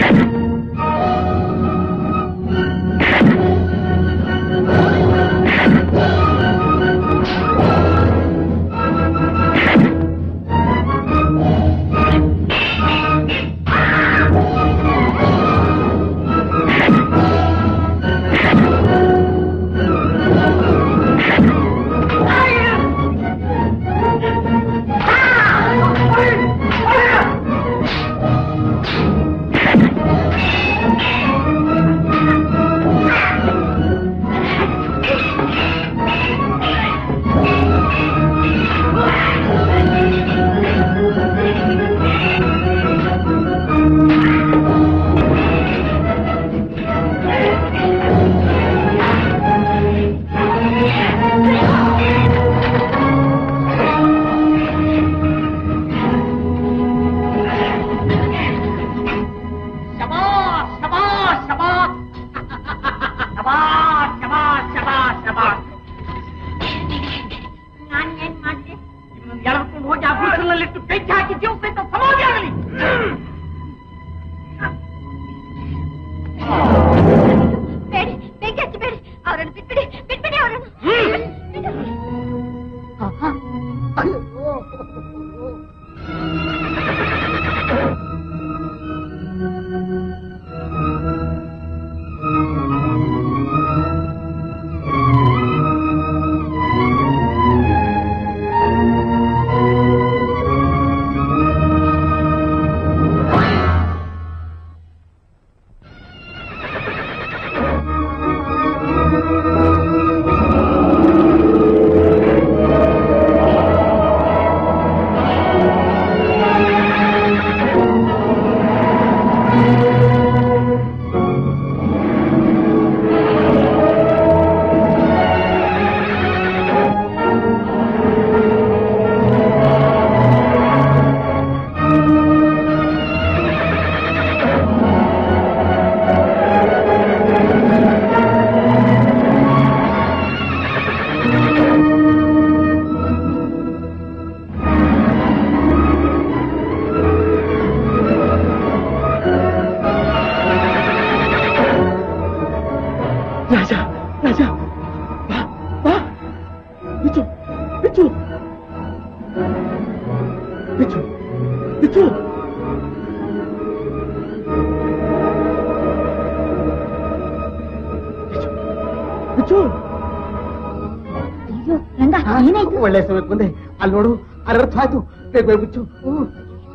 ಏನಾಯ್ತು ಒಳ್ಳೆ ಸಮಯಕ್ಕೆ ಬಂದೆ ಅಲ್ಲಿ ನೋಡು ಅಲ್ಲಿ ಅರ್ಥ ಆಯ್ತು ಬೇಗ ಬೇಗ ಮುಚ್ಚು ಹ್ಮ್.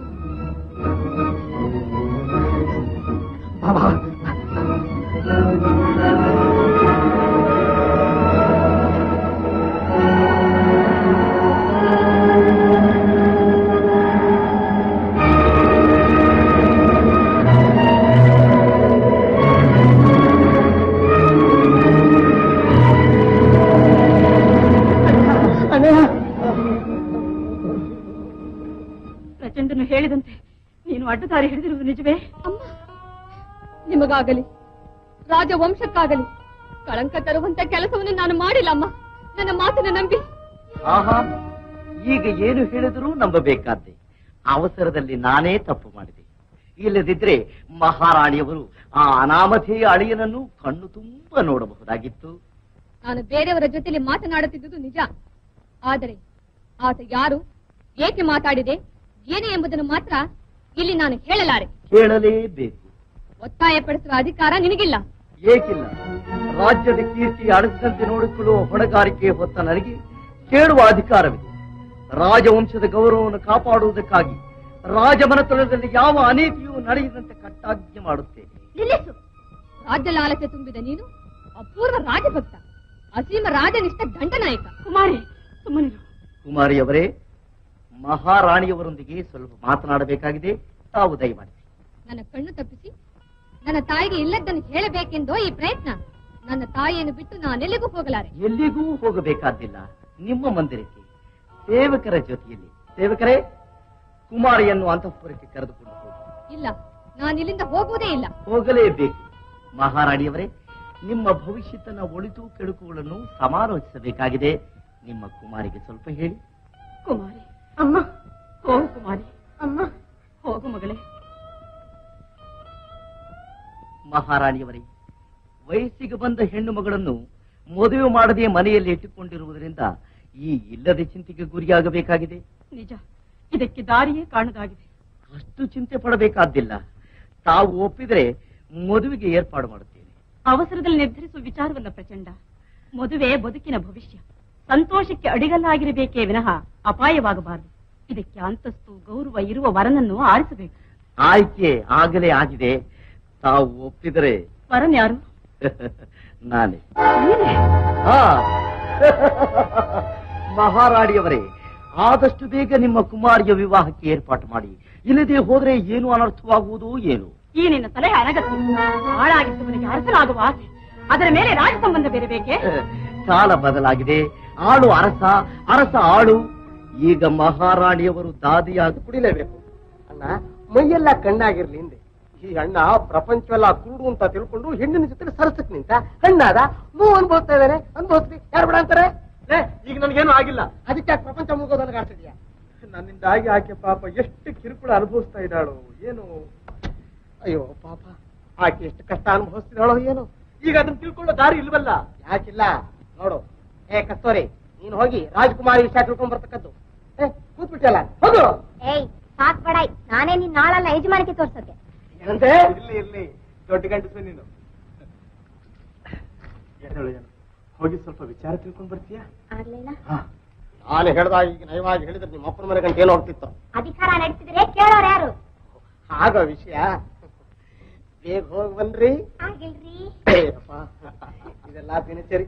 ಬಾ, ಬಾ. ಅಣ್ಣಯ್ಯ ಪ್ರಚಂಡನು ಹೇಳಿದಂತೆ ನೀನು ಅಡ್ಡದಾರಿ ಹಿಡಿದಿರುವುದು ನಿಜವೇ ನಿಮಗಾಗಲಿ ರಾಜವಂಶಕ್ಕಾಗಲಿ ಕಳಂಕ ತರುವಂತ ಕೆಲಸವನ್ನು ನಾನು ಮಾಡಿಲ್ಲ ಅಮ್ಮ ನನ್ನ ಮಾತನ್ನ ನಂಬಿ ಆಹಾ ಈಗ ಏನು ಹೇಳಿದರೂ ನಂಬಬೇಕಾದ್ದೆ ಅವಸರದಲ್ಲಿ ನಾನೇ ತಪ್ಪು ಮಾಡಿದೆ ಇಲ್ಲದಿದ್ರೆ ಮಹಾರಾಣಿಯವರು ಆ ಅನಾಮಧೇಯ ಅಳಿಯನನ್ನು ಕಣ್ಣು ತುಂಬ ನೋಡಬಹುದಾಗಿತ್ತು ನಾನು ಬೇರೆಯವರ ಜೊತೆಲಿ ಮಾತನಾಡುತ್ತಿದ್ದುದು ನಿಜ ಆದರೆ ಆತ ಯಾರು ಏಕೆ ಮಾತಾಡಿದೆ ಏನು ಎಂಬುದನ್ನು ಮಾತ್ರ ಇಲ್ಲಿ ನಾನು ಹೇಳಲಾರೆ ಕೇಳಲೇಬೇಕು ಒತ್ತಾಯ ಪಡಿಸುವ ಅಧಿಕಾರ ನಿನಗಿಲ್ಲ ಏಕಿಲ್ಲ ರಾಜ್ಯದ ಕೀರ್ತಿ ಅಳಿಸಿದಂತೆ ನೋಡಿಕೊಳ್ಳುವ ಹೊಣೆಗಾರಿಕೆ ಹೊತ್ತ ನನಗೆ ಕೇಳುವ ಅಧಿಕಾರವಿದೆ ರಾಜವಂಶದ ಗೌರವವನ್ನು ಕಾಪಾಡುವುದಕ್ಕಾಗಿ ರಾಜಮನೆತನದಲ್ಲಿ ಯಾವ ಅನೀತಿಯೂ ನಡೆಯದಂತೆ ಕಟ್ಟಾಜ್ಞೆ ಮಾಡುತ್ತೇನೆ ನಿಲ್ಲಿಸು ರಾಜ್ಯ ಲಾಲಸೆ ತುಂಬಿದ ನೀನು ಅಪೂರ್ವ ರಾಜಭಕ್ತ ಅಸೀಮ ರಾಜನಿಷ್ಠ ದಂಡನಾಯಕ ಕುಮಾರಿ ಸುಮ್ಮನಿರು ಕುಮಾರಿಯವರೇ ಮಹಾರಾಣಿಯವರೊಂದಿಗೆ ಸ್ವಲ್ಪ ಮಾತನಾಡಬೇಕಾಗಿದೆ ತಾವು ದಯಮಾಡಿ ನನ್ನ ಕಣ್ಣು ತಪ್ಪಿಸಿ ನನ್ನ ತಾಯಿಗೆ ಇಲ್ಲದ್ದನ್ನು ಹೇಳಬೇಕೆಂದೋ ಈ ಪ್ರಯತ್ನ ನನ್ನ ತಾಯಿಯನ್ನು ಬಿಟ್ಟು ನಾನೆಲ್ಲಿಗೂ ಹೋಗಲಾರೆ ಎಲ್ಲಿಗೂ ಹೋಗಬೇಕಾದ್ದಿಲ್ಲ ನಿಮ್ಮ ಮಂದಿರಕ್ಕೆ ಸೇವಕರ ಜೊತೆಯಲ್ಲಿ ಸೇವಕರೇ ಕುಮಾರಿಯನ್ನು ಅಂತಃಪುರಕ್ಕೆ ಕರೆದುಕೊಂಡು ಹೋಗಿ ಇಲ್ಲ ನಾನಿಲ್ಲಿಂದ ಹೋಗುವುದೇ ಇಲ್ಲ ಹೋಗಲೇಬೇಕು ಮಹಾರಾಣಿಯವರೇ ನಿಮ್ಮ ಭವಿಷ್ಯತನ ಒಳಿತು ಕೆಡುಕುಗಳನ್ನು ಸಮಾಲೋಚಿಸಬೇಕಾಗಿದೆ ನಿಮ್ಮ ಕುಮಾರಿಗೆ ಸ್ವಲ್ಪ ಹೇಳಿ ಕುಮಾರಿ ಅಮ್ಮ ಹೋಗು ಕುಮಾರಿ ಅಮ್ಮ ಹೋಗು ಮಗಳೇ ಮಹಾರಾಣಿಯವರೇ ವಯಸ್ಸಿಗೆ ಬಂದ ಹೆಣ್ಣು ಮಗಳನ್ನು ಮದುವೆ ಮಾಡದೆ ಮನೆಯಲ್ಲಿ ಇಟ್ಟುಕೊಂಡಿರುವುದರಿಂದ ಈ ಇಲ್ಲದ ಚಿಂತೆಗೆ ಗುರಿಯಾಗಬೇಕಾಗಿದೆ ನಿಜ ಇದಕ್ಕೆ ದಾರಿಯೇ ಕಾಣದಾಗಿದೆ ಅಷ್ಟು ಚಿಂತೆ ಪಡಬೇಕಾದ್ದಿಲ್ಲ ತಾವು ಒಪ್ಪಿದರೆ ಮದುವೆಗೆ ಏರ್ಪಾಡು ಮಾಡುತ್ತೇನೆ ಅವಸರದಲ್ಲಿ ನಿರ್ಧರಿಸುವ ವಿಚಾರವಲ್ಲ ಪ್ರಚಂಡ ಮದುವೆ ಬದುಕಿನ ಭವಿಷ್ಯ ಸಂತೋಷಕ್ಕೆ ಅಡಿಗಲ್ಲಾಗಿರಬೇಕೇ ವಿನಃ ಅಪಾಯವಾಗಬಾರದು ಇದಕ್ಕೆ ಅಂತಸ್ತು ಗೌರವ ಇರುವ ವರನನ್ನು ಆರಿಸಬೇಕು ಆಯ್ಕೆ ಆಗಲೇ ಆಗಿದೆ ತಾವು ಒಪ್ಪಿದರೆ ವರನ್ ಯಾರು ನಾನೇ ನೀನೇ? ಆ. ಮಹಾರಾಣಿಯವರೇ ಆದಷ್ಟು ಬೇಗ ನಿಮ್ಮ ಕುಮಾರಿಯ ವಿವಾಹಕ್ಕೆ ಏರ್ಪಾಟು ಮಾಡಿ ಇಲ್ಲದೆ ಹೋದ್ರೆ ಏನು ಅನರ್ಥವಾಗುವುದು ಏನು ಈ ನಿನ್ನ ಸಲಹೆ ಅನಗತ್ಯ ಹಾಳಾಗಿದ್ದವನಿಗೆ ಅರಸನಾಗುವ ಆಸೆ ಅದರ ಮೇಲೆ ರಾಜ ಸಂಬಂಧ ಬೇರೆ ಬೇಕೆ ಕಾಲ ಬದಲಾಗಿದೆ ಆಳು ಅರಸ ಅರಸ ಆಳು ಈಗ ಮಹಾರಾಣಿಯವರು ದಾದಿಯಾಗಿ ಕುಡಿಲೇಬೇಕು ಅಣ್ಣ ಮೈಯೆಲ್ಲ ಕಣ್ಣಾಗಿರ್ಲಿ ಹಿಂದೆ ಈ ಅಣ್ಣ ಪ್ರಪಂಚವೆಲ್ಲ ಕುರುಡು ಅಂತ ತಿಳ್ಕೊಂಡು ಹೆಣ್ಣಿನ ಜೊತೆ ಸರಸಕ್ ನಿಂತ ಹಣ್ಣಾದ ನೋವು ಅನ್ಭವಿಸ್ತಾ ಇದ್ದಾನೆ ಅನ್ಭವಿಸ್ಲಿ ಯಾರು ಬಿಡ ಅಂತಾರೆ ಲೇ, ಈಗ ನನ್ಗೇನು ಆಗಿಲ್ಲ ಅದಕ್ಕೆ ಯಾಕೆ ಪ್ರಪಂಚ ಮುಗೋದನ್ನ ಕಾಡ್ತಿದ್ಯಾ ನನ್ನಿಂದಾಗಿ ಆಕೆ ಪಾಪ ಎಷ್ಟು ಕಿರುಕುಳ ಅನುಭವಿಸ್ತಾ ಇದ್ದಾಳು ಏನು ಅಯ್ಯೋ ಪಾಪ ಆಕೆ ಎಷ್ಟು ಕಷ್ಟ ಅನುಭವಿಸ್ತಿದ್ದಾಳೋ ಏನು ಈಗ ಅದನ್ನ ತಿಳ್ಕೊಳ್ಳೋ ದಾರಿ ಇಲ್ವಲ್ಲ ಯಾಕಿಲ್ಲ ನೋಡು ಏ ಕಸ್ತೋರಿ ನೀನು ಹೋಗಿ ರಾಜ್ಕುಮಾರಿ ವಿಷಯ ತಿಳ್ಕೊಂಡ್ ಬರ್ತಕ್ಕದ್ದು ಏ ಕೂತ್ಬಿಟ್ಟಲ್ಲ ಹೋಗು ಏಯ್ ಸಾಕ್ ಬಡಾಯ್ ನಾನೇ ನಿನ್ ನಾಳಲ್ಲ ಯಜಮಾನಿಕೆ ತೋರ್ಸೋಕೆ ಏನಂತೆ ಇರ್ಲಿ ಇರ್ಲಿ ದೊಡ್ಡ ಗಂಡಸು ನೀನು ಎದ್ದೇಳು ಏನು ಹೋಗಿ ಸ್ವಲ್ಪ ವಿಚಾರ ತಿಳ್ಕೊಂಡ್ ಬರ್ತೀಯಾ ಆಗ್ಲಿಲ್ಲ ನಾನು ಹೇಳ್ದಾಗ ಈಗ ನಯವಾಗಿ ಹೇಳಿದ್ರೆ ನಿಮ್ಮ ಅಪ್ಪನ ಮನೆ ಗಂಟೆ ಏನು ಹೋಗ್ತಿತ್ತು ಅಧಿಕಾರ ನಡೆಸಿದ್ರೆ ಕೇಳೋರು ಯಾರು ಆಗ ವಿಷಯ ಬೇಗ ಹೋಗಿ ಬನ್ರಿ ಆಗಿಲ್ರಿ ಏಯಪ್ಪ, ಇದೆಲ್ಲ ದಿನಚರಿ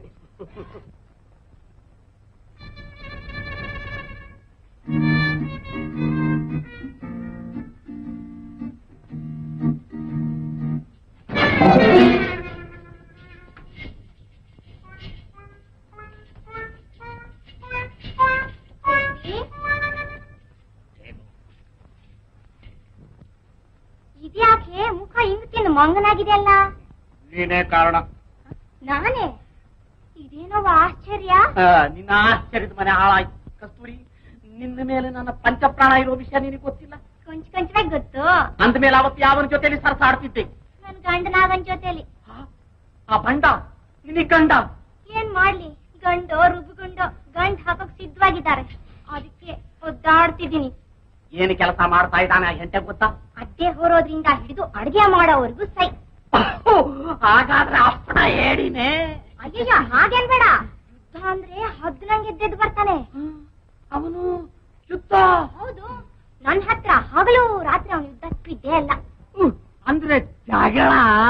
ಇದ್ಯಾಕೆ ಮುಖ ಹಿಂಗ್ ತಿನ್ನು ಮಂಗನಾಗಿದೆ ಅಲ್ಲ ನೀನೇ ಕಾರಣ ನಾನೇ ಇದೇನೋ ಆಶ್ಚರ್ಯ ಆ, ನಿನ್ನ ಆಶ್ಚರ್ಯದ ಮನೆ ಹಾಳಾಯ್ತು ಕಸ್ತೂರಿ ನಿನ್ನ ಮೇಲೆ ನನ್ನ ಪಂಚಪ್ರಾಣ ಇರೋ ವಿಷಯ ನಿನಗೆ ಗೊತ್ತಿಲ್ಲ ಕೊಂಚ ಕೊಂಚವಾಗಿ ಗೊತ್ತು ಅಂದ ಮೇಲೆ ಅವತ್ತು ಯಾವನ ಜೊತೆಲಿ ಸರಸಾಡ್ತಿದ್ದೆ ನನ್ ಗಂಡನಾಗನ್ ಜೊತೆಲಿ ಆ ಬಂಡ ನಿನಗ್ ಗಂಡ ಏನ್ ಮಾಡ್ಲಿ ಗಂಡು ರುಬ್ಬಿಕೊಂಡು ಗಂಡ್ ಹಾಕೋಕ್ ಸಿದ್ಧವಾಗಿದ್ದಾರೆ ಅದಕ್ಕೆ ಒದ್ದಾಡ್ತಿದ್ದೀನಿ ಏನು ಕೆಲಸ ಮಾಡ್ತಾ ಇದ್ದಾನೆ ಆ ಹೆಂಟೆ ಗೊತ್ತಾ ಅಡ್ಡೆ ಹೊರೋದ್ರಿಂದ ಹಿಡಿದು ಅಡ್ಗೆ ಮಾಡೋವರೆಗೂ ಸೈ ಹಾಗಾದ್ರೆ ಅಪ್ಪಣ ಹೇಳಿನೇ ಅಯ್ಯಯ್ಯ ಹಾಗೇನ್ ಬೇಡ ಯುದ್ಧ ಅಂದ್ರೆ ಹದ್ನಂಗೆ ಎದ್ದೆದ್ದು ಬರ್ತಾನೆ ಅವನು ಯುದ್ಧ ಹೌದು ನನ್ ಹತ್ರ ಹಗಲು ರಾತ್ರಿ ಅವನು ಯುದ್ಧಕ್ಕೂ ಇದ್ದೇ ಅಲ್ಲ ಅಂದ್ರೆ ಜಗಳ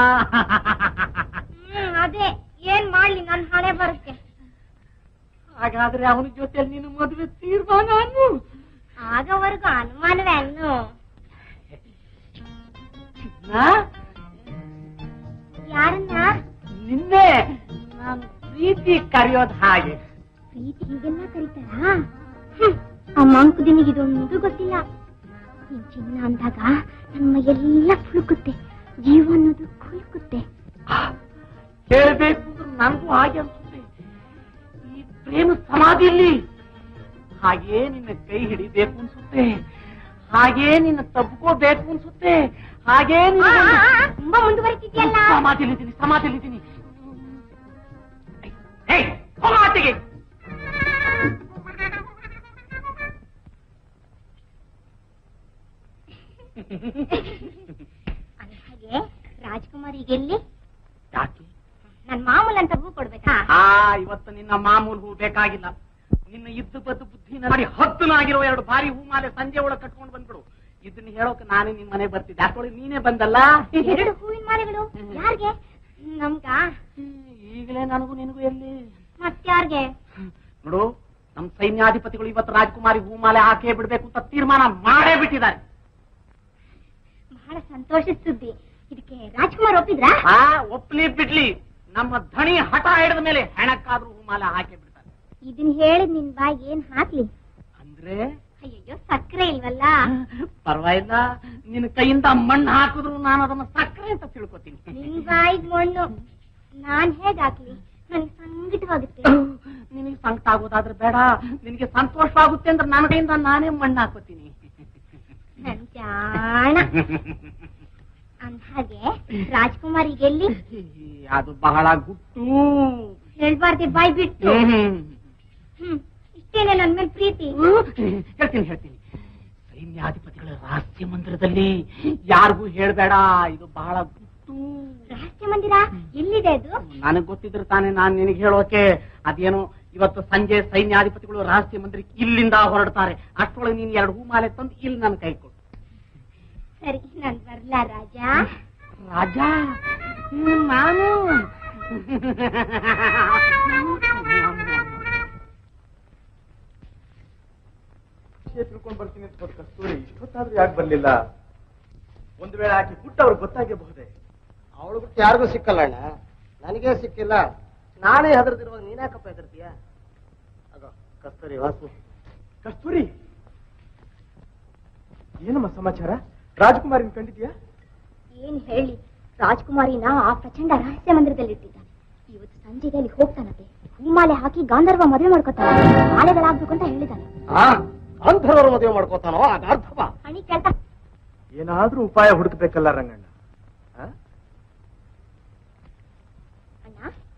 ಹ್ಮ್ ಅದೇ ಏನ್ ಮಾಡ್ಲಿ ನನ್ ಹಣೆ ಬರುತ್ತೆ ಹಾಗಾದ್ರೆ ಅವನ ಜೊತೆ ನೀನು ಮದುವೆ ತೀರ್ಮಾನ ಅನ್ನು ಆಗವರೆಗೂ ಅನುಮಾನವೇ ಅನ್ನು ನಾ? ಯಾರನ್ನ ನಿನ್ನೆ ನಾನು ಪ್ರೀತಿ ಕರೆಯೋದು ಹಾಗೆ ಪ್ರೀತಿ ಹೀಗೆಲ್ಲ ಕರೀತಾರಾ ಹ್ಮ್, ಆ ಮಂಕುದಿನಿಗೆ ಇದೊಂದು ಗೊತ್ತಿಲ್ಲ ನೀನ್ ಚಿನ್ನ ಅಂದಾಗ ನಮ್ಮ ಎಲ್ಲ ಫುಳುಕುತ್ತೆ ಜೀವ ಅನ್ನೋದು ಕುಲುಕುತ್ತೆ ಹೇಳ್ಬೇಕು ಅಂದ್ರೆ ನನಗೂ ಹಾಗೆ ಅನ್ಸುತ್ತೆ ಈ ಪ್ರೇಮ ಸಮಾಧಿಯಲ್ಲಿ ಹಾಗೇ ನಿನ್ನ ಕೈ ಹಿಡಿಬೇಕು ಅನ್ಸುತ್ತೆ ಹಾಗೇ ನಿನ್ನ ತಬ್ಕೋಬೇಕು ಅನ್ಸುತ್ತೆ ಹಾಗೇ ನಿನ್ನ ಆ, ಆ, ಆ, ತುಂಬಾ ಮುಂದುವರಿತಿದ್ಯಲ್ಲ ಸಮಾಧಿಲಿದ್ದೀನಿ ಸಮಾಧಿಲಿದ್ದೀನಿ ಏಯ್, ಹೋಗು ಆಚೆಗೆ. ಹಾಗೆ ರಾಜ್ಕುಮಾರ್ ಈಗ ಎಲ್ಲಿ ಯಾಕೆ ನನ್ ಮಾಮೂಲ್ ಅಂತ ಹೂ ಕೊಡ್ಬೇಕಾ ಆ ಇವತ್ತು ನಿನ್ನ ಮಾಮೂಲು ಹೂ ಬೇಕಾಗಿಲ್ಲ ನಿನ್ನ ಇದ್ದು ಬದ್ದು ಬುದ್ಧಿ ಮಾಡಿ ಹತ್ತನಾಗಿರೋ ಎರಡು ಬಾರಿ ಹೂ ಮಾಲೆ ಸಂಜೆ ಒಳಗೆ ಕಟ್ಕೊಂಡು ಬಂದ್ಬಿಡು ಇದನ್ನ ಹೇಳೋಕೆ ನಾನೇ ನಿಮ್ ಮನೆ ಬರ್ತಿದ್ದೆ ಅಷ್ಟೊಳಗೆ ನೀನೇ ಬಂದಲ್ಲ ಎರಡು ಹೂವಿನ ಮಾಲೆಗಳು ಯಾರ್ಗೆ ನಮ್ಗ ಈಗಲೇ ನನಗೂ ನಿನಗೂ ಎಲ್ಲಿ ಮತ್ಯಾರ್ಗೆ ನೋಡು ನಮ್ ಸೈನ್ಯಾಧಿಪತಿಗಳು ಇವತ್ತು ರಾಜ್ಕುಮಾರಿ ಹೂಮಾಲೆ ಹಾಕೇ ಬಿಡ್ಬೇಕು ಅಂತ ತೀರ್ಮಾನ ಮಾಡೇ ಬಿಟ್ಟಿದ್ದಾರೆ ಬಹಳ ಸಂತೋಷದ ಸುದ್ದಿ ಇದಕ್ಕೆ ರಾಜ್ಕುಮಾರ್ ಒಪ್ಪಿದ್ರಾ ಆ ಒಪ್ಲಿ ಬಿಡ್ಲಿ ನಮ್ಮ ಧಣಿ ಹಠ ಹಿಡಿದ ಮೇಲೆ ಹೆಣಕ್ಕಾದ್ರೂ ಹೂಮಾಲೆ ಹಾಕೇ ಬಿಡ್ತಾರೆ ಇದನ್ ಹೇಳಿದ್ ನಿನ್ ಬಾಯಿಗೆ ಏನ್ ಹಾಕ್ಲಿ ಅಂದ್ರೆ ಅಯ್ಯಯ್ಯೋ ಸಕ್ಕರೆ ಇಲ್ವಲ್ಲ ಪರವಾಗಿಲ್ಲ ನಿನ್ನ ಕೈಯಿಂದ ಮಣ್ಣು ಹಾಕಿದ್ರು ನಾನು ಅದನ್ನ ಸಕ್ಕರೆ ಅಂತ ತಿಳ್ಕೊತೀನಿ ನಿನ್ ಬಾಯಿಗ್ ಮಣ್ಣು ನಾನ್ ಹೇಗ್ ಹಾಕ್ಲಿ ನನಗೆ ಸಂಕಟವಾಗುತ್ತೆ ನಿನಗೆ ಸಂಕಟ ಆಗೋದಾದ್ರೆ ಬೇಡ ನಿನಗೆ ಸಂತೋಷವಾಗುತ್ತೆ ಅಂದ್ರೆ ನನ್ನ ಕೈಯಿಂದ ನಾನೇ ಮಣ್ಣು ಹಾಕೋತೀನಿ ನನ್ ಜಾಣ ಅಂದ್ಹಾಗೆ ರಾಜ್ಕುಮಾರ್ ಈಗ ಎಲ್ಲಿ ಅದು ಬಹಳ ಗುಟ್ಟು ಹೇಳ್ಬಾರ್ದೆ ಬಾಯ್ ಬಿಟ್ಟು ಹ್ಮ್. ಹ್ಮ್ ಇಷ್ಟೇನೆ ನನ್ ಮೇಲೆ ಪ್ರೀತಿ ಹೇಳ್ತೀನಿ ಹೇಳ್ತೀನಿ ಸೈನ್ಯಾಧಿಪತಿಗಳ ರಹಸ್ಯ ಮಂದಿರದಲ್ಲಿ ಯಾರಿಗೂ ಹೇಳ್ಬೇಡ ಇದು ಬಹಳ ಗುಟ್ಟು ರಹಸ್ಯ ಮಂದಿರ ಎಲ್ಲಿದೆ ಅದು ನನಗ್ ಗೊತ್ತಿದ್ರೆ ತಾನೇ ನಾನ್ ನಿನಗೆ ಹೇಳೋಕೆ ಅದೇನೋ ಇವತ್ತು ಸಂಜೆ ಸೈನ್ಯಾಧಿಪತಿಗಳು ರಹಸ್ಯ ಮಂದಿರಕ್ಕೆ ಇಲ್ಲಿಂದ ಹೊರಡ್ತಾರೆ ಅಷ್ಟರೊಳಗೆ ನೀನ್ ಎರಡು ಹೂಮಾಲೆ ತಂದು ಇಲ್ಲಿ ನನ್ನ ಕೈ ಕೊಡು ಸರಿ ನಾನ್ ಬರ್ಲಾ ರಾಜ ರಾಜ ಹ್ಮ್, ನಾನು ವಿಷಯ ತಿಳ್ಕೊಂಡ್ ಬರ್ತೀನಿ ಅಂತ ಹೋದ ಕಸ್ತೂರಿ ಇಷ್ಟೊತ್ತಾದ್ರೂ ಯಾಕೆ ಬರ್ಲಿಲ್ಲ ಒಂದು ವೇಳೆ ಆಕೆ ಗುಟ್ಟು ಅವ್ರಿಗೆ ಗೊತ್ತಾಗಿರಬಹುದೇ ಅವಳು ಬಿಟ್ಟು ಯಾರಿಗೂ ಸಿಕ್ಕಲ್ಲ ಅಣ್ಣ ನನಗೆ ಸಿಕ್ಕಿಲ್ಲ ನಾನೇ ಹೆದರ್ದಿರುವಾಗ ನೀನ್ಯಾಕಪ್ಪ ಹೆದರ್ತೀಯ ಅಗೋ ಕಸ್ತೂರಿ ವಾಸನೆ ಕಸ್ತೂರಿ ಏನಮ್ಮ ಸಮಾಚಾರ ರಾಜಕುಮಾರಿನ ಕಂಡಿದ್ಯಾ ಏನ್ ಹೇಳಿ ರಾಜ್ಕುಮಾರಿನ ಆ ಪ್ರಚಂಡ ರಹಸ್ಯ ಮಂದಿರದಲ್ಲಿ ಇಟ್ಟಿದ್ದಾನೆ ಇವತ್ತು ಸಂಜೆಗೆ ಅಲ್ಲಿ ಹೋಗ್ತಾನಂತೆ ಹೂಮಾಲೆ ಹಾಕಿ ಗಾಂಧರ್ವ ಮದುವೆ ಮಾಡ್ಕೊತಾನೆ ಮಾಲೆಗಳಾಗ್ಬೇಕು ಅಂತ ಹೇಳಿದಾನೆ ಆ ಅಂಧರವರು ಮದುವೆ ಮಾಡ್ಕೋತಾನೋ ಆಗ ಅರ್ಥವ ಹಣಿ ಕೇಳ್ತಾ ಏನಾದ್ರೂ ಉಪಾಯ ಹುಡುಕ್ಬೇಕಲ್ಲ ರಂಗಣ್ಣ ಆ? ಅಣ್ಣ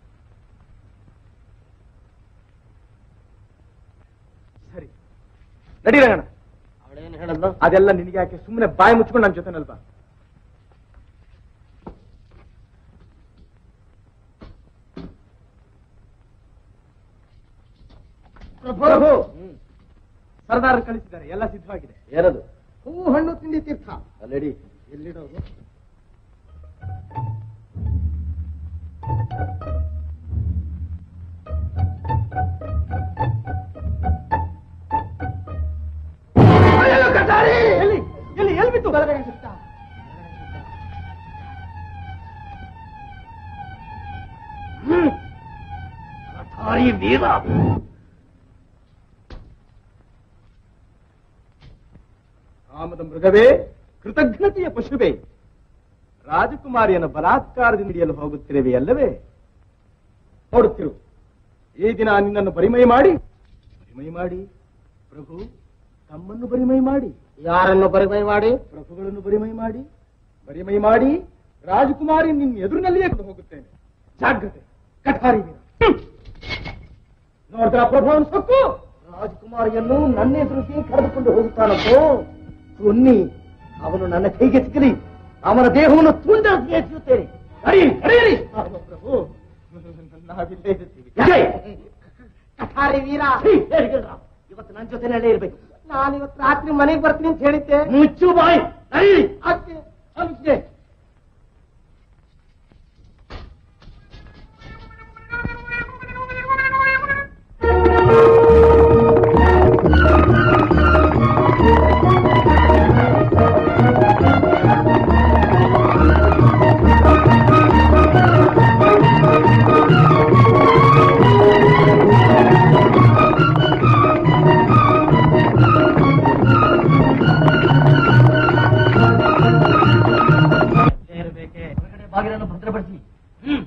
ಸರಿ ನಡಿ ರಂಗಣ್ಣ ಅವಳೇನು ಹೇಳಲ್ಲ ಅದೆಲ್ಲ ನಿನಗೆ ಯಾಕೆ ಸುಮ್ಮನೆ ಬಾಯಿ ಮುಚ್ಕೊಂಡು ನನ್ನ ಜೊತೆನಲ್ವಾ ಪ್ರಭು ಸರ್ದಾರ್ ಕಳಿಸಿದ್ದಾರೆ ಎಲ್ಲ ಸಿದ್ಧವಾಗಿದೆ ಏನದು ಹೂ ಹಣ್ಣು ತಿಂಡಿ ತೀರ್ಥ ಅಲ್ಲಡಿ ಎಲ್ಲಿಡೋದು ಎಲ್ಲಿ ಎಲ್ಲಿ ಎಲ್ಲಿ ಬಿತ್ತು ಬಲಗಡೆ ಸುತ್ತ ತಾಯಿ ವೀರ ಕಾಮದ ಮೃಗವೇ ಕೃತಜ್ಞತೆಯ ಪಶುವೇ ರಾಜಕುಮಾರಿಯನ್ನು ಬಲಾತ್ಕಾರದಿಂದ ಹಿಡಿಯಲು ಹೋಗುತ್ತಿರುವೆ ಅಲ್ಲವೇ ನೋಡುತ್ತಿರು ಈ ದಿನ ನಿನ್ನನ್ನು ಬರಿಮೈ ಮಾಡಿ ಬರಿಮೈ ಮಾಡಿ ಪ್ರಭು ತಮ್ಮನ್ನು ಬರಿಮೈ ಮಾಡಿ ಯಾರನ್ನು ಬರಿಮೈ ಮಾಡಿ ಪ್ರಭುಗಳನ್ನು ಬರಿಮೈ ಮಾಡಿ ಬರಿಮೈ ಮಾಡಿ ರಾಜಕುಮಾರಿ ನಿನ್ನ ಎದುರಿನಲ್ಲಿಯೇ ಕೊಂಡು ಹೋಗುತ್ತೇನೆ ಜಾಗ್ರತೆ ಕಠಾರಿ ವೀರ. ಹ್ಮ್. ನೋಡ್ದ ಪ್ರಭುವನ್ನು ಸೊಕ್ಕು ರಾಜಕುಮಾರಿಯನ್ನು ನನ್ನ ಎದುರಿಗೆ ಕರೆದುಕೊಂಡು ಹೋಗುತ್ತಾನಂತೋ ಸುನ್ನಿ ಅವನು ನನ್ನ ಕೈಗೆ ಸಿಕ್ಕಲಿ ಅವನ ದೇಹವನ್ನು ತುಂಡ ಎಸೆಯುತ್ತೇನೆ ನಡಿ, ನಡೆಯಿರಿ. ಪ್ರಭು ನಾವಿಲ್ಲೇ ಇರುತ್ತೀವಿ ಯಾಕೆ? ಕಠಾರಿ ವೀರ ಇವತ್ತು ನನ್ನ ಜೊತೆನಲ್ಲೇ ಇರ್ಬೇಕು ನಾನು ಇವತ್ತು ರಾತ್ರಿ ಮನೆಗೆ ಬರ್ತೀನಿ ಅಂತ ಹೇಳಿದ್ದೆ ಮುಚ್ಚು ಬಾಯ್ ನಡಿ. ಅದಕ್ಕೆ ಅದಕ್ಕೆ. ಇರ್ಬೇಕೆ ಹೊರಗಡೆ ಬಾಗಿಲನ್ನು ಭದ್ರಪಡಿಸಿ ಹ್ಮ್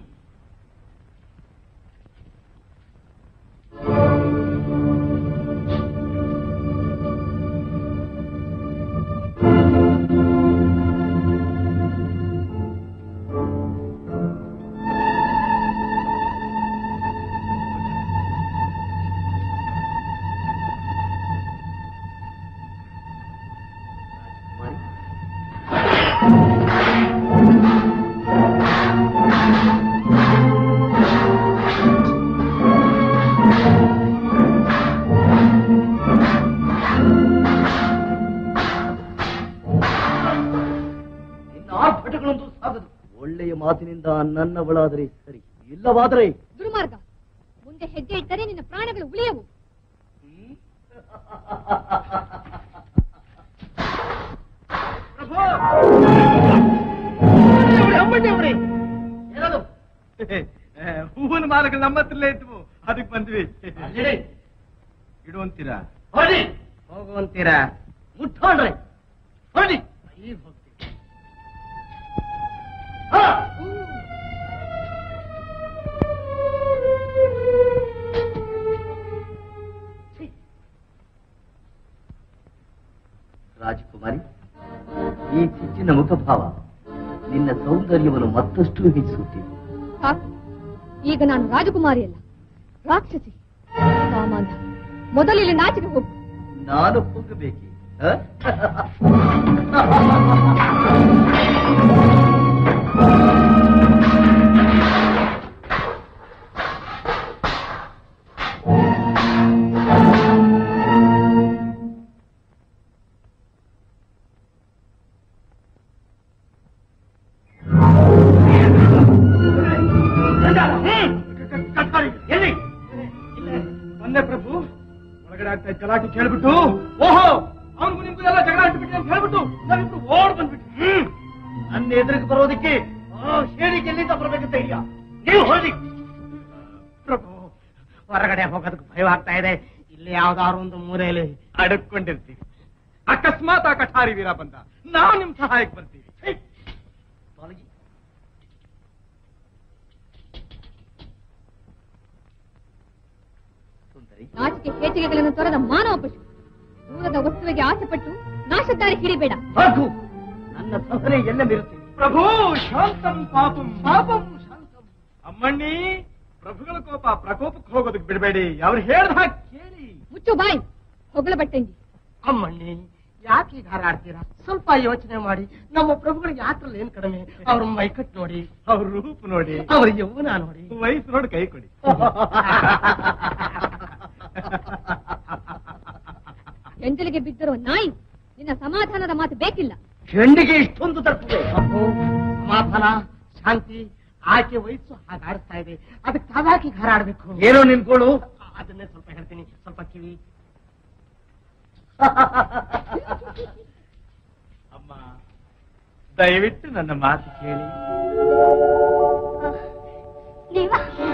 ಇನ್ನು ಆರ್ಭಟಗಳೊಂದು ಸಾಗದು ಒಳ್ಳೆಯ ಮಾತಿನಿಂದ ನನ್ನವಳಾದರೆ ಸರಿ ಇಲ್ಲವಾದರೆ ದುರ್ಮಾರ್ಗ ಮುಂದೆ ಹೆಜ್ಜೆ ಇಟ್ಟರೆ ನಿನ್ನ ಪ್ರಾಣಗಳು ಉಳಿಯವು ಏನದು ಹೂವಿನ ಮಾಲಗಳು ನಮ್ಮ ಹತ್ರಲ್ಲೇ ಇದ್ವು ಅದಕ್ಕೆ ಬಂದ್ವಿ ಅಲ್ಲಿಡಿ. ಇಡು ಅಂತೀರಾ ಹೊರಡಿ ಹೋಗುವಂತೀರಾ ಮುಟ್ಟಾಡ್ರೆ ಹೊರಡಿ ಈಗ ಹೋಗ್ತೀನಿ ಹಾ. ಛೀ. ರಾಜಕುಮಾರಿ ಈ ಚಿಚ್ಚಿನ ಮುಖಭಾವ ನಿನ್ನ ಸೌಂದರ್ಯವನ್ನು ಮತ್ತಷ್ಟು ಹೆಚ್ಚಿಸುತ್ತಿದೆ ಸಾಕು ಈಗ ನಾನು ರಾಜಕುಮಾರಿ ಅಲ್ಲ ರಾಕ್ಷಸಿ ಕಾಮಾಂಧ ಮೊದಲಿಲ್ಲಿ ನಾಚಿಕೆ ಹೋಗು ನಾನು ಹೋಗಬೇಕೆ ಹ? ಎಲ್ಲಿ ಮೊನ್ನೆ ಪ್ರಭು ಒಳಗಡೆ ಆಗ್ತಾ ಇದ್ದ ಗಲಾಟೆ ಕೇಳ್ಬಿಟ್ಟು ಓಹೋ ಅವನಿಗೂ ನಿಮ್ಗೂ ಎಲ್ಲ ಜಗಳ ಆಡ್ಬಿಟ್ಟು ಅಂತ ಹೇಳ್ಬಿಟ್ಟು ನಾವಿಬ್ರು ಓಡ್ ಬಂದ್ಬಿಟ್ಟು ಹ್ಮ್ ನನ್ನ ಎದುರಿಗೆ ಬರೋದಕ್ಕೆ ಆ ಶೇಡಿಗೆ ಎಲ್ಲಿಂದ ಬರ್ಬೇಕಂತ ಇದೆಯಾ ನೀವು ಹೊರಡಿ ಪ್ರಭು ಹೊರಗಡೆ ಹೋಗೋದಕ್ಕೆ ಭಯವಾಗ್ತಾ ಇದೆ ಇಲ್ಲಿ ಯಾವ್ದಾದ್ರು ಒಂದು ಮೂಲೆಯಲ್ಲಿ ಅಡಕೊಂಡಿರ್ತೀವಿ ಅಕಸ್ಮಾತ್ ಆ ಕಠಾರಿ ವೀರ ಬಂದ ನಾವು ನಿಮ್ ಸಹಾಯಕ್ಕೆ ಬರ್ತೀವಿ ಛೀ! ತೊಲಗಿ. ಸುಂದರಿ ನಾಚಿಕೆ ಹೇಚಿಗೆಗಳನ್ನು ತೊರೆದ ಮಾನವ ಪಶು ದೂರದ ವಸ್ತುವಿಗೆ ಆಸೆಪಟ್ಟು ನಾಶದಾರಿ ಹಿಡಿಬೇಡ ಸಾಕು ನನ್ನ ಸಹನೆ ಎಲ್ಲ ಮೀರುತ್ತೀನಿ ಪ್ರಭು ಶಾಂತಂ ಪಾಪಂ ಪಾಪಂ ಶಾಂತಂ ಅಮ್ಮಣ್ಣಿ ಪ್ರಭುಗಳ ಕೋಪ ಪ್ರಕೋಪಕ್ಕೆ ಹೋಗೋದಕ್ಕೆ ಬಿಡಬೇಡಿ ಅವ್ರು ಹೇಳ್ದ ಹಾಗೆ ಕೇಳಿ ಮುಚ್ಚು ಬಾಯಿ ಹೊಗಳ ಬಟ್ಟಂಗಿ ಅಮ್ಮಣ್ಣಿ ಯಾಕೆ ಈಗ ಹಾರಾಡ್ತೀರಾ ಸ್ವಲ್ಪ ಯೋಚನೆ ಮಾಡಿ ನಮ್ಮ ಪ್ರಭುಗಳಿಗೆ ಯಾತ್ರಲ್ಲ ಏನ್ ಕಡಿಮೆ ಅವ್ರ ಮೈಕಟ್ ನೋಡಿ ಅವ್ರ ರೂಪ ನೋಡಿ ಅವ್ರ ಯೌವನ ನೋಡಿ ವಯಸ್ಸು ನೋಡಿ ಕೈ ಕೊಡಿ ಎಂಜಲಿಗೆ ಬಿದ್ದಿರುವ ನಾಯಿ ನಿನ್ನ ಸಮಾಧಾನದ ಮಾತು ಬೇಕಿಲ್ಲ ಚೆಂಡಿಗೆ ಇಷ್ಟೊಂದು ತಪ್ಪುವೆ ಅಪ್ಪು ಸಮಾಧಾನ ಶಾಂತಿ ಆಕೆ ವಯಸ್ಸು ಹಾಗಾಡ್ತಾ ಇದೆ ಅದಕ್ಕೆ ತಾವ್ಯಾಕೆ ಹಾರಾಡ್ಬೇಕು ಏನೋ ನಿನ್ಕೊಳ್ಳು ಅದನ್ನೇ ಸ್ವಲ್ಪ ಹೇಳ್ತೀನಿ ಸ್ವಲ್ಪ ಕಿವಿ ಅಮ್ಮ ದಯವಿಟ್ಟು ನನ್ನ ಮಾತು ಕೇಳಿ ದೇವ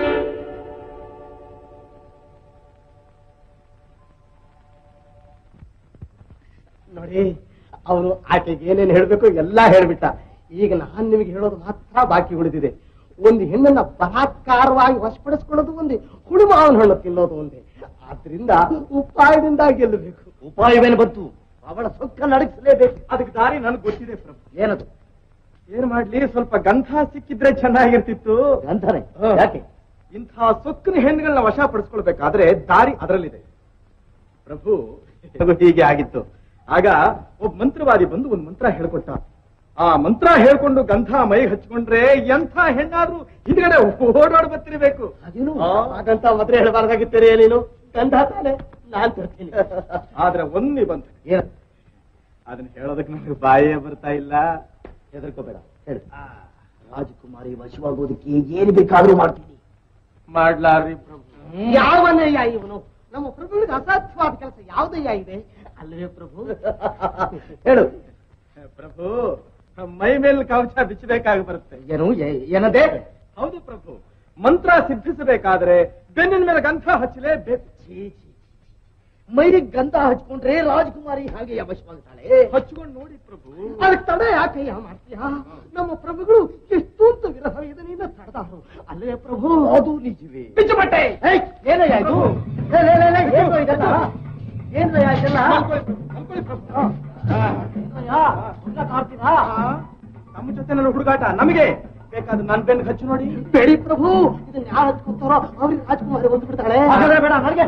ನೋಡಿ ಅವನು ಆಕೆಗೆ ಏನೇನ್ ಹೇಳ್ಬೇಕು ಎಲ್ಲ ಹೇಳ್ಬಿಟ್ಟ ಈಗ ನಾನ್ ನಿಮಗೆ ಹೇಳೋದು ಮಾತ್ರ ಬಾಕಿ ಉಳಿದಿದೆ ಒಂದು ಹೆಣ್ಣನ್ನ ಬಲಾತ್ಕಾರವಾಗಿ ವಶಪಡಿಸ್ಕೊಳ್ಳೋದು ಒಂದೇ ಹುಡುಮ ಅವನ ಹಣ್ಣು ತಿನ್ನೋದು ಒಂದೇ ಆದ್ರಿಂದ ಉಪಾಯದಿಂದ ಗೆಲ್ಲಬೇಕು ಉಪಾಯವೇನು ಬಂತು ಅವಳ ಸೊಕ್ಕ ನಡಗಿಸಲೇಬೇಕು ಅದಕ್ಕೆ ದಾರಿ ನನಗೆ ಗೊತ್ತಿದೆ ಪ್ರಭು ಏನದು ಏನ್ ಮಾಡ್ಲಿ ಸ್ವಲ್ಪ ಗಂಧ ಸಿಕ್ಕಿದ್ರೆ ಚೆನ್ನಾಗಿರ್ತಿತ್ತು ಗಂಧನೆ ಹ. ಯಾಕೆ ಇಂಥ ಸೊಕ್ಕಿನ ಹೆಣ್ಣುಗಳನ್ನ ವಶಪಡಿಸ್ಕೊಳ್ಬೇಕಾದ್ರೆ ದಾರಿ ಅದರಲ್ಲಿದೆ ಪ್ರಭು ಇದು ಹೀಗೆ ಆಗಿತ್ತು ಆಗ ಒಬ್ಬ ಮಂತ್ರವಾದಿ ಬಂದು ಒಂದು ಮಂತ್ರ ಹೇಳ್ಕೊಟ್ಟ ಆ ಮಂತ್ರ ಹೇಳ್ಕೊಂಡು ಗಂಧ ಮೈ ಹಚ್ಕೊಂಡ್ರೆ ಎಂಥ ಹೆಣ್ಣಾದ್ರೂ ಹಿಂದ್ಗಡೆ ಓಡಾಡ್ ಬರ್ತಿರ್ಬೇಕು ಅದೇನು ಹಾಗಂತ ಮಾತ್ರ ಹೇಳಬಾರ್ದಾಗಿತ್ತೀರಿ ನೀನು ಗಂಧ ತಾನೆ ನಾನ್ ತರ್ತೀನಿ ಆದ್ರೆ ಒಂದ್ ನಿಬಂಧನೆ ಅದನ್ನ ಹೇಳೋದಕ್ಕೆ ನನಗೆ ಬಾಯೇ ಬರ್ತಾ ಇಲ್ಲ ಹೆದರ್ಕೋಬೇಡ ಹೇಳು ರಾಜಕುಮಾರಿ ವಶವಾಗೋದಕ್ಕೆ ಏನು ಬೇಕಾದ್ರೂ ಮಾಡ್ತೀನಿ ಮಾಡ್ಲಾರ್ರಿ ಪ್ರಭು ಯಾವನಯ್ಯ ಇವನು ನಮ್ಮ ಪ್ರಭುವಿಗೆ ಅಸಾಧ್ಯವಾದ ಕೆಲಸ ಯಾವುದಯ್ಯ ಇದೆ ಅಲ್ಲವೇ ಪ್ರಭು ಹೇಳು ಪ್ರಭು ಮೈ ಮೇಲೆ ಕವಚ ಬಿಚ್ಚಬೇಕಾಗಿ ಬರುತ್ತೆ ಏನು ಏನದೇ ಹೌದು ಪ್ರಭು ಮಂತ್ರ ಸಿದ್ಧಿಸಬೇಕಾದ್ರೆ ಬೆನ್ನಿನ ಮೇಲೆ ಗಂಧ ಹಚ್ಚಲೇಬೇಕು ಮೈಗೆ ಗಂಧ ಹಚ್ಕೊಂಡ್ರೆ ರಾಜಕುಮಾರಿ ಹಾಗೆ ಅವಶ್ಯವಾಗ್ತಾಳೆ ಹಚ್ಕೊಂಡು ನೋಡಿ ಪ್ರಭು ಅದಕ್ಕೆ ತಡ ಯಾಕಯ್ಯ ಮಾಡ್ತೀಯ ನಮ್ಮ ಪ್ರಭುಗಳು ಎಷ್ಟೊಂದು ವಿರಹ ವೇದನೆಯಿಂದ ತಡೆದಾರು ಅಲ್ಲವೇ ಪ್ರಭು ಅದು ನಿಜವೇ ಬಿಚ್ಚು ಬಟ್ಟೆ ಏಯ್, ಏನಯ್ಯ ಇದು ಲೇ, ಲೇ, ಲೇ, ಲೇ, ಏನು ಇದೆಲ್ಲ ಏನಯ್ಯ ಇದೆಲ್ಲ ಏನಯ್ಯ, ಹುಡುಗಾಟ ಆಡ್ತೀರಾ? ನಮ್ಮ ಜೊತೆ ಹುಡುಗಾಟ ನಮಗೆ ಬೇಕಾದ್ರೆ ನನ್ ಬೆನ್ ಹಚ್ಚು ನೋಡಿ ಬೇಡಿ ಪ್ರಭು ಇದನ್ನ ಯಾರು ಹಚ್ಕೊತಾರೋ ಅವ್ರಿಗೆ ರಾಜಕುಮಾರಿ ಬಂದು ಬಿಡ್ತಾಳೆ ಹಾಗಾದ್ರೆ ಬೇಡ, ನನಗೆ.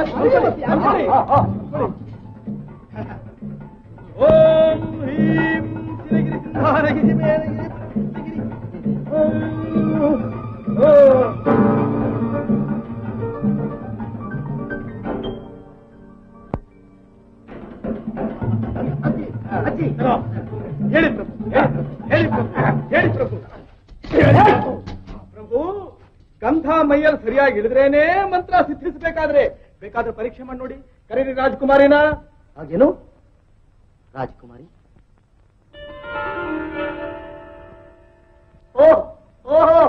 ಓಂ ಹ್ರೀಂ ಸಿರಿಗಿರಿ ಸಿಂಧಾರಗಿರಿ ಮೇಲಗಿರಿ ಸಿರಿಗಿರಿ. ಓಂ, ಓಂ. ಅಜ್ಜಿ ಹೇಳಿ ಪ್ರಭು ಹೇಳಿ ಪ್ರಭು ಹೇಳಿ ಪ್ರಭು ಹೇಳಿ ಪ್ರಭು ಪ್ರಭು ಗಂಧ ಮೈಯಲ್ಲಿ ಸರಿಯಾಗಿ ಇಳಿದ್ರೇನೆ ಮಂತ್ರ ಸಿದ್ಧಿಸಬೇಕಾದ್ರೆ ಬೇಕಾದ್ರೆ ಪರೀಕ್ಷೆ ಮಾಡಿ ನೋಡಿ ಕರೀರಿ ರಾಜಕುಮಾರಿನ ಹಾಗೇನು ರಾಜಕುಮಾರಿ ಓ ಓಹೋ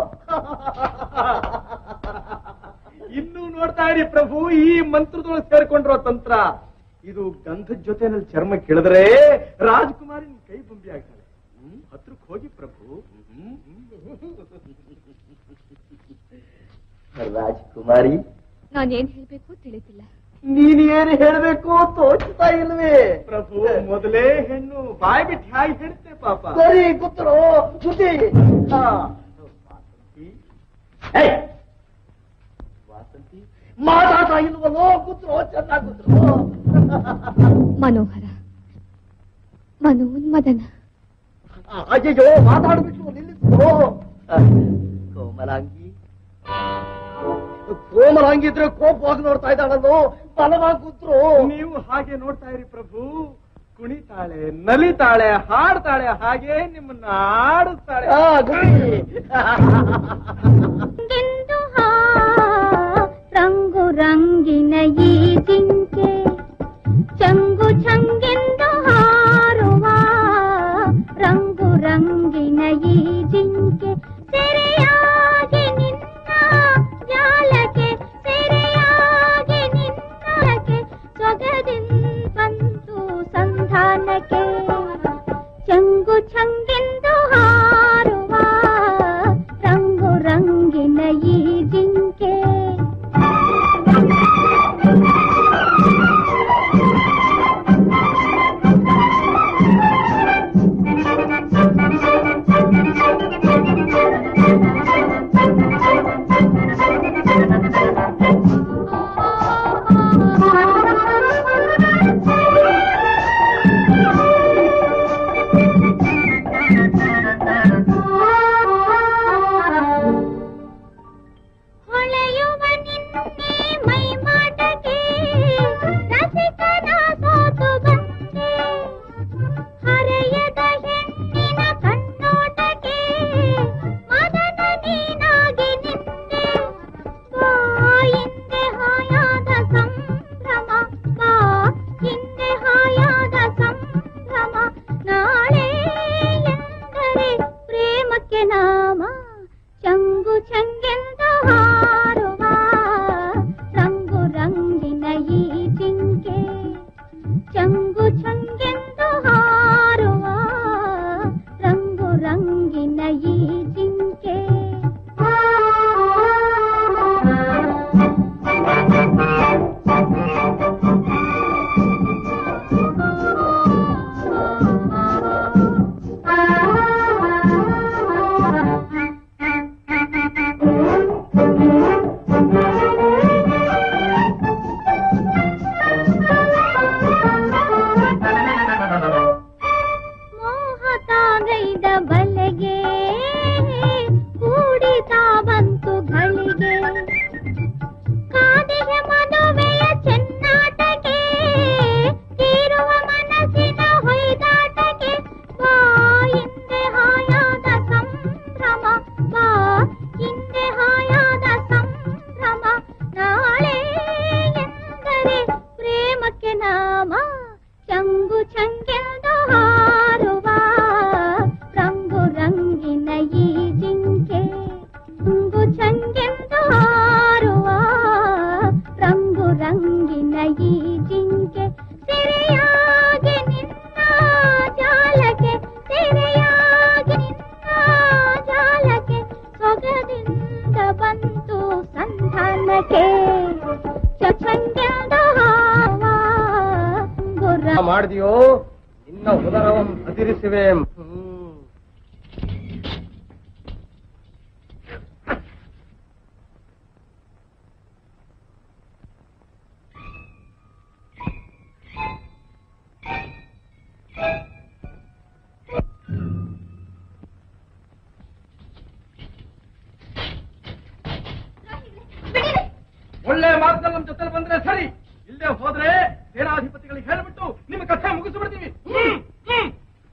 ಇನ್ನೂ ನೋಡ್ತಾ ಇರಿ ಪ್ರಭು ಈ ಮಂತ್ರದೊಳಗೆ ಸೇರ್ಕೊಂಡಿರೋ ತಂತ್ರ ಇದು ಗಂಧದ ಜೊತೆನಲ್ಲಿ ಚರ್ಮ ಕೇಳಿದ್ರೆ ರಾಜಕುಮಾರಿ ನಿನ್ ಕೈ ಬೊಂಬಿ ಆಗ್ತಾಳೆ ಹ್ಮ್? ಹತ್ರಕ್ಕೆ ಹೋಗಿ ಪ್ರಭು ರಾಜಕುಮಾರಿ ನಾನೇನ್ ಹೇಳ್ಬೇಕು ತಿಳಿತಿಲ್ಲ ನೀನ್ ಏನು ಹೇಳ್ಬೇಕು ತೋಚ್ತಾ ಇಲ್ವೇ ಪ್ರಭು ಮೊದಲೇ ಹೆಣ್ಣು ಬಾಯ್ ಬಿಟ್ಟು ಹೇಗೆ ಹೇಳ್ತೆ ಪಾಪ ಸರಿ ಕೂತ್ರು ಸುದ್ದಿ ಹಾ. ಏಯ್! ವಾಸಂತಿ ಮಾತಾಡ್ತಾ ಇಲ್ವಲ್ಲೋ ಕೂತ್ರು ಚೆನ್ನಾಗಿ ಕೂತ್ರು ಮನೋಹರ ಮನೋನ್ಮದನ ಅಯ್ಯೋ ಮಾತಾಡ್ಬಿಟ್ಟು ನಿಲ್ಲಿಸ್ರು ಕೋಮಲಾಂಗಿ ಕೋಮಲಾಂಗಿ ಇದ್ರೆ ಕೋಪವಾಗಿ ನೋಡ್ತಾ ಇದ್ದಾಳಲ್ಲೋ ಬಲವಾಗಿ ಕೂತ್ರು ನೀವು ಹಾಗೆ ನೋಡ್ತಾ ಇರಿ ಪ್ರಭು ಕುಣಿತಾಳೆ ನಲಿತಾಳೆ ಹಾಡ್ತಾಳೆ ಹಾಗೆ ನಿಮ್ಮನ್ನ ಆಡಿಸ್ತಾಳೆ ಆ, ಗುಡಿ. ಗೆಂದು ಹಾ ರಂಗು ರಂಗಿನ ಈ ಜಿಂಕೆ ಚಂಗು ಚಂಗೆಂದು ಹಾರುವ ರಂಗು ರಂಗಿನ ಈ ಜಿಂಕೆ ಸೆರೆಯಾಗಿ ನಿನ್ನ ಜಾಲಕ್ಕೆ ಸೆರೆಯಾಗಿ ನಿನ್ನಕ್ಕೆ ಸೊಗದಿಂದ ಬಂತು ಸಂಧಾನಕ್ಕೆ ಚಂಗು ಚಂಗೆಂದು ಹಾರುವ ರಂಗು ರಂಗಿನ ಈ ಜಿಂಕೆ ಹೊಳೆಯುವ ನಿನ್ನೆ ಮೈ ಮಾಟಕ್ಕೆ ರಸಿಕನ ಸೋತು ಬಂದೆ ಹರೆಯದ ಹೆಣ್ಣಿನ ಕಣ್ಣೋಟಕ್ಕೆ ಮದನ ನೀನಾಗಿ ನಿಂತೆ ಬಾ ಹಿಂದೆ ಹಾಯಾದ ಸಂಭ್ರಮ ಬಾ ಹಿಂದೆ ಹಾಯಾದ ಸಂಭ್ರಮ ನಾಳೆ ಎಂದರೆ ಪ್ರೇಮಕ್ಕೆ ನಾಮ ಚಂಗು ಚಂಗೆಂದು ಹಾರುವ ರಂಗು ರಂಗಿನ ಈ ಜಿಂಕೆ ಚಂಗು ಚಂಗೆಂದು ಹಾರುವ ರಂಗು ರಂಗಿನ ಈ ಜಿಂಕೆ ಮೋಹತಾಗೈ ಆದಿಯೋ ನಿನ್ನ ಉದರವಂ ಅತಿರಿಸುವೆ ಒಳ್ಳೆ ಮಾತಲ್ಲಿ ನಮ್ಮ ಜೊತೆ ಬಂದ್ರೆ ಸರಿ ಇಲ್ಲೇ ಹೋದ್ರೆ ಸೇನಾಧಿಪತಿಗಳಿಗೆ ಹೇಳ್ಬಿಟ್ಟು ನಿಮ್ಮ ಕಥೆ ಮುಗಿಸ್ಬಿಡ್ತೀವಿ ಹ್ಮ್, ಹ್ಮ್.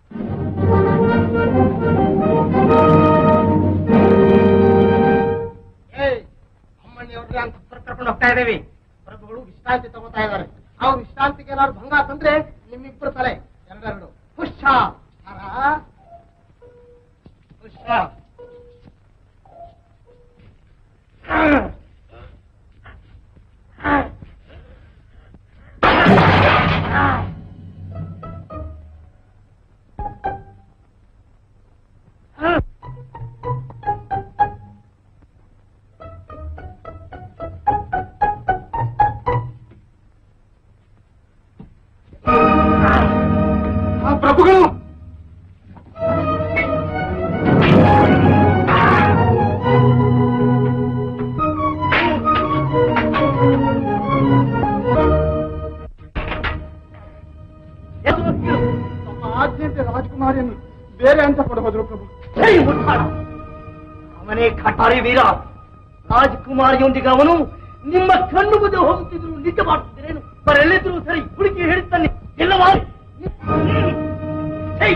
ಏಯ್ ಅಮ್ಮಣ್ಣಿಯವ್ರಿಗೆ ಅಂತ ಕರ್ಕೊಂಡು ಹೋಗ್ತಾ ಇದ್ದೇವೆ ಪ್ರಭುಗಳು ವಿಶ್ರಾಂತಿ ತಗೋತಾ ಇದ್ದಾರೆ ಅವ್ರ ವಿಶ್ರಾಂತಿಗೆ ಏನಾದ್ರು ಭಂಗ ತಂದ್ರೆ ನಿಮ್ಮಿಬ್ರು ತಲೆ ಎರಡೆರಡು ಪುಷ್ಪ ಹರ ಪುಷ್ಪ ಆ ಪ್ರಭುಗಳು ತಮ್ಮ ಆದ್ಯತೆ ರಾಜಕುಮಾರಿಯನ್ನು ಬೇರೆ ಅಂತ ಕೊಡಬಹುದು ಪ್ರಭು ಹೇ ಮುಟ್ಟಾಳ ಅವನೇ ಕಟಾರಿ ವೀರ ರಾಜಕುಮಾರಿಯೊಂದಿಗೆ ಅವನು ನಿಮ್ಮ ಕಣ್ಣು ಮುಂದೆ ಹೋಗುತ್ತಿದ್ರು ನಿಜ ಮಾಡುತ್ತಿದ್ದೇನು ಬರೆಲ್ಲಿದ್ರು ಸರಿ ಹುಡುಕಿ ಹೇಳುತ್ತಾನೆ ಎಲ್ಲವಾ ಹೇ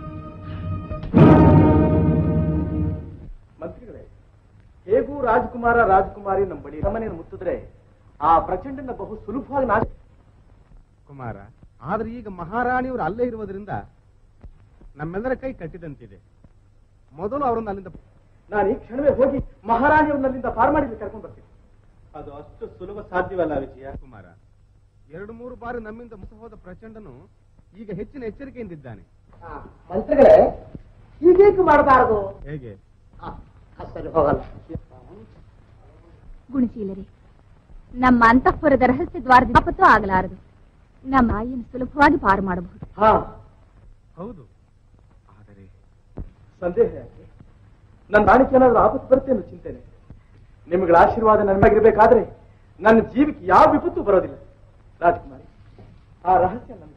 ಮಂತ್ರಿಗಳೇ ಹೇಗೂ ರಾಜಕುಮಾರ ರಾಜಕುಮಾರಿ ನಮ್ಮ ಬಳಿ ರಮನೆಯನ್ನು ಮುತ್ತಿದ್ರೆ ಆ ಪ್ರಚಂಡನ ಬಹು ಸುಲಭವಾಗಿ ನಾಶ ಕುಮಾರ ಆದ್ರೆ ಈಗ ಮಹಾರಾಣಿಯವರು ಅಲ್ಲೇ ಇರುವುದರಿಂದ ನಮ್ಮೆಲ್ಲರ ಕೈ ಕಟ್ಟಿದಂತಿದೆ ಮೊದಲು ಅವರನ್ನು ಅಲ್ಲಿಂದ ನಾನು ಈ ಕ್ಷಣವೇ ಹೋಗಿ ಮಹಾರಾಣಿಯವ್ರನ್ನಲ್ಲಿಂದ ಪಾರ್ ಮಾಡಿ ಕರ್ಕೊಂಡು ಬರ್ತೀನಿ ಅದು ಅಷ್ಟು ಸುಲಭ ಸಾಧ್ಯವಲ್ಲ ವಿಜಯ ಕುಮಾರ ಎರಡು ಮೂರು ಬಾರಿ ನಮ್ಮಿಂದ ಮುಸ ಹೋದ ಪ್ರಚಂಡನು ಈಗ ಹೆಚ್ಚಿನ ಎಚ್ಚರಿಕೆಯಿಂದಿದ್ದಾನೆ ಮಂತ್ರಿಗಳೇ ಹೀಗೇಕೆ ಮಾಡಬಾರದು ಹೇಗೆ ಸರಿ ಹೋಗಲ್ಲ ಗುಣಶೀಲರೇ ನಮ್ಮ ಅಂತಃಪುರದ ರಹಸ್ಯ ದ್ವಾರದಿಂದ ಆಪತ್ತು ಆಗಲಾರದು ನಮ್ಮ ಆಯಿಯನ್ನು ಸುಲಭವಾಗಿ ಪಾರು ಮಾಡಬಹುದು ಹಾ ಹೌದು ಸಂದೇಹ ಯಾಕೆ ನನ್ನ ರಾಣಿಗೆ ಏನಾದ್ರೂ ಆಪತ್ತು ಬರುತ್ತೆ ಅನ್ನೋ ಚಿಂತೆನೆ ನಿಮ್ಗಳ ಆಶೀರ್ವಾದ ನನಗಾಗಿರ್ಬೇಕಾದ್ರೆ ನನ್ನ ಜೀವಕ್ಕೆ ಯಾವ ವಿಪತ್ತು ಬರೋದಿಲ್ಲ ರಾಜಕುಮಾರಿ ಆ ರಹಸ್ಯ ನನ್ನ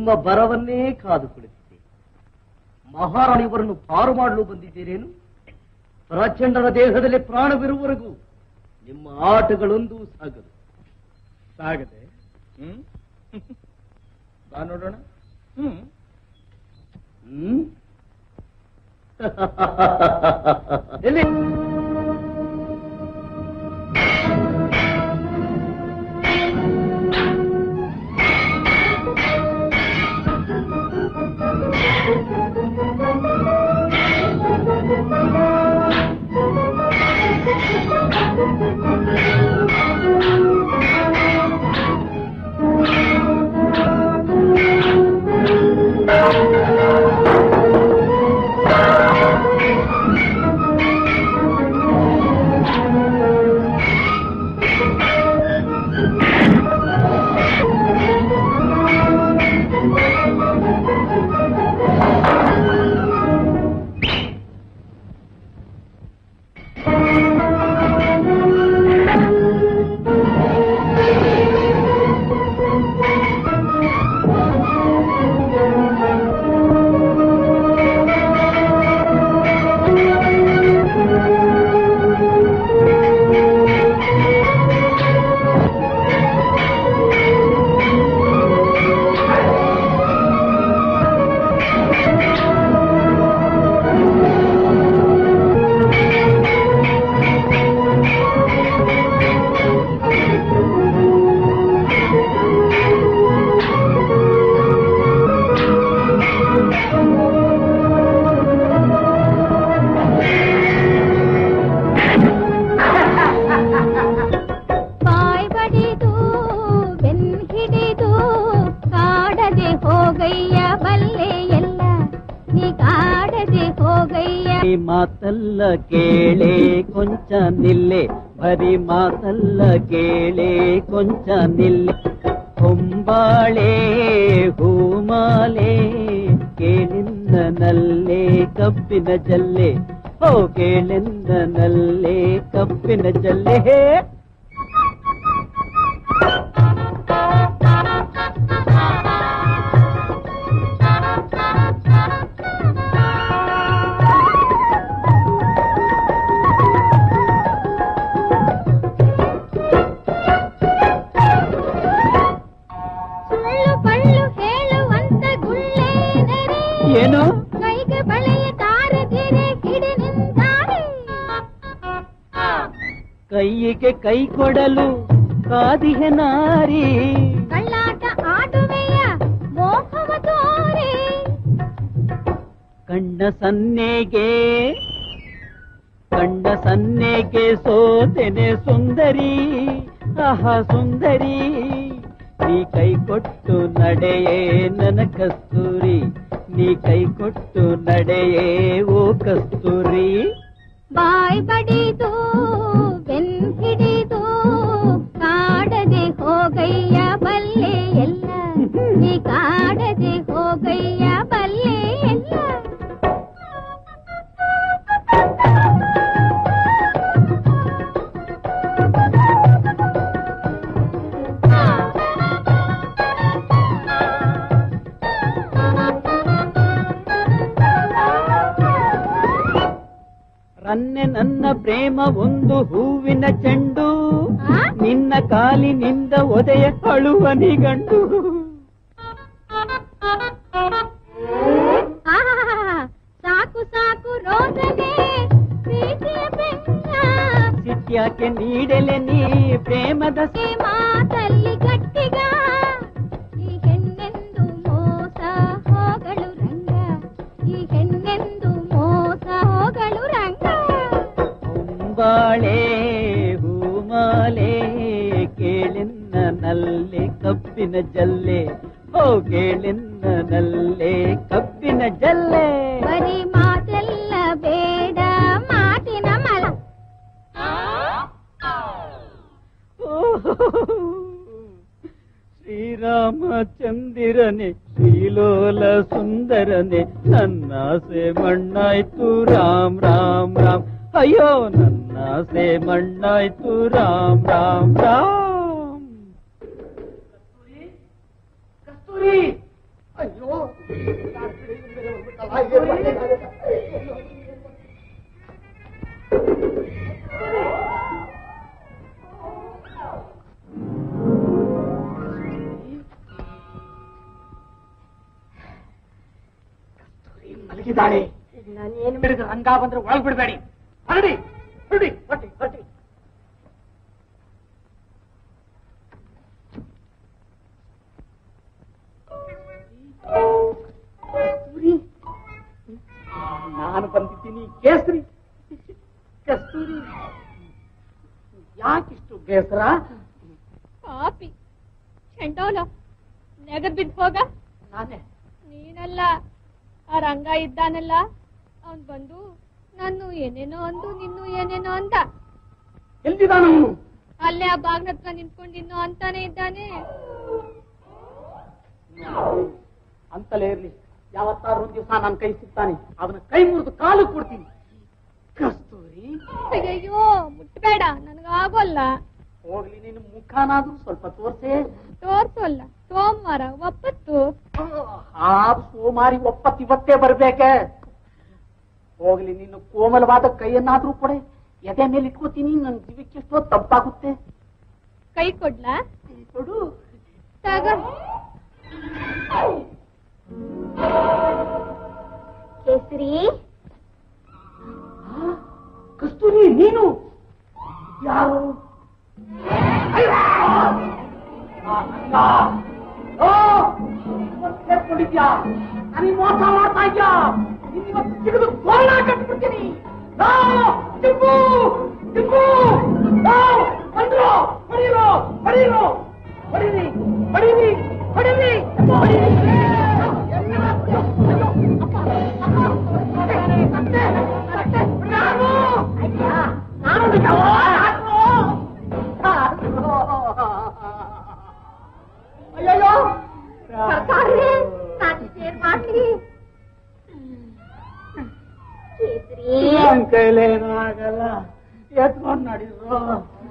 ನಿಮ್ಮ ಬರವನ್ನೇ ಕಾದು ಕುಳಿತಿದ್ದೆ ಮಹಾರಾಣಿಯವರನ್ನು ಪಾರು ಮಾಡಲು ಬಂದಿದ್ದೀರೇನು ಪ್ರಚಂಡನ ದೇಹದಲ್ಲಿ ಪ್ರಾಣವಿರುವವರೆಗೂ ನಿಮ್ಮ ಆಟಗಳೊಂದು ಸಾಗದು ಸಾಗದೆ ಹ್ಮ್ ಬಾ ನೋಡೋಣ ಹ್ಮ್ ಹ್ಮ್ ಎಲ್ಲಿ ಬಾಯ್ ಬಡಿದು ಬೆನ್ ಹಿಡಿದು ಕಾಡದೆ ಹೋಗಯ್ಯ ಬಲ್ಲೆ ಎಲ್ಲ ನೀ ಕಾಡದೆ ಹೋಗಯ್ಯ ಈ ಮಾತಲ್ಲ ಕೇಳೆ ಕೊಂಚ ನಿಲ್ಲೆ ಬರಿ ಮಾತಲ್ಲ ಕೇಳೆ ಕೊಂಚ ನಿಲ್ಲೆ ಹೊಂಬಾಳೆ ಹೂಮಾಲೆ ಕೇಳಿಂದ ನಲ್ಲೆ ಕಬ್ಬಿನ ಜಲ್ಲೆ ಓ ಕೇಳಿಂದ ನಲ್ಲೆ ಕಬ್ಬಿನ ಜಲ್ಲೆ ಹೇ ಸುಳ್ಳು ಪಳ್ಳು ಹೇಳುವಂತ ಗುಳ್ಳೆನರೆ ಏನು ಕೈಗೆ ಬಳೆಯ ತಾರದಿರೆ ಗಿಡಿ ನಿಂತಾರೆ ಕೈಯಿಗೆ ಕೈ ಕೊಡಲು ಕಾದಿಹೆ ನಾರಿ ಕಳ್ಳಾಟ ಆಡುವೆಯ ಮೋಹವ ತೋರೆ ಕಣ್ಣ ಸನ್ನೆಗೆ ಕಣ್ಣ ಸನ್ನೆಗೆ ಸೋತೆನೆ ಸುಂದರಿ ಆಹಾ ಸುಂದರಿ ನೀ ಕೈ ಕೊಟ್ಟು ನಡೆಯೇ ನನ್ನ ಕಸ್ತೂರಿ ನೀ ಕೈ ಕೊಟ್ಟು ನಡೆಯೇ ಓ ಕಸ್ತೂರಿ ಬಾಯ್ ಬಡಿದು ಬೆನ್ ಹಿಡಿದು ಕಾಡದೆ ಹೋಗಯ್ಯ ಬಲ್ಲೆ ಎಲ್ಲ ನೀ ಕಾಡದೆ ಹೋಗಯ್ಯ ಬಲ್ಲೆ ಎಲ್ಲ ರನ್ನೆ ನನ್ನ ಪ್ರೇಮ ಒಂದು ಹೂವಿನ ಚೆಂಡು ನಿನ್ನ ಕಾಲಿನಿಂದ ಒದೆಯ ಅಳುವ ನಿಗಂಡು ಆಹಾಹಾಹಾ, ಸಾಕು ಸಾಕು ರೋದನೆ ಪ್ರೀತಿಯ ಬೆಂಗ ಸಿಟ್ಯಾಕೆ ನೀಡಲೆ ನೀ ಪ್ರೇಮದ ಈ ಮಾತಲ್ಲಿ ಗಟ್ಟಿಗ ಈ ಹೆಣ್ಣೆಂದು ಮೋಸ ಹೋಗಳು ರಂಗ ಈ ಹೆಣ್ಣೆಂದು ಮೋಸ ಹೋಗಳು ರಂಗ ಬಾಳೆ ಹೂಮಾಲೆ ಕೇಳಿನ್ನ ನಲ್ಲೆ ಕಬ್ಬಿನ ಜಲ್ಲೆ ಓ ಕೇಳಿನ್ನ ನಲ್ಲೆ ಕಬ್ಬಿನ ಜಲ್ಲೆ ಬರೀ ಮಾತೆಲ್ಲ ಬೇಡ ಮಾತಿನ ಮಲ ಶ್ರೀರಾಮಚಂದಿರನೆ ಶ್ರೀಲೋಲ ಸುಂದರನೆ ನನ್ನಾಸೆ ಮಣ್ಣಾಯ್ತು ರಾಮ್ ರಾಮ್ ರಾಮ್ ಅಯ್ಯೋ ನನ್ನಾಸೆ ಮಣ್ಣಾಯ್ತು ರಾಮ್ ರಾಮ್ ರಾಮ್ ಕಸ್ತೂರಿ ಮಲಗಿದ್ದಾಳೆ ನಾನು ಏನು ಬಿಡಿದ ರಂಗ ಬಂದ್ರೆ ಒಳಗ್ ಬಿಡಬೇಡಿ ಹೊರಡಿ ಹೊರಡಿ ಹೊರಡಿ ಹೊರಡಿ ಕಸ್ತೂರಿ ನಾನು ಬಂದಿದ್ದೀನಿ ಕೇಸರಿ ಕಸ್ತೂರಿ ಯಾಕಿಷ್ಟು ಬೇಸರ ಪಾಪಿ ಚೆಂಡೋಲ ನೆಗದ್ ಬಿದ್ದು ಹೋಗ ನಾನೇ ನೀನಲ್ಲ ಆ ರಂಗ ಇದ್ದಾನಲ್ಲ ಅವನ್ ಬಂದು ನಾನು ಏನೇನೋ ಅಂದು ನಿನ್ನು ಏನೇನೋ ಅಂದ ಎಲ್ದಿದ್ದಾನ ಅವನು ಅಲ್ಲೇ ಆ ಬಾಗ್ನ ಹತ್ರ ನಿಂತ್ಕೊಂಡಿನ್ನೋ ಅಂತಾನೆ ಇದ್ದಾನೆ ಅಂತಲೇ ಇರ್ಲಿ ಯಾವತ್ತಾದ್ರೂ ಒಂದ್ ದಿವಸ ನನ್ನ ಕೈ ಸಿಗ್ತಾನೆ ಅವನ ಕೈ ಮುರಿದು ಕಾಲು ಕೊಡ್ತೀನಿ ಕಸ್ತೂರಿ ಅಯ್ಯಯ್ಯೋ ಮುಟ್ಬೇಡ ನನಗಾಗೋಲ್ಲ ಹೋಗ್ಲಿ ನಿನ್ನ ಮುಖನಾದ್ರೂ ಸ್ವಲ್ಪ ತೋರ್ಸೆ ತೋರ್ಸೋಲ್ಲ ಸೋಮವಾರ ಒಪ್ಪತ್ತು ಆ ಸೋಮಾರಿ ಒಪ್ಪತ್ತು ಇವತ್ತೇ ಬರ್ಬೇಕೆ ಹೋಗ್ಲಿ ನಿನ್ನ ಕೋಮಲವಾದ ಕೈಯನ್ನಾದ್ರೂ ಕೊಡೆ ಎದೆ ಮೇಲೆ ಇಟ್ಕೋತೀನಿ ನನ್ ಜೀವಕ್ಕೆ ಎಷ್ಟೋ ತಪ್ಪಾಗುತ್ತೆ ಕೈ ಕೊಡ್ಲಾ ಕೊಡು ತಗ ಕೇಸರಿ ಕಸ್ತೂರಿ ನೀನು ಯಾರು ಸೇರ್ಕೊಂಡಿದ್ಯಾ ನನಗೆ ಮೋಸ ಮಾಡ್ತಾ ಇದ್ಯಾ ಇವತ್ತು ಸಿಗದು ಗೋಳ ಕಟ್ಬಿಡ್ತೀನಿ ನಾ, ಟಿಪ್ಪು, ಟಿಪ್ಪು, ನಾ, ಬಂದ್ರು, ಹೊಡೀರೋ, ಹೊಡೀರೋ, ಹೊಡೀರಿ, ಹೊಡೀರಿ, ಹೊಡೀರಿ, ಹೊಡೀರಿ. ಅಯ್ಯಯ್ಯೋ ಸರ್ಕಾರೇ ನಾನು ಏನ್ ಮಾಡ್ಲಿ ಕೇಸರಿ ನನ್ ಕೈಲೇನೂ ಆಗಲ್ಲ ಎತ್ಕೊಂಡ್ ನಡೀರು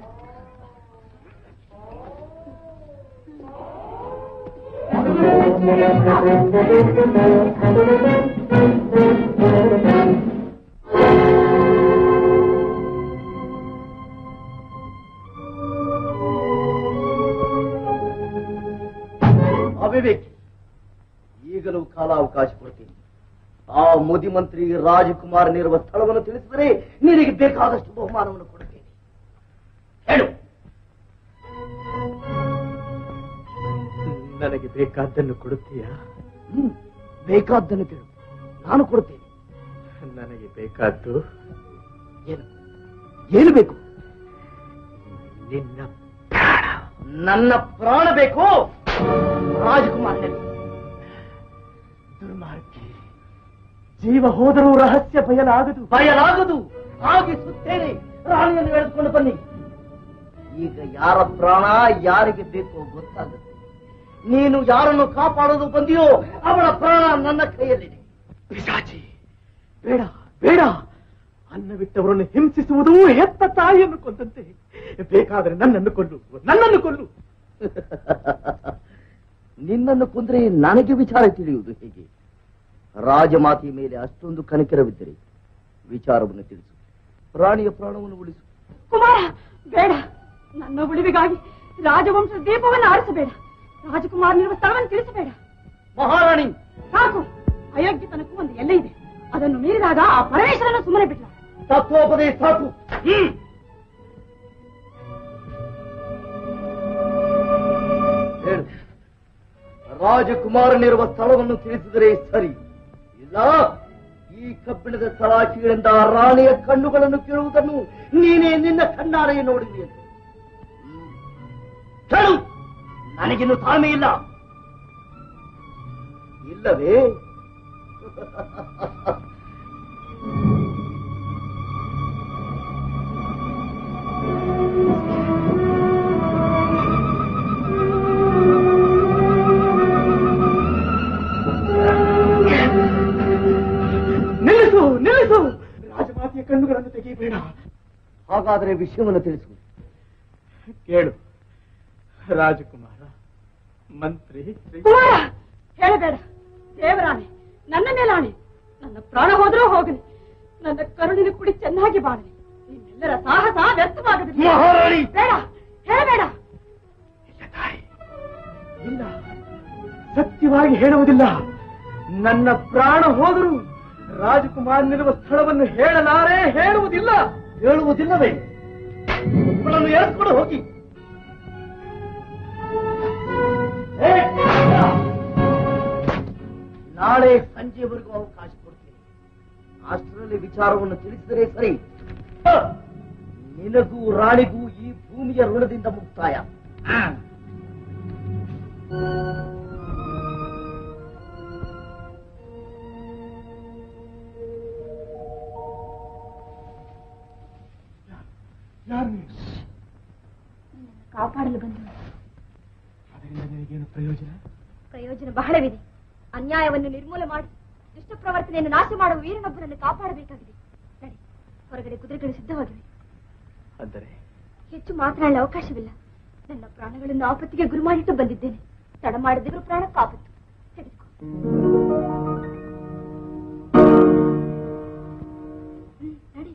ಅವಿವೇಕಿ ಈಗಲೂ ಕಾಲಾವಕಾಶ ಕೊಡ್ತೀನಿ ಆ ಮುದಿ ಮಂತ್ರಿ ರಾಜಕುಮಾರನಿರುವ ಸ್ಥಳವನ್ನು ತಿಳಿಸಿದರೆ ನಿನಗೆ ಬೇಕಾದಷ್ಟು ಬಹುಮಾನವನ್ನು ಕೊಡುತ್ತೇನೆ ಹೇಳು ನನಗೆ ಬೇಕಾದ್ದನ್ನು ಕೊಡುತ್ತೀಯಾ ಹ್ಮ್, ಬೇಕಾದ್ದನ್ನು ಕೇಳು ನಾನು ಕೊಡುತ್ತೇನೆ ನನಗೆ ಬೇಕಾದ್ದು ಏನು ಏನು ಬೇಕು ನಿನ್ನ ನನ್ನ ಪ್ರಾಣ ಬೇಕು ರಾಜಕುಮಾರನಲ್ಲಿ ದುರ್ಮಾರ್ಗಿ ಜೀವ ಹೋದರೂ ರಹಸ್ಯ ಬಯಲಾಗದು ಬಯಲಾಗದು ಆಗಿಸುತ್ತೇನೆ ರಾಣಿಯನ್ನು ಎಳೆದುಕೊಂಡು ಬನ್ನಿ ಈಗ ಯಾರ ಪ್ರಾಣ ಯಾರಿಗೆ ಬೇಕೋ ಗೊತ್ತಾಗುತ್ತೆ ನೀನು ಯಾರನ್ನು ಕಾಪಾಡೋದು ಬಂದಿಯೋ ಅವಳ ಪ್ರಾಣ ನನ್ನ ಕೈಯಲ್ಲಿದೆ ಪಿಶಾಚಿ ಬೇಡ ಬೇಡ ಅನ್ನ ಬಿಟ್ಟವರನ್ನು ಹಿಂಸಿಸುವುದು ಹೆತ್ತ ತಾಯಿಯನ್ನು ಕೊಂದಂತೆ ಬೇಕಾದರೆ ನನ್ನನ್ನು ಕೊಲ್ಲು ನನ್ನನ್ನು ಕೊಲ್ಲು ನಿನ್ನನ್ನು ಕೊಂದ್ರೆ ನನಗೆ ವಿಚಾರ ತಿಳಿಯುವುದು ಹೇಗೆ ರಾಜಮಾತೆಯ ಮೇಲೆ ಅಷ್ಟೊಂದು ಕನಿಕರವಿದ್ದರೆ ವಿಚಾರವನ್ನು ತಿಳಿಸು ಪ್ರಾಣಿಯ ಪ್ರಾಣವನ್ನು ಉಳಿಸು ಕುಮಾರ ಬೇಡ ನನ್ನ ಉಳಿವಿಗಾಗಿ ರಾಜವಂಶದ ದೀಪವನ್ನು ಆರಿಸಬೇಡ ರಾಜಕುಮಾರನಿರುವ ಸ್ಥಳವನ್ನು ತಿಳಿಸಬೇಡ ಮಹಾರಾಣಿ ಸಾಕು ಅಯೋಗ್ಯತನಕ್ಕೂ ಒಂದು ಎಲ್ಲೆ ಇದೆ ಅದನ್ನು ಮೀರಿದಾಗ ಆ ಪರಮೇಶ್ವರನ ಸುಮ್ಮನೆ ಬಿಟ್ಟ ತತ್ವೋಪದೇಶ ಸಾಕು ಹ್ಮ್. ಹೇಳು ರಾಜಕುಮಾರನಿರುವ ಸ್ಥಳವನ್ನು ತಿಳಿಸಿದರೆ ಸರಿ ಇಲ್ಲ ಈ ಕಬ್ಬಿಣದ ಸಲಾಕಿಗಳಿಂದ ರಾಣಿಯ ಕಣ್ಣುಗಳನ್ನು ಕೇಳುವುದನ್ನು ನೀನೇ ನಿನ್ನ ಕಣ್ಣಾರೆ ನೋಡಿದಿ ಅಂತ ಹ್ಮ್. ಹೇಳು ನನಗಿನ್ನು ತಾಳ್ಮೆ ಇಲ್ಲ ಇಲ್ಲವೇ ನಿಲ್ಲಿಸು ನಿಲ್ಲಿಸು ರಾಜಮಾತೆಯ ಕಣ್ಣುಗಳನ್ನು ತೆಗೆಯಬೇಡ ಹಾಗಾದರೆ ವಿಷಯವನ್ನು ತಿಳಿಸು ಕೇಳು ರಾಜಕುಮಾರ ಮಂತ್ರಿ ಶ್ರೀ- ಕುಮಾರ ಹೇಳಬೇಡ ದೇವರಾಣೆ ನನ್ನ ಮೇಲಾಣೆ ನನ್ನ ಪ್ರಾಣ ಹೋದ್ರೂ ಹೋಗಲಿ ನನ್ನ ಕರುಳಿನ ಕುಡಿ ಚೆನ್ನಾಗಿ ಬಾಳಲಿ ನಿಮ್ಮೆಲ್ಲರ ಸಾಹಸ ವ್ಯರ್ಥವಾಗದಿಲ್ಲ ಮಹಾರಾಣಿ! ಬೇಡ ಹೇಳಬೇಡ ಇಲ್ಲ ಸತ್ಯವಾಗಿ ಹೇಳುವುದಿಲ್ಲ ನನ್ನ ಪ್ರಾಣ ಹೋದರೂ ರಾಜಕುಮಾರನಿರುವ ಸ್ಥಳವನ್ನು ಹೇಳಲಾರೆ ಹೇಳುವುದಿಲ್ಲ ಹೇಳುವುದಿಲ್ಲವೇ ಇವುಗಳನ್ನು ಎಳೆದುಕೊಂಡು ಹೋಗಿ ಏ, ನಾಳೆ ಸಂಜೆವರೆಗೂ ಅವಕಾಶ ಕೊಡ್ತೀನಿ ಅಷ್ಟರಲ್ಲಿ ವಿಚಾರವನ್ನು ತಿಳಿಸಿದರೆ ಸರಿ ಹ, ನಿನಗೂ ರಾಣಿಗೂ ಈ ಭೂಮಿಯ ಋಣದಿಂದ ಮುಕ್ತಾಯ ಹ. ಯಾರು ನೀನು? ಕಾಪಾಡಲು ಬಂದು ಅದರಿಂದ ನಿನಗೇನು ಪ್ರಯೋಜನ ಪ್ರಯೋಜನ ಬಹಳವಿದೆ ಅನ್ಯಾಯವನ್ನು ನಿರ್ಮೂಲ ಮಾಡಿ ದುಷ್ಟ ಪ್ರವರ್ತನೆಯನ್ನು ನಾಶ ಮಾಡುವ ವೀರನೊಬ್ಬರನ್ನು ಕಾಪಾಡಬೇಕಾಗಿದೆ ನಡಿ ಹೊರಗಡೆ ಕುದುರೆಗಳು ಸಿದ್ಧವಾಗಿವೆ ಅಂದರೆ ಹೆಚ್ಚು ಮಾತನಾಡಲು ಅವಕಾಶವಿಲ್ಲ ನನ್ನ ಪ್ರಾಣಗಳನ್ನು ಆಪತ್ತಿಗೆ ಗುರು ಮಾಡಿಟ್ಟು ಬಂದಿದ್ದೇನೆ ತಡ ಮಾಡದಿರುವ ಪ್ರಾಣಕ್ಕೆ ಆಪತ್ತು ತೆಗೆದುಕೋ ಹ್ಮ್, ನಡಿ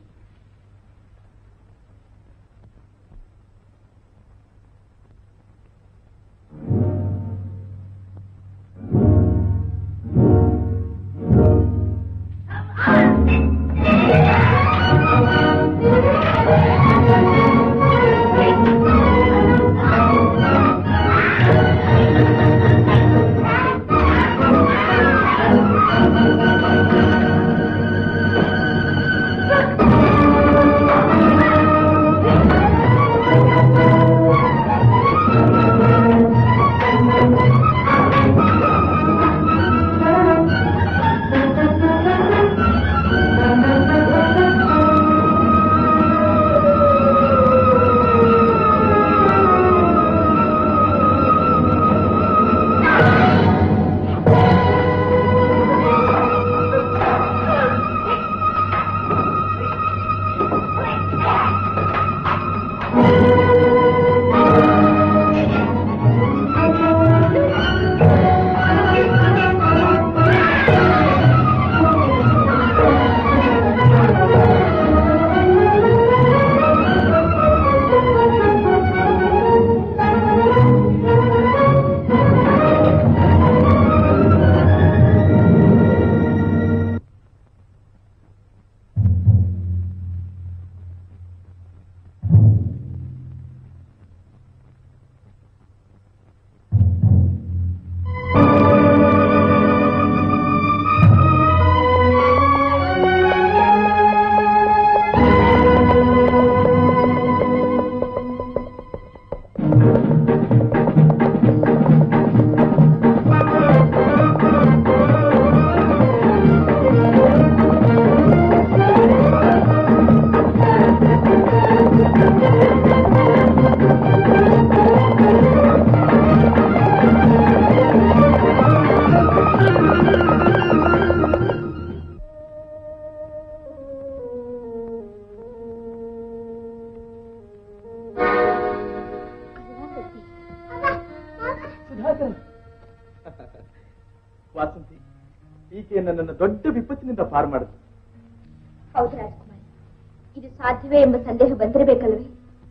ಸುಧಾಕರ್ ವಾಸಂತಿ ಈಕೆ ನನ್ನನ್ನು ದೊಡ್ಡ ವಿಪತ್ತಿನಿಂದ ಪಾರು ಮಾಡಿದ್ರು ಹೌದು ರಾಜಕುಮಾರಿ ಇದು ಸಾಧ್ಯವೇ ಎಂಬ ಸಂದೇಹ ಬಂದಿರಬೇಕಲ್ವೇ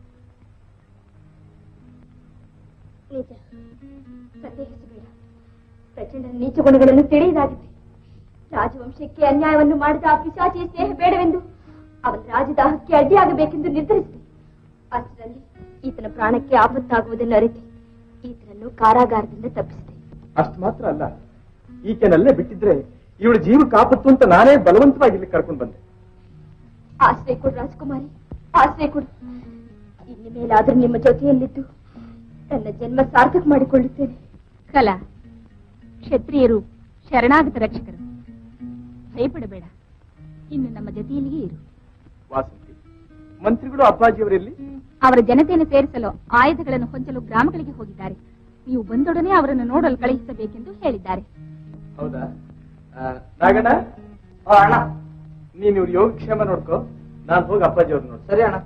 ನಿಜ ಸಂದೇಹಿಸಬೇಡ ಪ್ರಚಂಡನ ನೀಚ ಗುಣಗಳನ್ನು ತಿಳಿಯದಾಗಿದೆ ರಾಜವಂಶಕ್ಕೆ ಅನ್ಯಾಯವನ್ನು ಮಾಡಿದ ಆ ಪಿಶಾಚಿಯ ಸ್ನೇಹ ಬೇಡವೆಂದು ಅವನ ರಾಜದಾಹಕ್ಕೆ ಅಡ್ಡಿಯಾಗಬೇಕೆಂದು ನಿರ್ಧರಿಸಿದೆ ಅಷ್ಟರಲ್ಲಿ ಈತನ ಪ್ರಾಣಕ್ಕೆ ಆಪತ್ತಾಗುವುದನ್ನು ಅರಿತು ಈತನನ್ನು ಕಾರಾಗಾರದಿಂದ ತಪ್ಪಿಸಿದೆ ಅಷ್ಟು ಮಾತ್ರ ಅಲ್ಲ ಈಕೆನಲ್ಲೇ ಬಿಟ್ಟಿದ್ರೆ ಇವಳ ಜೀವಕ್ಕೆ ಆಪತ್ತು ಅಂತ ನಾನೇ ಬಲವಂತವಾಗಿ ಇಲ್ಲಿ ಕರ್ಕೊಂಡು ಬಂದೆ ಆಶ್ರಯ ಕೊಡು ರಾಜಕುಮಾರಿ ಆಶ್ರಯ ಕೊಡು ಇನ್ನು ಮೇಲಾದ್ರೂ ನಿಮ್ಮ ಜೊತೆಯಲ್ಲಿದ್ದು ನನ್ನ ಜನ್ಮ ಸಾರ್ಥಕ ಮಾಡಿಕೊಳ್ಳುತ್ತೇನೆ ಕಲಾ ಕ್ಷತ್ರಿಯರು ಶರಣಾಗತ ರಕ್ಷಕರು ಭಯಪಡಬೇಡ ಇನ್ನು ನಮ್ಮ ಜೊತೆಯಲ್ಲಿಯೇ ಇರು ವಾಸಂತಿ ಮಂತ್ರಿಗಳು ಅಪ್ಪಾಜಿಯವರಲ್ಲಿ ಅವರ ಜನತೆಯನ್ನು ಸೇರಿಸಲು ಆಯುಧಗಳನ್ನು ಹೊಂಚಲು ಗ್ರಾಮಗಳಿಗೆ ಹೋಗಿದ್ದಾರೆ ನೀವು ಬಂದೊಡನೆ ಅವರನ್ನು ನೋಡಲು ಕಳುಹಿಸಬೇಕೆಂದು ಹೇಳಿದ್ದಾರೆ ಹೌದಾ ಆ, ನಾಗಣ್ಣ ಅಣ್ಣ ನೀನ್ ಇವ್ರ ಯೋಗಕ್ಷೇಮ ನೋಡ್ಕೋ ನಾನ್ ಹೋಗಿ ಅಪ್ಪಾಜಿ ಅವ್ರು ನೋಡ್ ಸರಿ ಅಣ್ಣ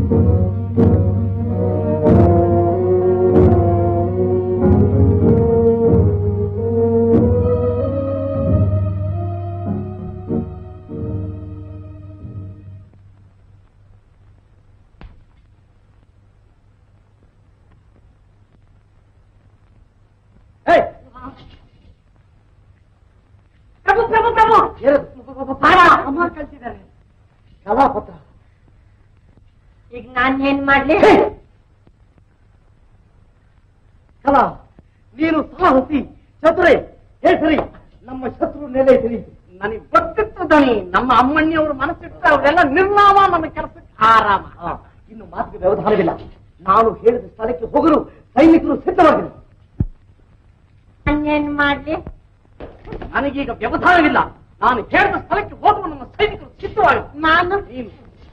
ಪ್ರಭು ಪ್ರಭು ಪ್ರಭು ಪಾರ ಅಮ್ಮ ಕಳ್ಸಿದ್ದಾರೆ ಕಲಾಪತ್ರ ಈಗ ನಾನ್ ಏನ್ ಮಾಡ್ಲಿ ಕಲಾ ನೀನು ಸಾಹಸಿ ಚತುರೆ ಹೆಸರಿ ನಮ್ಮ ಶತ್ರು ನೆಲೆ ತಿಳಿಯಿತು ನನಗೆ ಗೊತ್ತಿತ್ತು ದಣಿ ನಮ್ಮ ಅಮ್ಮಣ್ಣಿಯವರು ಮನಸ್ಸಿಟ್ಟು ಅವರೆಲ್ಲ ನಿರ್ನಾಮ ನನ್ನ ಕೆಲಸಕ್ಕೆ ಆರಾಮ ಆ, ಇನ್ನು ಮಾತಿಗೆ ವ್ಯವಧಾನವಿಲ್ಲ ನಾನು ಹೇಳಿದ ಸ್ಥಳಕ್ಕೆ ಹೋಗಲು ಸೈನಿಕರು ಸಿದ್ಧವಾಗಿರು ನಾನೇನ್ ಮಾಡ್ಲಿ ನನಗೀಗ ವ್ಯವಧಾನವಿಲ್ಲ ನಾನು ಹೇಳಿದ ಸ್ಥಳಕ್ಕೆ ಹೋಗುವ ನಮ್ಮ ಸೈನಿಕರು ಸಿದ್ಧವಾಗಿ ನಾನು ನೀನು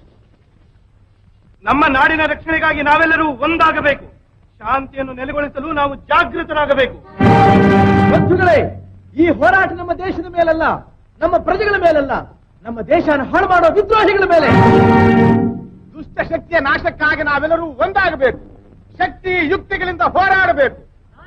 ನಮ್ಮ ನಾಡಿನ ರಕ್ಷಣೆಗಾಗಿ ನಾವೆಲ್ಲರೂ ಒಂದಾಗಬೇಕು ಶಾಂತಿಯನ್ನು ನೆಲೆಗೊಳಿಸಲು ನಾವು ಜಾಗೃತರಾಗಬೇಕು ಬಂಧುಗಳೇ ಈ ಹೋರಾಟ ನಮ್ಮ ದೇಶದ ಮೇಲಲ್ಲ ನಮ್ಮ ಪ್ರಜೆಗಳ ಮೇಲಲ್ಲ ನಮ್ಮ ದೇಶನ ಹಾಳು ಮಾಡೋ ವಿದ್ರೋಹಿಗಳ ಮೇಲೆ ದುಷ್ಟ ಶಕ್ತಿಯ ನಾಶಕ್ಕಾಗಿ ನಾವೆಲ್ಲರೂ ಒಂದಾಗಬೇಕು ಶಕ್ತಿ ಯುಕ್ತಿಗಳಿಂದ ಹೋರಾಡಬೇಕು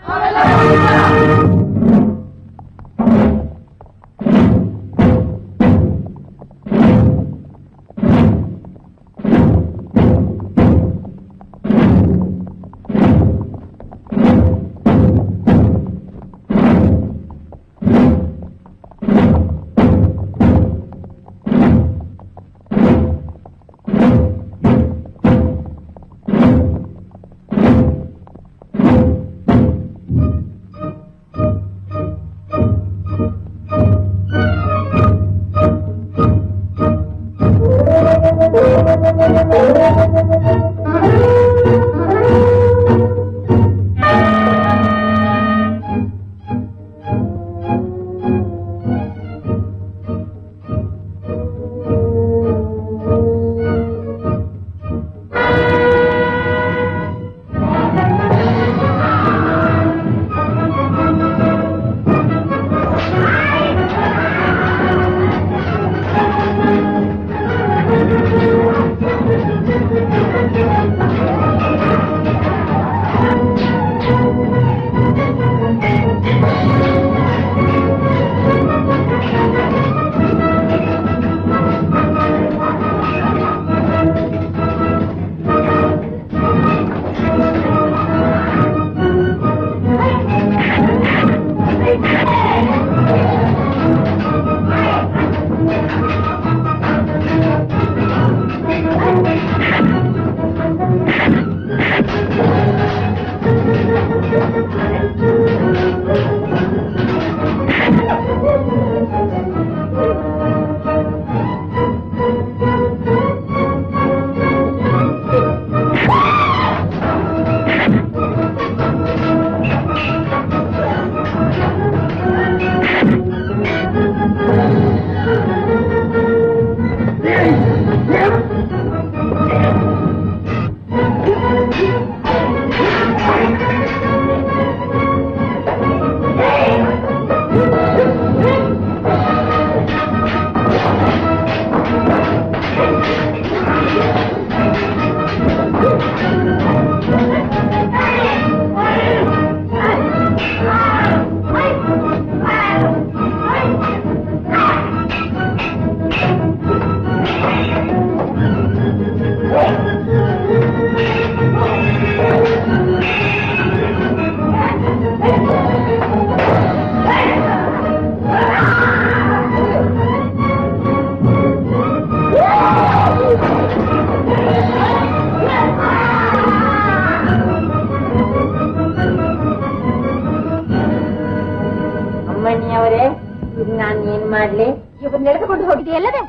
ಅಮ್ಮಣ್ಣಿಯವರೇ ಈಗ ನಾನ್ ಏನ್ ಮಾಡ್ಲಿ ಇವ್ರನ್ನ ಎಳೆದುಕೊಂಡು ಹೋಗಿದೆಯಲ್ಲವೇ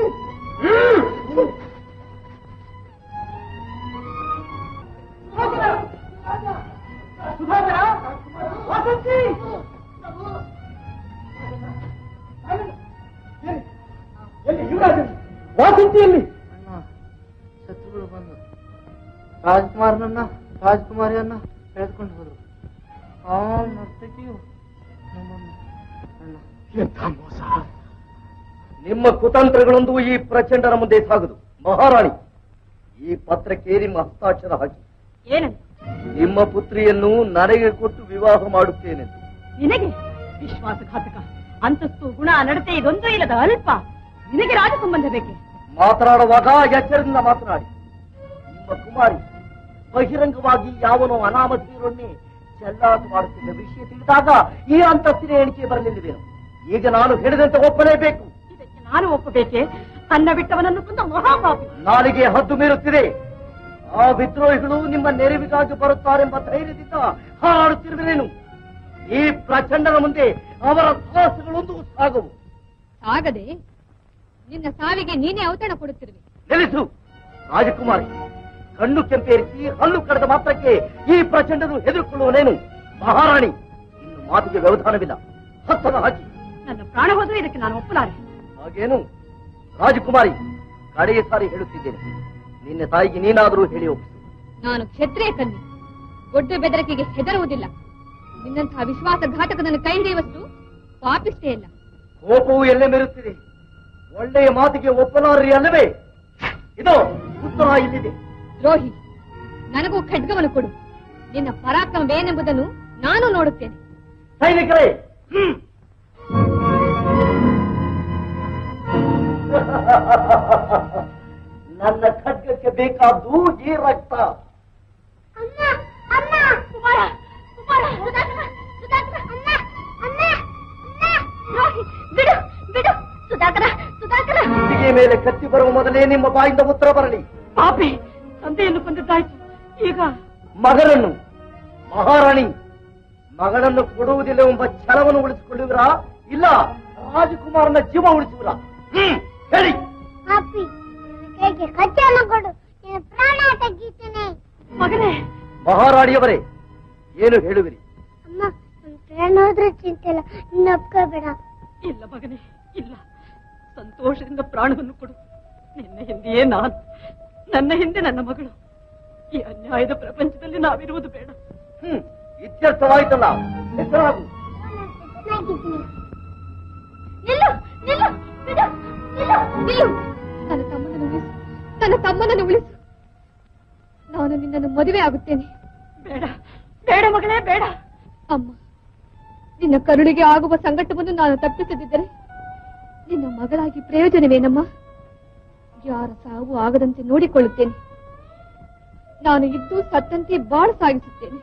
ವಾಸಂತಿಯಲ್ಲಿ ಶತ್ರುಗಳು ಬಂದು ರಾಜ್ಕುಮಾರನನ್ನ ರಾಜ್ಕುಮಾರಿಯನ್ನ ಎಳೆದುಕೊಂಡು ಹೋದ್ರು ಆ ನರ್ತಕಿಯು ನಮ್ಮನ್ನು ಎಂಥ ಮೋಸ ನಿಮ್ಮ ಕುತಂತ್ರಗಳೊಂದು ಈ ಪ್ರಚಂಡರ ಮುಂದೆ ಸಾಗದು ಮಹಾರಾಣಿ ಈ ಪತ್ರಕ್ಕೆ ನಿಮ್ಮ ಹಸ್ತಾಕ್ಷರ ಹಾಕಿ ಏನಂತ ನಿಮ್ಮ ಪುತ್ರಿಯನ್ನು ನನಗೆ ಕೊಟ್ಟು ವಿವಾಹ ಮಾಡುತ್ತೇನೆ ನಿನಗೆ ವಿಶ್ವಾಸಘಾತಕ ಅಂತಸ್ತು ಗುಣ ನಡತೆ ಇದೊಂದು ಇಲ್ಲದ ಅಲ್ಪ ನಿನಗೆ ರಾಜ ಸಂಬಂಧ ಬೇಕೆ ಮಾತನಾಡುವಾಗ ಎಚ್ಚರದಿಂದ ಮಾತನಾಡಿ ನಿಮ್ಮ ಕುಮಾರಿ ಬಹಿರಂಗವಾಗಿ ಯಾವನೋ ಅನಾಮಧೀರನ್ನೇ ಚೆಲ್ಲಾಟ ಮಾಡುತ್ತಿದ್ದ ವಿಷಯ ತಿಳಿದಾಗ ಈ ಅಂತಸ್ತಿನ ಎಣಿಕೆ ಬರಲಿಲ್ಲವೇನು ಈಗ ನಾನು ಹೇಳಿದಂತೆ ಒಪ್ಪಲೇಬೇಕು ಇದಕ್ಕೆ ನಾನು ಒಪ್ಪಬೇಕೆ ಅನ್ನ ಬಿಟ್ಟವನನ್ನು ಕೊಂದ ಮಹಾಪಾಪಿ ನಾಲಿಗೆ ಹದ್ದು ಮೀರುತ್ತಿದೆ ಆ ವಿದ್ರೋಹಿಗಳು ನಿಮ್ಮ ನೆರವಿಗಾಗಿ ಬರುತ್ತಾರೆಂಬ ಧೈರ್ಯದಿಂದ ಹಾರಾಡುತ್ತಿರುವೆನೇನು ಈ ಪ್ರಚಂಡನ ಮುಂದೆ ಅವರ ಸಾಹಸಗಳೊಂದು ಸಾಗವು ಆಗದೆ ನಿನ್ನ ಸಾವಿಗೆ ನೀನೇ ಔತಣ ಕೊಡುತ್ತಿರುವೆ ನಿಲ್ಲಿಸು ರಾಜಕುಮಾರಿ ಕಣ್ಣು ಕೆಂಪೇರಿಸಿ ಹಲ್ಲು ಕರೆದ ಮಾತ್ರಕ್ಕೆ ಈ ಪ್ರಚಂಡನು ಹೆದರಿಕೊಳ್ಳುವನೇನು ಮಹಾರಾಣಿ ಇನ್ನು ಮಾತಿಗೆ ವ್ಯವಧಾನವಿಲ್ಲ ಹತ್ತನ ಹಾಕಿ ನನ್ನ ಪ್ರಾಣ ಹೋದ್ರೆ ಇದಕ್ಕೆ ನಾನು ಒಪ್ಪಲಾರೆ ಹಾಗೇನು ರಾಜಕುಮಾರಿ ಕಡೆಯ ಸಾರಿ ಹೇಳುತ್ತಿದ್ದೇನೆ ನಿನ್ನ ತಾಯಿಗೆ ನೀನಾದರೂ ಹೇಳಿ ಒಪ್ಪಿಸು ನಾನು ಕ್ಷತ್ರಿಯ ಕನ್ನಿ ದೊಡ್ಡ ಬೆದರಿಕೆಗೆ ಹೆದರುವುದಿಲ್ಲ ನಿನ್ನಂತಹ ವಿಶ್ವಾಸಘಾತಕನನ್ನು ಕೈ ಹಿಡಿಯುವಷ್ಟು ಪಾಪಿಷ್ಟೇ ಇಲ್ಲ ಕೋಪವು ಎಲ್ಲೇ ಮೆರುತ್ತಿದೆ ಒಳ್ಳೆಯ ಮಾತಿಗೆ ಒಪ್ಪಲಾರಿ ಅಲ್ಲವೇ ಇದು ಉತ್ತರ ಇಲ್ಲಿದೆ ದ್ರೋಹಿ ನನಗೂ ಖಡ್ಗವನ್ನು ಕೊಡು ನಿನ್ನ ಪರಾಕ್ರಮವೇನೆಂಬುದನ್ನು ನಾನು ನೋಡುತ್ತೇನೆ ಸೈನಿಕರೇ ಹ್ಮ್. ನನ್ನ ಖಡ್ಗಕ್ಕೆ ಬೇಕಾದ್ದು ಈ ರಕ್ತ ಕುಮಾರ ಕುಮಾರ ಸುಧಾಕರ ಸುಧಾಕರ ಅಣ್ಣ ಅಣ್ಣ ಅಣ್ಣ ದ್ರೋಹಿ ಬಿಡು ಬಿಡು ಸುಧಾಕರ ಸುಧಾಕರ ಕುತ್ತಿಗೆ ಮೇಲೆ ಕತ್ತಿ ಬರುವ ಮೊದಲೇ ನಿಮ್ಮ ಬಾಯಿಂದ ಉತ್ತರ ಬರಲಿ ಪಾಪಿ ತಂದೆಯನ್ನು ಕೊಂದಿದ್ದಾಯ್ತು ಈಗ ಮಗನನ್ನು ಮಹಾರಾಣಿ ಮಗಳನ್ನು ಕೊಡುವುದಿಲ್ಲ ಎಂಬ ಛಲವನ್ನು ಉಳಿಸಿಕೊಳ್ಳುವಿರಾ ಇಲ್ಲ ರಾಜಕುಮಾರನ ಜೀವ ಉಳಿಸುವಿರಾ ಹ್ಮ್ ಹೇಳಿ ಪಾಪಿ ನನ್ನ ಕೈಗೆ ಕತ್ತಿಯನ್ನು ಕೊಡು ನಿನ್ನ ಪ್ರಾಣ ತೆಗೀತೇನೆ ಮಗನೇ ಮಹಾರಾಣಿಯವರೇ ಏನು ಹೇಳುವಿರಿ ಅಮ್ಮ ನನ್ನ ಪ್ರಾಣ ಹೋದ್ರೆ ಚಿಂತೆ ಇಲ್ಲ ನಿನ್ನ ಒಪ್ಕೋಬೇಡ ಇಲ್ಲ ಮಗನೇ ಇಲ್ಲ ಸಂತೋಷದಿಂದ ಪ್ರಾಣವನ್ನು ಕೊಡು ನಿನ್ನ ಹಿಂದೆಯೇ ನಾನು ನನ್ನ ಹಿಂದೆ ನನ್ನ ಮಗಳು ಈ ಅನ್ಯಾಯದ ಪ್ರಪಂಚದಲ್ಲಿ ನಾವಿರುವುದು ಬೇಡ ಹ್ಮ್ ಇತ್ಯರ್ಥವಾಯ್ತಲ್ಲ ಹೆಸರಾಗು ಚೆನ್ನಾಗಿದ್ದೀನಿ ನಿಲ್ಲು ನಿಲ್ಲು ಬಿಡು ನಿಲ್ಲು ನಿಲ್ಲು ನನ್ನ ತಮ್ಮನನ್ನು ಉಳಿಸು ನನ್ನ ತಮ್ಮನನ್ನು ಉಳಿಸು ನಾನು ನಿನ್ನನ್ನು ಮದುವೆ ಆಗುತ್ತೇನೆ ಬೇಡ ಬೇಡ ಮಗಳೇ ಬೇಡ ಅಮ್ಮ ನಿನ್ನ ಕರುಳಿಗೆ ಆಗುವ ಸಂಕಟವನ್ನು ನಾನು ತಪ್ಪಿಸದಿದ್ದರೆ ನಿನ್ನ ಮಗಳಾಗಿ ಪ್ರಯೋಜನವೇನಮ್ಮ ಯಾರ ಸಾವು ಆಗದಂತೆ ನೋಡಿಕೊಳ್ಳುತ್ತೇನೆ ನಾನು ಇದ್ದು ಸತ್ತಂತೆ ಬಾಳು ಸಾಗಿಸುತ್ತೇನೆ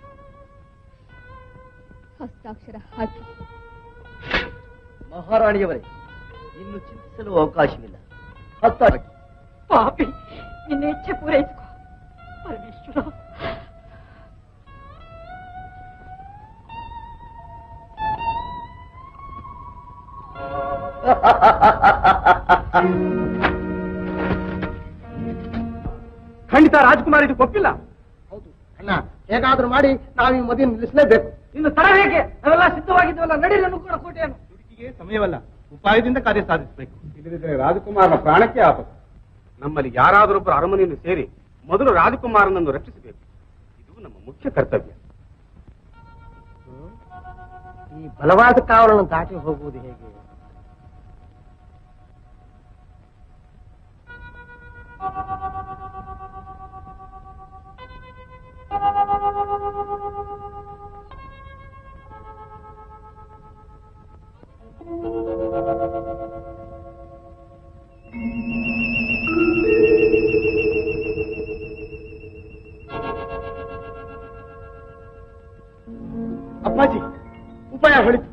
ಹಸ್ತಾಕ್ಷರ ಹಾಕಿ ಮಹಾರಾಣಿಯವರೇ ಇನ್ನು ಚಿಂತಿಸಲು ಅವಕಾಶವಿಲ್ಲ ಹತ್ತ ಪಾಪಿ ನಿನ್ನ ಇಚ್ಛೆ ಪೂರೈಸಿಕೊ ಪರಮೇಶ್ವರ ಖಂಡಿತ ರಾಜ್ಕುಮಾರ್ ಇದು ಒಪ್ಪಿಲ್ಲ ಅಣ್ಣ ಹೇಗಾದ್ರೂ ಮಾಡಿ ನಾವು ಈ ಮದುವೆ ನಿಲ್ಲಿಸಲೇಬೇಕು ಇನ್ನು ತಡ ಹೇಗೆ ನಾವೆಲ್ಲ ಸಿದ್ಧವಾಗಿದ್ದೇವಲ್ಲ ನಡೀಲಿ ಕೂಡ ಕೋಟೆಯನ್ನು ದುಡುಕಿಗೆ ಸಮಯವಲ್ಲ ಉಪಾಯದಿಂದ ಕಾರ್ಯ ಸಾಧಿಸಬೇಕು ಇಲ್ಲದಿದ್ದರೆ ರಾಜಕುಮಾರನ ಪ್ರಾಣಕ್ಕೆ ಆಪತ್ತು ನಮ್ಮಲ್ಲಿ ಯಾರಾದರೊಬ್ಬರು ಅರಮನೆಯನ್ನು ಸೇರಿ ಮೊದಲು ರಾಜಕುಮಾರನನ್ನು ರಕ್ಷಿಸಬೇಕು ಇದು ನಮ್ಮ ಮುಖ್ಯ ಕರ್ತವ್ಯ ಈ ಬಲವಾದ ಕಾವಲನ್ನು ದಾಟಿ ಹೋಗುವುದು ಹೇಗೆ ಅಪ್ಪಾಜಿ ಉಪಾಯ ಹೊಳಿತು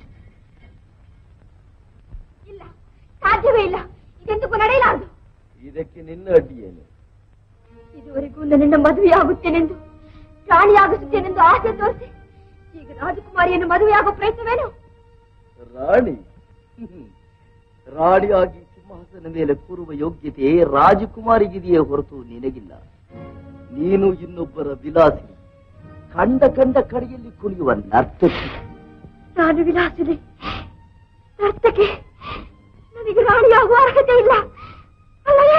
ಇಲ್ಲ ಸಾಧ್ಯವೇ ಇಲ್ಲ ಇದೆಂತಕ್ಕೂ ನಡೆಯಲಾರದು ಇದಕ್ಕೆ ನಿನ್ನ ಅಡ್ಡಿ ಏನು ಇದುವರೆಗೂ ನನ್ನನ್ನು ಮದುವೆಯಾಗುತ್ತೇನೆಂದು ಪ್ರಾಣಿಯಾಗಿಸುತ್ತೇನೆಂದು ಆಸೆ ತೋರಿಸಿ ಈಗ ರಾಜಕುಮಾರಿಯನ್ನು ಮದುವೆಯಾಗುವ ಪ್ರಯತ್ನವೇನು ರಾಣಿ ಹ್ಮ್. ರಾಣಿಯಾಗಿ ಸಿಂಹಾಸನ ಮೇಲೆ ಕೂರುವ ಯೋಗ್ಯತೆ ರಾಜಕುಮಾರಿಗಿದೆಯೇ ಹೊರತು ನಿನಗಿಲ್ಲ ನೀನು ಇನ್ನೊಬ್ಬರ ವಿಲಾಸಿ ಕಂಡ ಕಂಡ ಕಡೆಯಲ್ಲಿ ಕುಣಿಯುವ ನರ್ತಕಿ ನಾನು ವಿಲಾಸಿದೆ ನರ್ತಕಿ ನನಗೆ ರಾಣಿಯಾಗುವ ಅರ್ಹತೆ ಇಲ್ಲ ಅಲ್ಲವೇ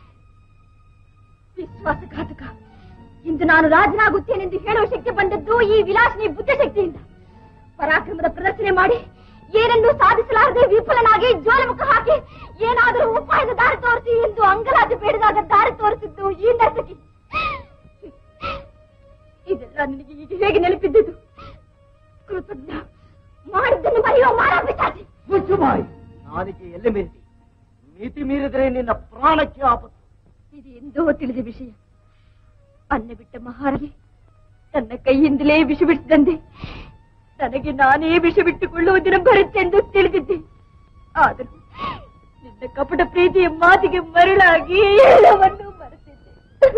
ವಿಶ್ವಾಸಘಾತಕ ಇಂದು ನಾನು ರಾಜನಾಗುತ್ತೇನೆಂದು ಹೇಳುವ ಶಕ್ತಿ ಬಂದದ್ದು ಈ ವಿಲಾಸಿನಿ ಬುದ್ಧಿಶಕ್ತಿಯಿಂದ ಪರಾಕ್ರಮದ ಪ್ರದರ್ಶನೆ ಮಾಡಿ ಏನನ್ನೂ ಸಾಧಿಸಲಾರದೆ ವಿಫಲನಾಗಿ ಜ್ವಾಲಮುಖ ಹಾಕಿ ಏನಾದರೂ ಉಪಾಯದ ದಾರಿ ತೋರಿಸಿ ಎಂದು ಅಂಗಲಾಜು ಬೇಡಿದಾಗ ದಾರಿ ತೋರಿಸಿದ್ದು ಈ ನರ್ತಕಿ ಇದೆಲ್ಲ ನಿನಗೆ ಈಗ ಹೇಗೆ ನೆನಪಿದ್ದದ್ದು ಕೃತಜ್ಞ ಮಾಡಿದ್ದನ್ನು ಮರೆಯುವ ಮಾರಾಪಿಸಾಚಿ ಮುಚ್ಚುಮಾಯಿ ನಾಲಿಗೆ ಎಲ್ಲಿ ಮೀರಿದೆ ಮಿತಿ ಮೀರಿದ್ರೆ ನಿನ್ನ ಪ್ರಾಣಕ್ಕೆ ಆಪತ್ತು ಇದು ಎಂದೋ ತಿಳಿದ ವಿಷಯ ಅನ್ನ ಬಿಟ್ಟ ಮಹಾರಾಜಿ ತನ್ನ ಕೈಯಿಂದಲೇ ವಿಷ ಬಿಡಿಸಿದಂತೆ ನನಗೆ ನಾನೇ ವಿಷ ಬಿಟ್ಟುಕೊಳ್ಳುವುದಿನ ಬರುತ್ತೆಂದು ತಿಳಿದಿದ್ದೆ ಆದರೂ ನಿನ್ನ ಕಪಟ ಪ್ರೀತಿಯ ಮಾತಿಗೆ ಮರಳಾಗಿ ಎಲ್ಲವನ್ನೂ ಮರೆತಿದ್ದೆ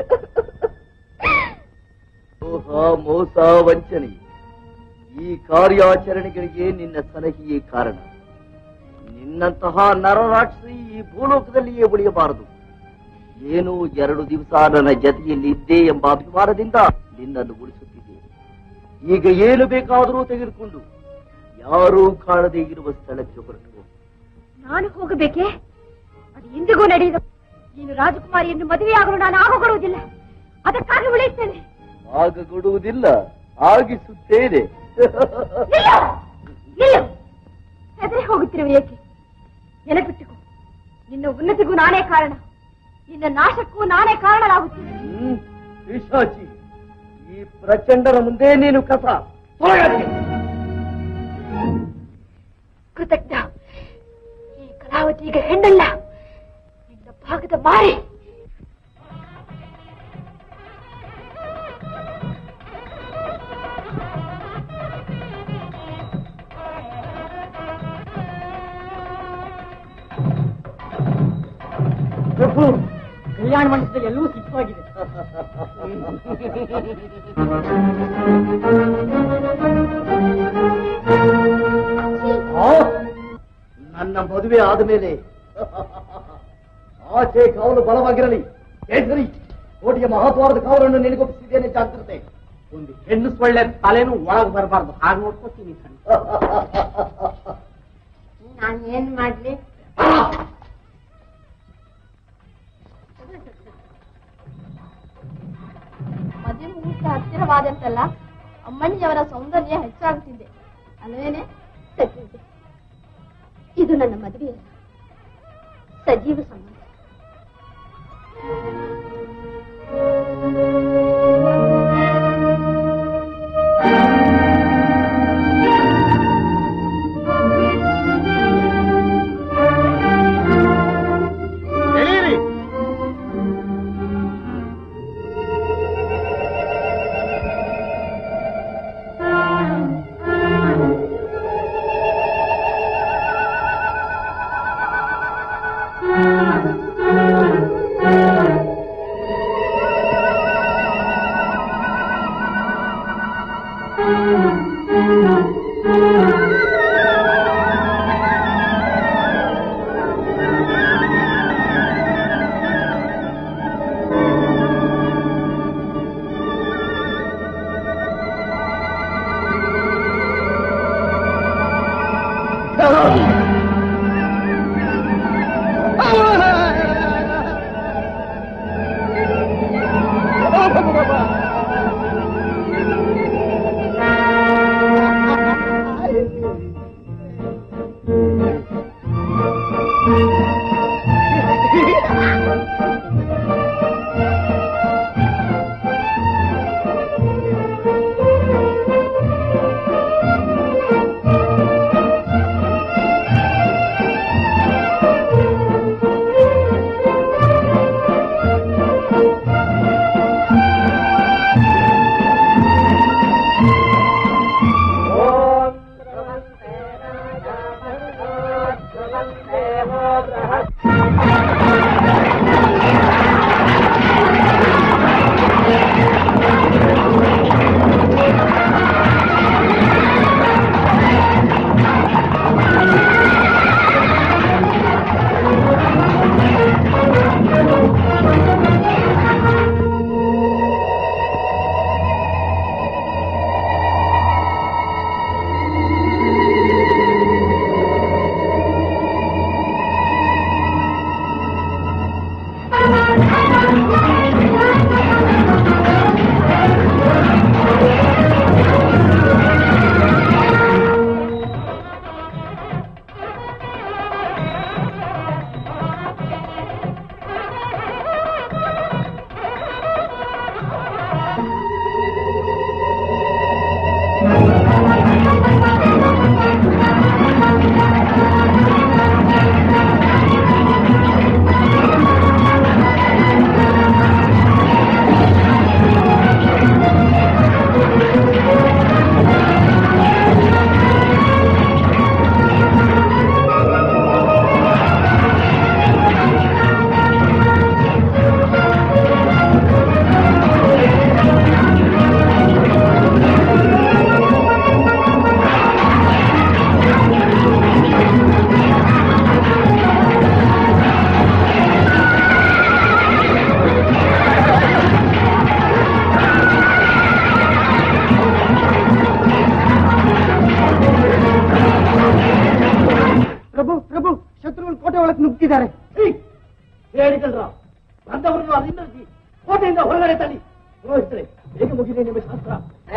ಮೋಹ ಮೋಸ ವಂಚನೆ ಈ ಕಾರ್ಯಾಚರಣೆಗಳಿಗೆ ನಿನ್ನ ಸಲಹೆಯೇ ಕಾರಣ ನಿನ್ನಂತಹ ನರರಾಕ್ಷಸಿ ಈ ಭೂಲೋಕದಲ್ಲಿಯೇ ಉಳಿಯಬಾರದು ಏನು ಎರಡು ದಿವಸ ನನ್ನ ಜತೆಯಲ್ಲಿ ಇದ್ದೆ ಎಂಬ ಅಭಿಮಾನದಿಂದ ನಿನ್ನನ್ನು ಉಳಿಸುತ್ತಿದ್ದೇನೆ ಈಗ ಏನು ಬೇಕಾದರೂ ತೆಗೆದುಕೊಂಡು ಯಾರೂ ಕಾಣದೇ ಇರುವ ಸ್ಥಳಕ್ಕೆ ಹೊರಟು ಹೋಗು. ನಾನು ಹೋಗಬೇಕೆ ಅದು ಇಂದಿಗೂ ನಡೆಯದ ನೀನು ರಾಜಕುಮಾರಿಯನ್ನು ಮದುವೆಯಾಗಲು ನಾನು ಆಗೋಗೊಡುವುದಿಲ್ಲ ಅದಕ್ಕಾಗಿ ಉಳಿಯುತ್ತೇನೆ ಆಗಗೊಡುವುದಿಲ್ಲ ಆಗಿಸುತ್ತೇನೆ ನಿಲ್ಲು! ನಿಲ್ಲು! ಹೆದರಿ ಹೋಗುತ್ತಿರುವ ಏಕೆ ನೆನಪಿಟ್ಟುಕೋ ನಿನ್ನ ಉನ್ನತಿಗೂ ನಾನೇ ಕಾರಣ ನಿನ್ನ ನಾಶಕ್ಕೂ ನಾನೇ ಕಾರಣನಾಗುತ್ತೇನೆ ಹ್ಮ್ ಪಿಶಾಚಿ ಈ ಪ್ರಚಂಡರ ಮುಂದೆ ನೀನು ಕಸ ತೊಲಗತ್ತೆ. ಕೃತಜ್ಞ ಈ ಕಲಾವತಿ ಈಗ ಹೆಣ್ಣಲ್ಲ ನಿನ್ನ ಭಾಗದ ಮಾರಿ ಪ್ರಭು ಕಲ್ಯಾಣ ಮಂಟಪದಲ್ಲಿ ಎಲ್ಲವೂ ಸಿದ್ಧವಾಗಿದೆ ಆ, ನನ್ನ ಮದುವೆ ಆದ ಮೇಲೆ ಆಚೆ ಕಾವಲು ಬಲವಾಗಿರಲಿ ಕೇಸರಿ ಕೋಟಿಯ ಮಹತ್ವಾದ ಕಾವಲನ್ನು ನಿನಗೊಪ್ಪಿಸಿದ್ದೇನೆ ಜಾಗ್ರತೆ ಒಂದು ಹೆಣ್ಣು ಸೊಳ್ಳೆ ತಲೆನೂ ಒಳಗ್ ಬರಬಾರ್ದು ಹಾಗೆ ನೋಡ್ಕೋತೀನಿ ನಾನ್ ಏನ್ ಮಾಡ್ಲಿ ಮದುವೆ ಮುಹೂರ್ತ ಹತ್ತಿರವಾದಂತಲ್ಲ ಅಮ್ಮಣ್ಣಿಯವರ ಸೌಂದರ್ಯ ಹೆಚ್ಚಾಗುತ್ತಿದೆ ಅಲ್ವೇನೆ ಸತ್ಯತೆ ಇದು ನನ್ನ ಮದುವೆಯಲ್ಲ ಸಜೀವ ಸಂಬಂಧ ಎಳೀರಿ. ಎಲ್ಲಿದ್ದಾರೆ ಹೇಳಿದಲ್ರ ಬಂದವರನ್ನು ಅಲ್ಲಿಂದ ಕೋಟೆಯಿಂದ ಹೊರಗಡೆ ತಳ್ಳಿ ಪುರೋಹಿತರೆ ಹೇಗೆ ಮುಗಿದೆ ನಿಮ್ಮ ಶಾಸ್ತ್ರ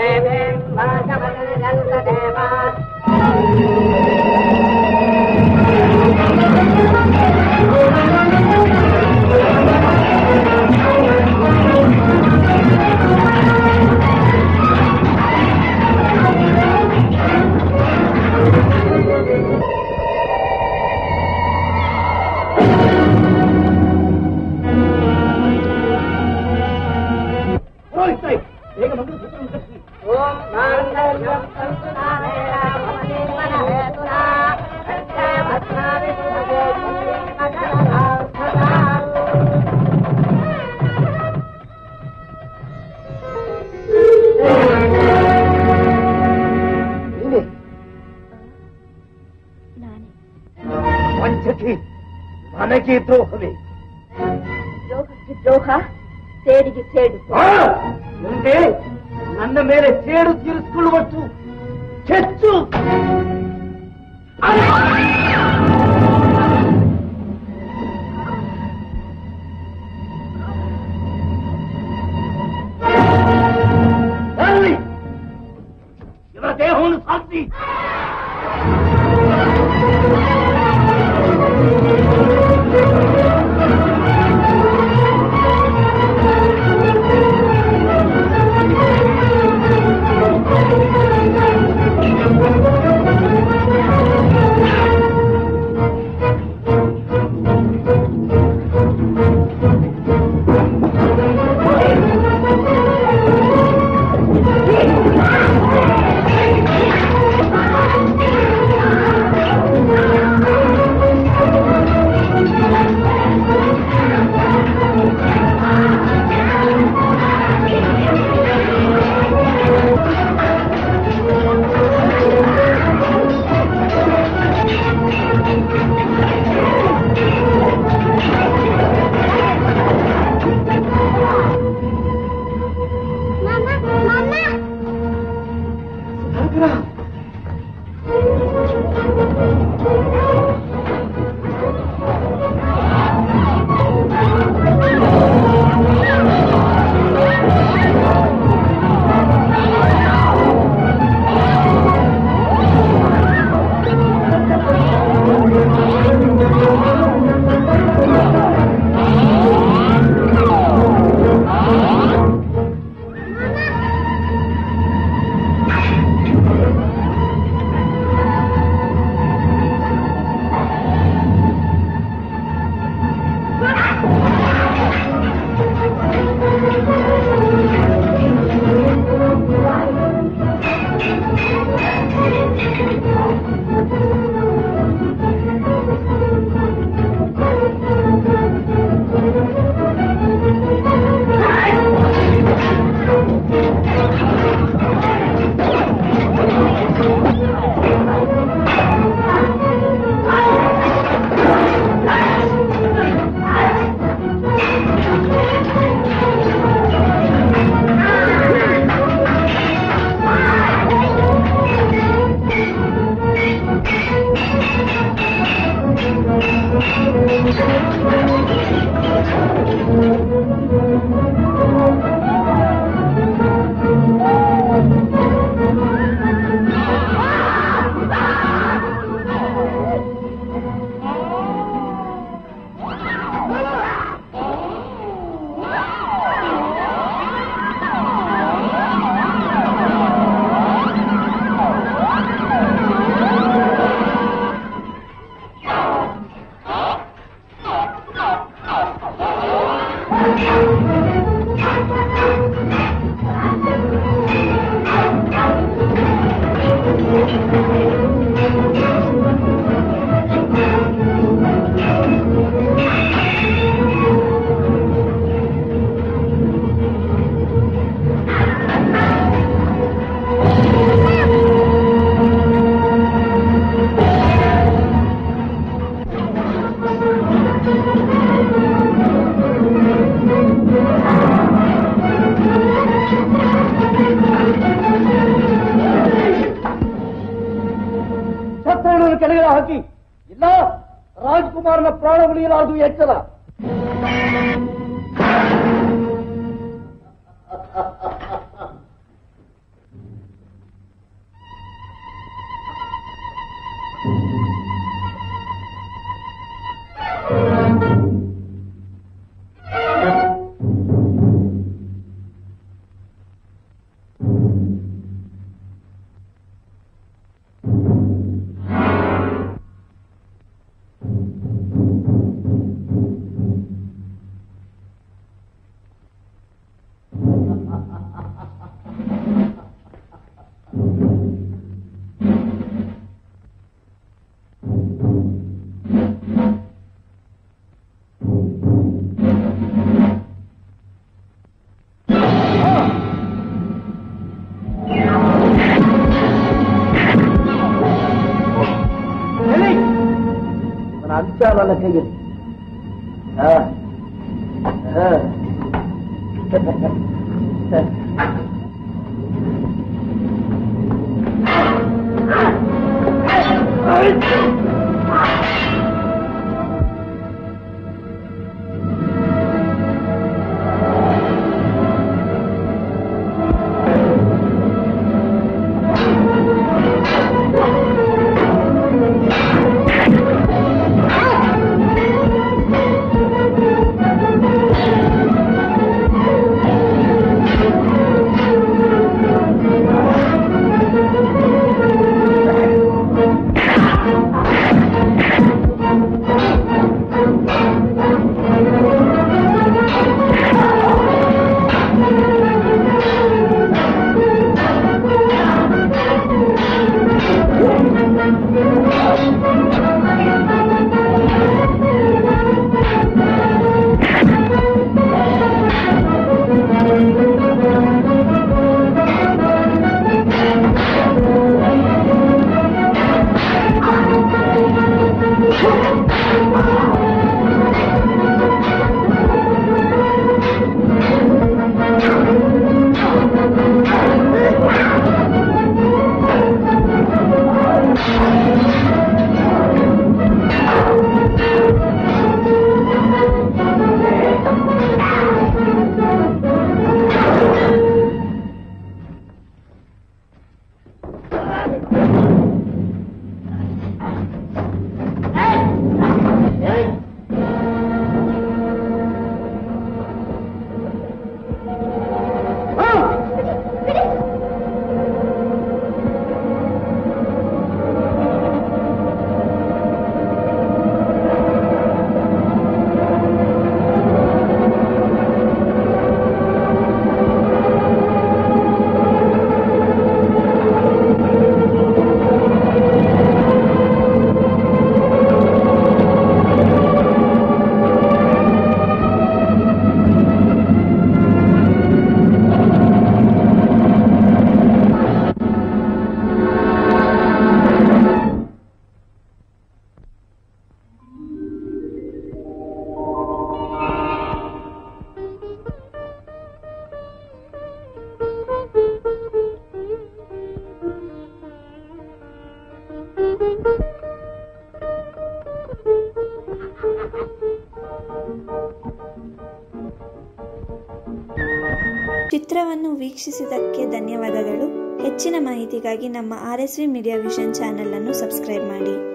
ಪುರೋಹಿತರೆ ಬೇಗ ಮಂಗಳ ಸೂತ್ರವನ್ನು ಕಟ್ಟಿಸಿ ನೀನೇ ವಂಚಕಿ ನನಗೆ ದ್ರೋಹವೇ ದ್ರೋಹಕ್ಕೆ ದ್ರೋಹ ಸೇಡಿಗೆ ಸೇಡು ಆ! ಮುಂದೆ ನನ್ನ ಮೇಲೆ ಸೇಡು ತೀರಿಸಿಕೊಳ್ಳುವಷ್ಟು ಹೆಚ್ಚು ಅಲ್ಲಿ! ಇವರ ದೇಹವನ್ನು ಸಾಧಿಸಿ ಆ ರಾಜ್ಕುಮಾರನ ಪ್ರಾಣ ಉಳಿಯಲಾರದು ಎಚ್ಚರ ನನ್ನ ಅಂಶ ನನ್ನ ಕೈಯಲ್ಲಿ ಆ, ಆ. ಚಿತ್ರವನ್ನು ವೀಕ್ಷಿಸಿದ್ದಕ್ಕೆ ಧನ್ಯವಾದಗಳು ಹೆಚ್ಚಿನ ಮಾಹಿತಿಗಾಗಿ ನಮ್ಮ R S V media vision channel ಅನ್ನು ಸಬ್ಸ್ಕ್ರೈಬ್ ಮಾಡಿ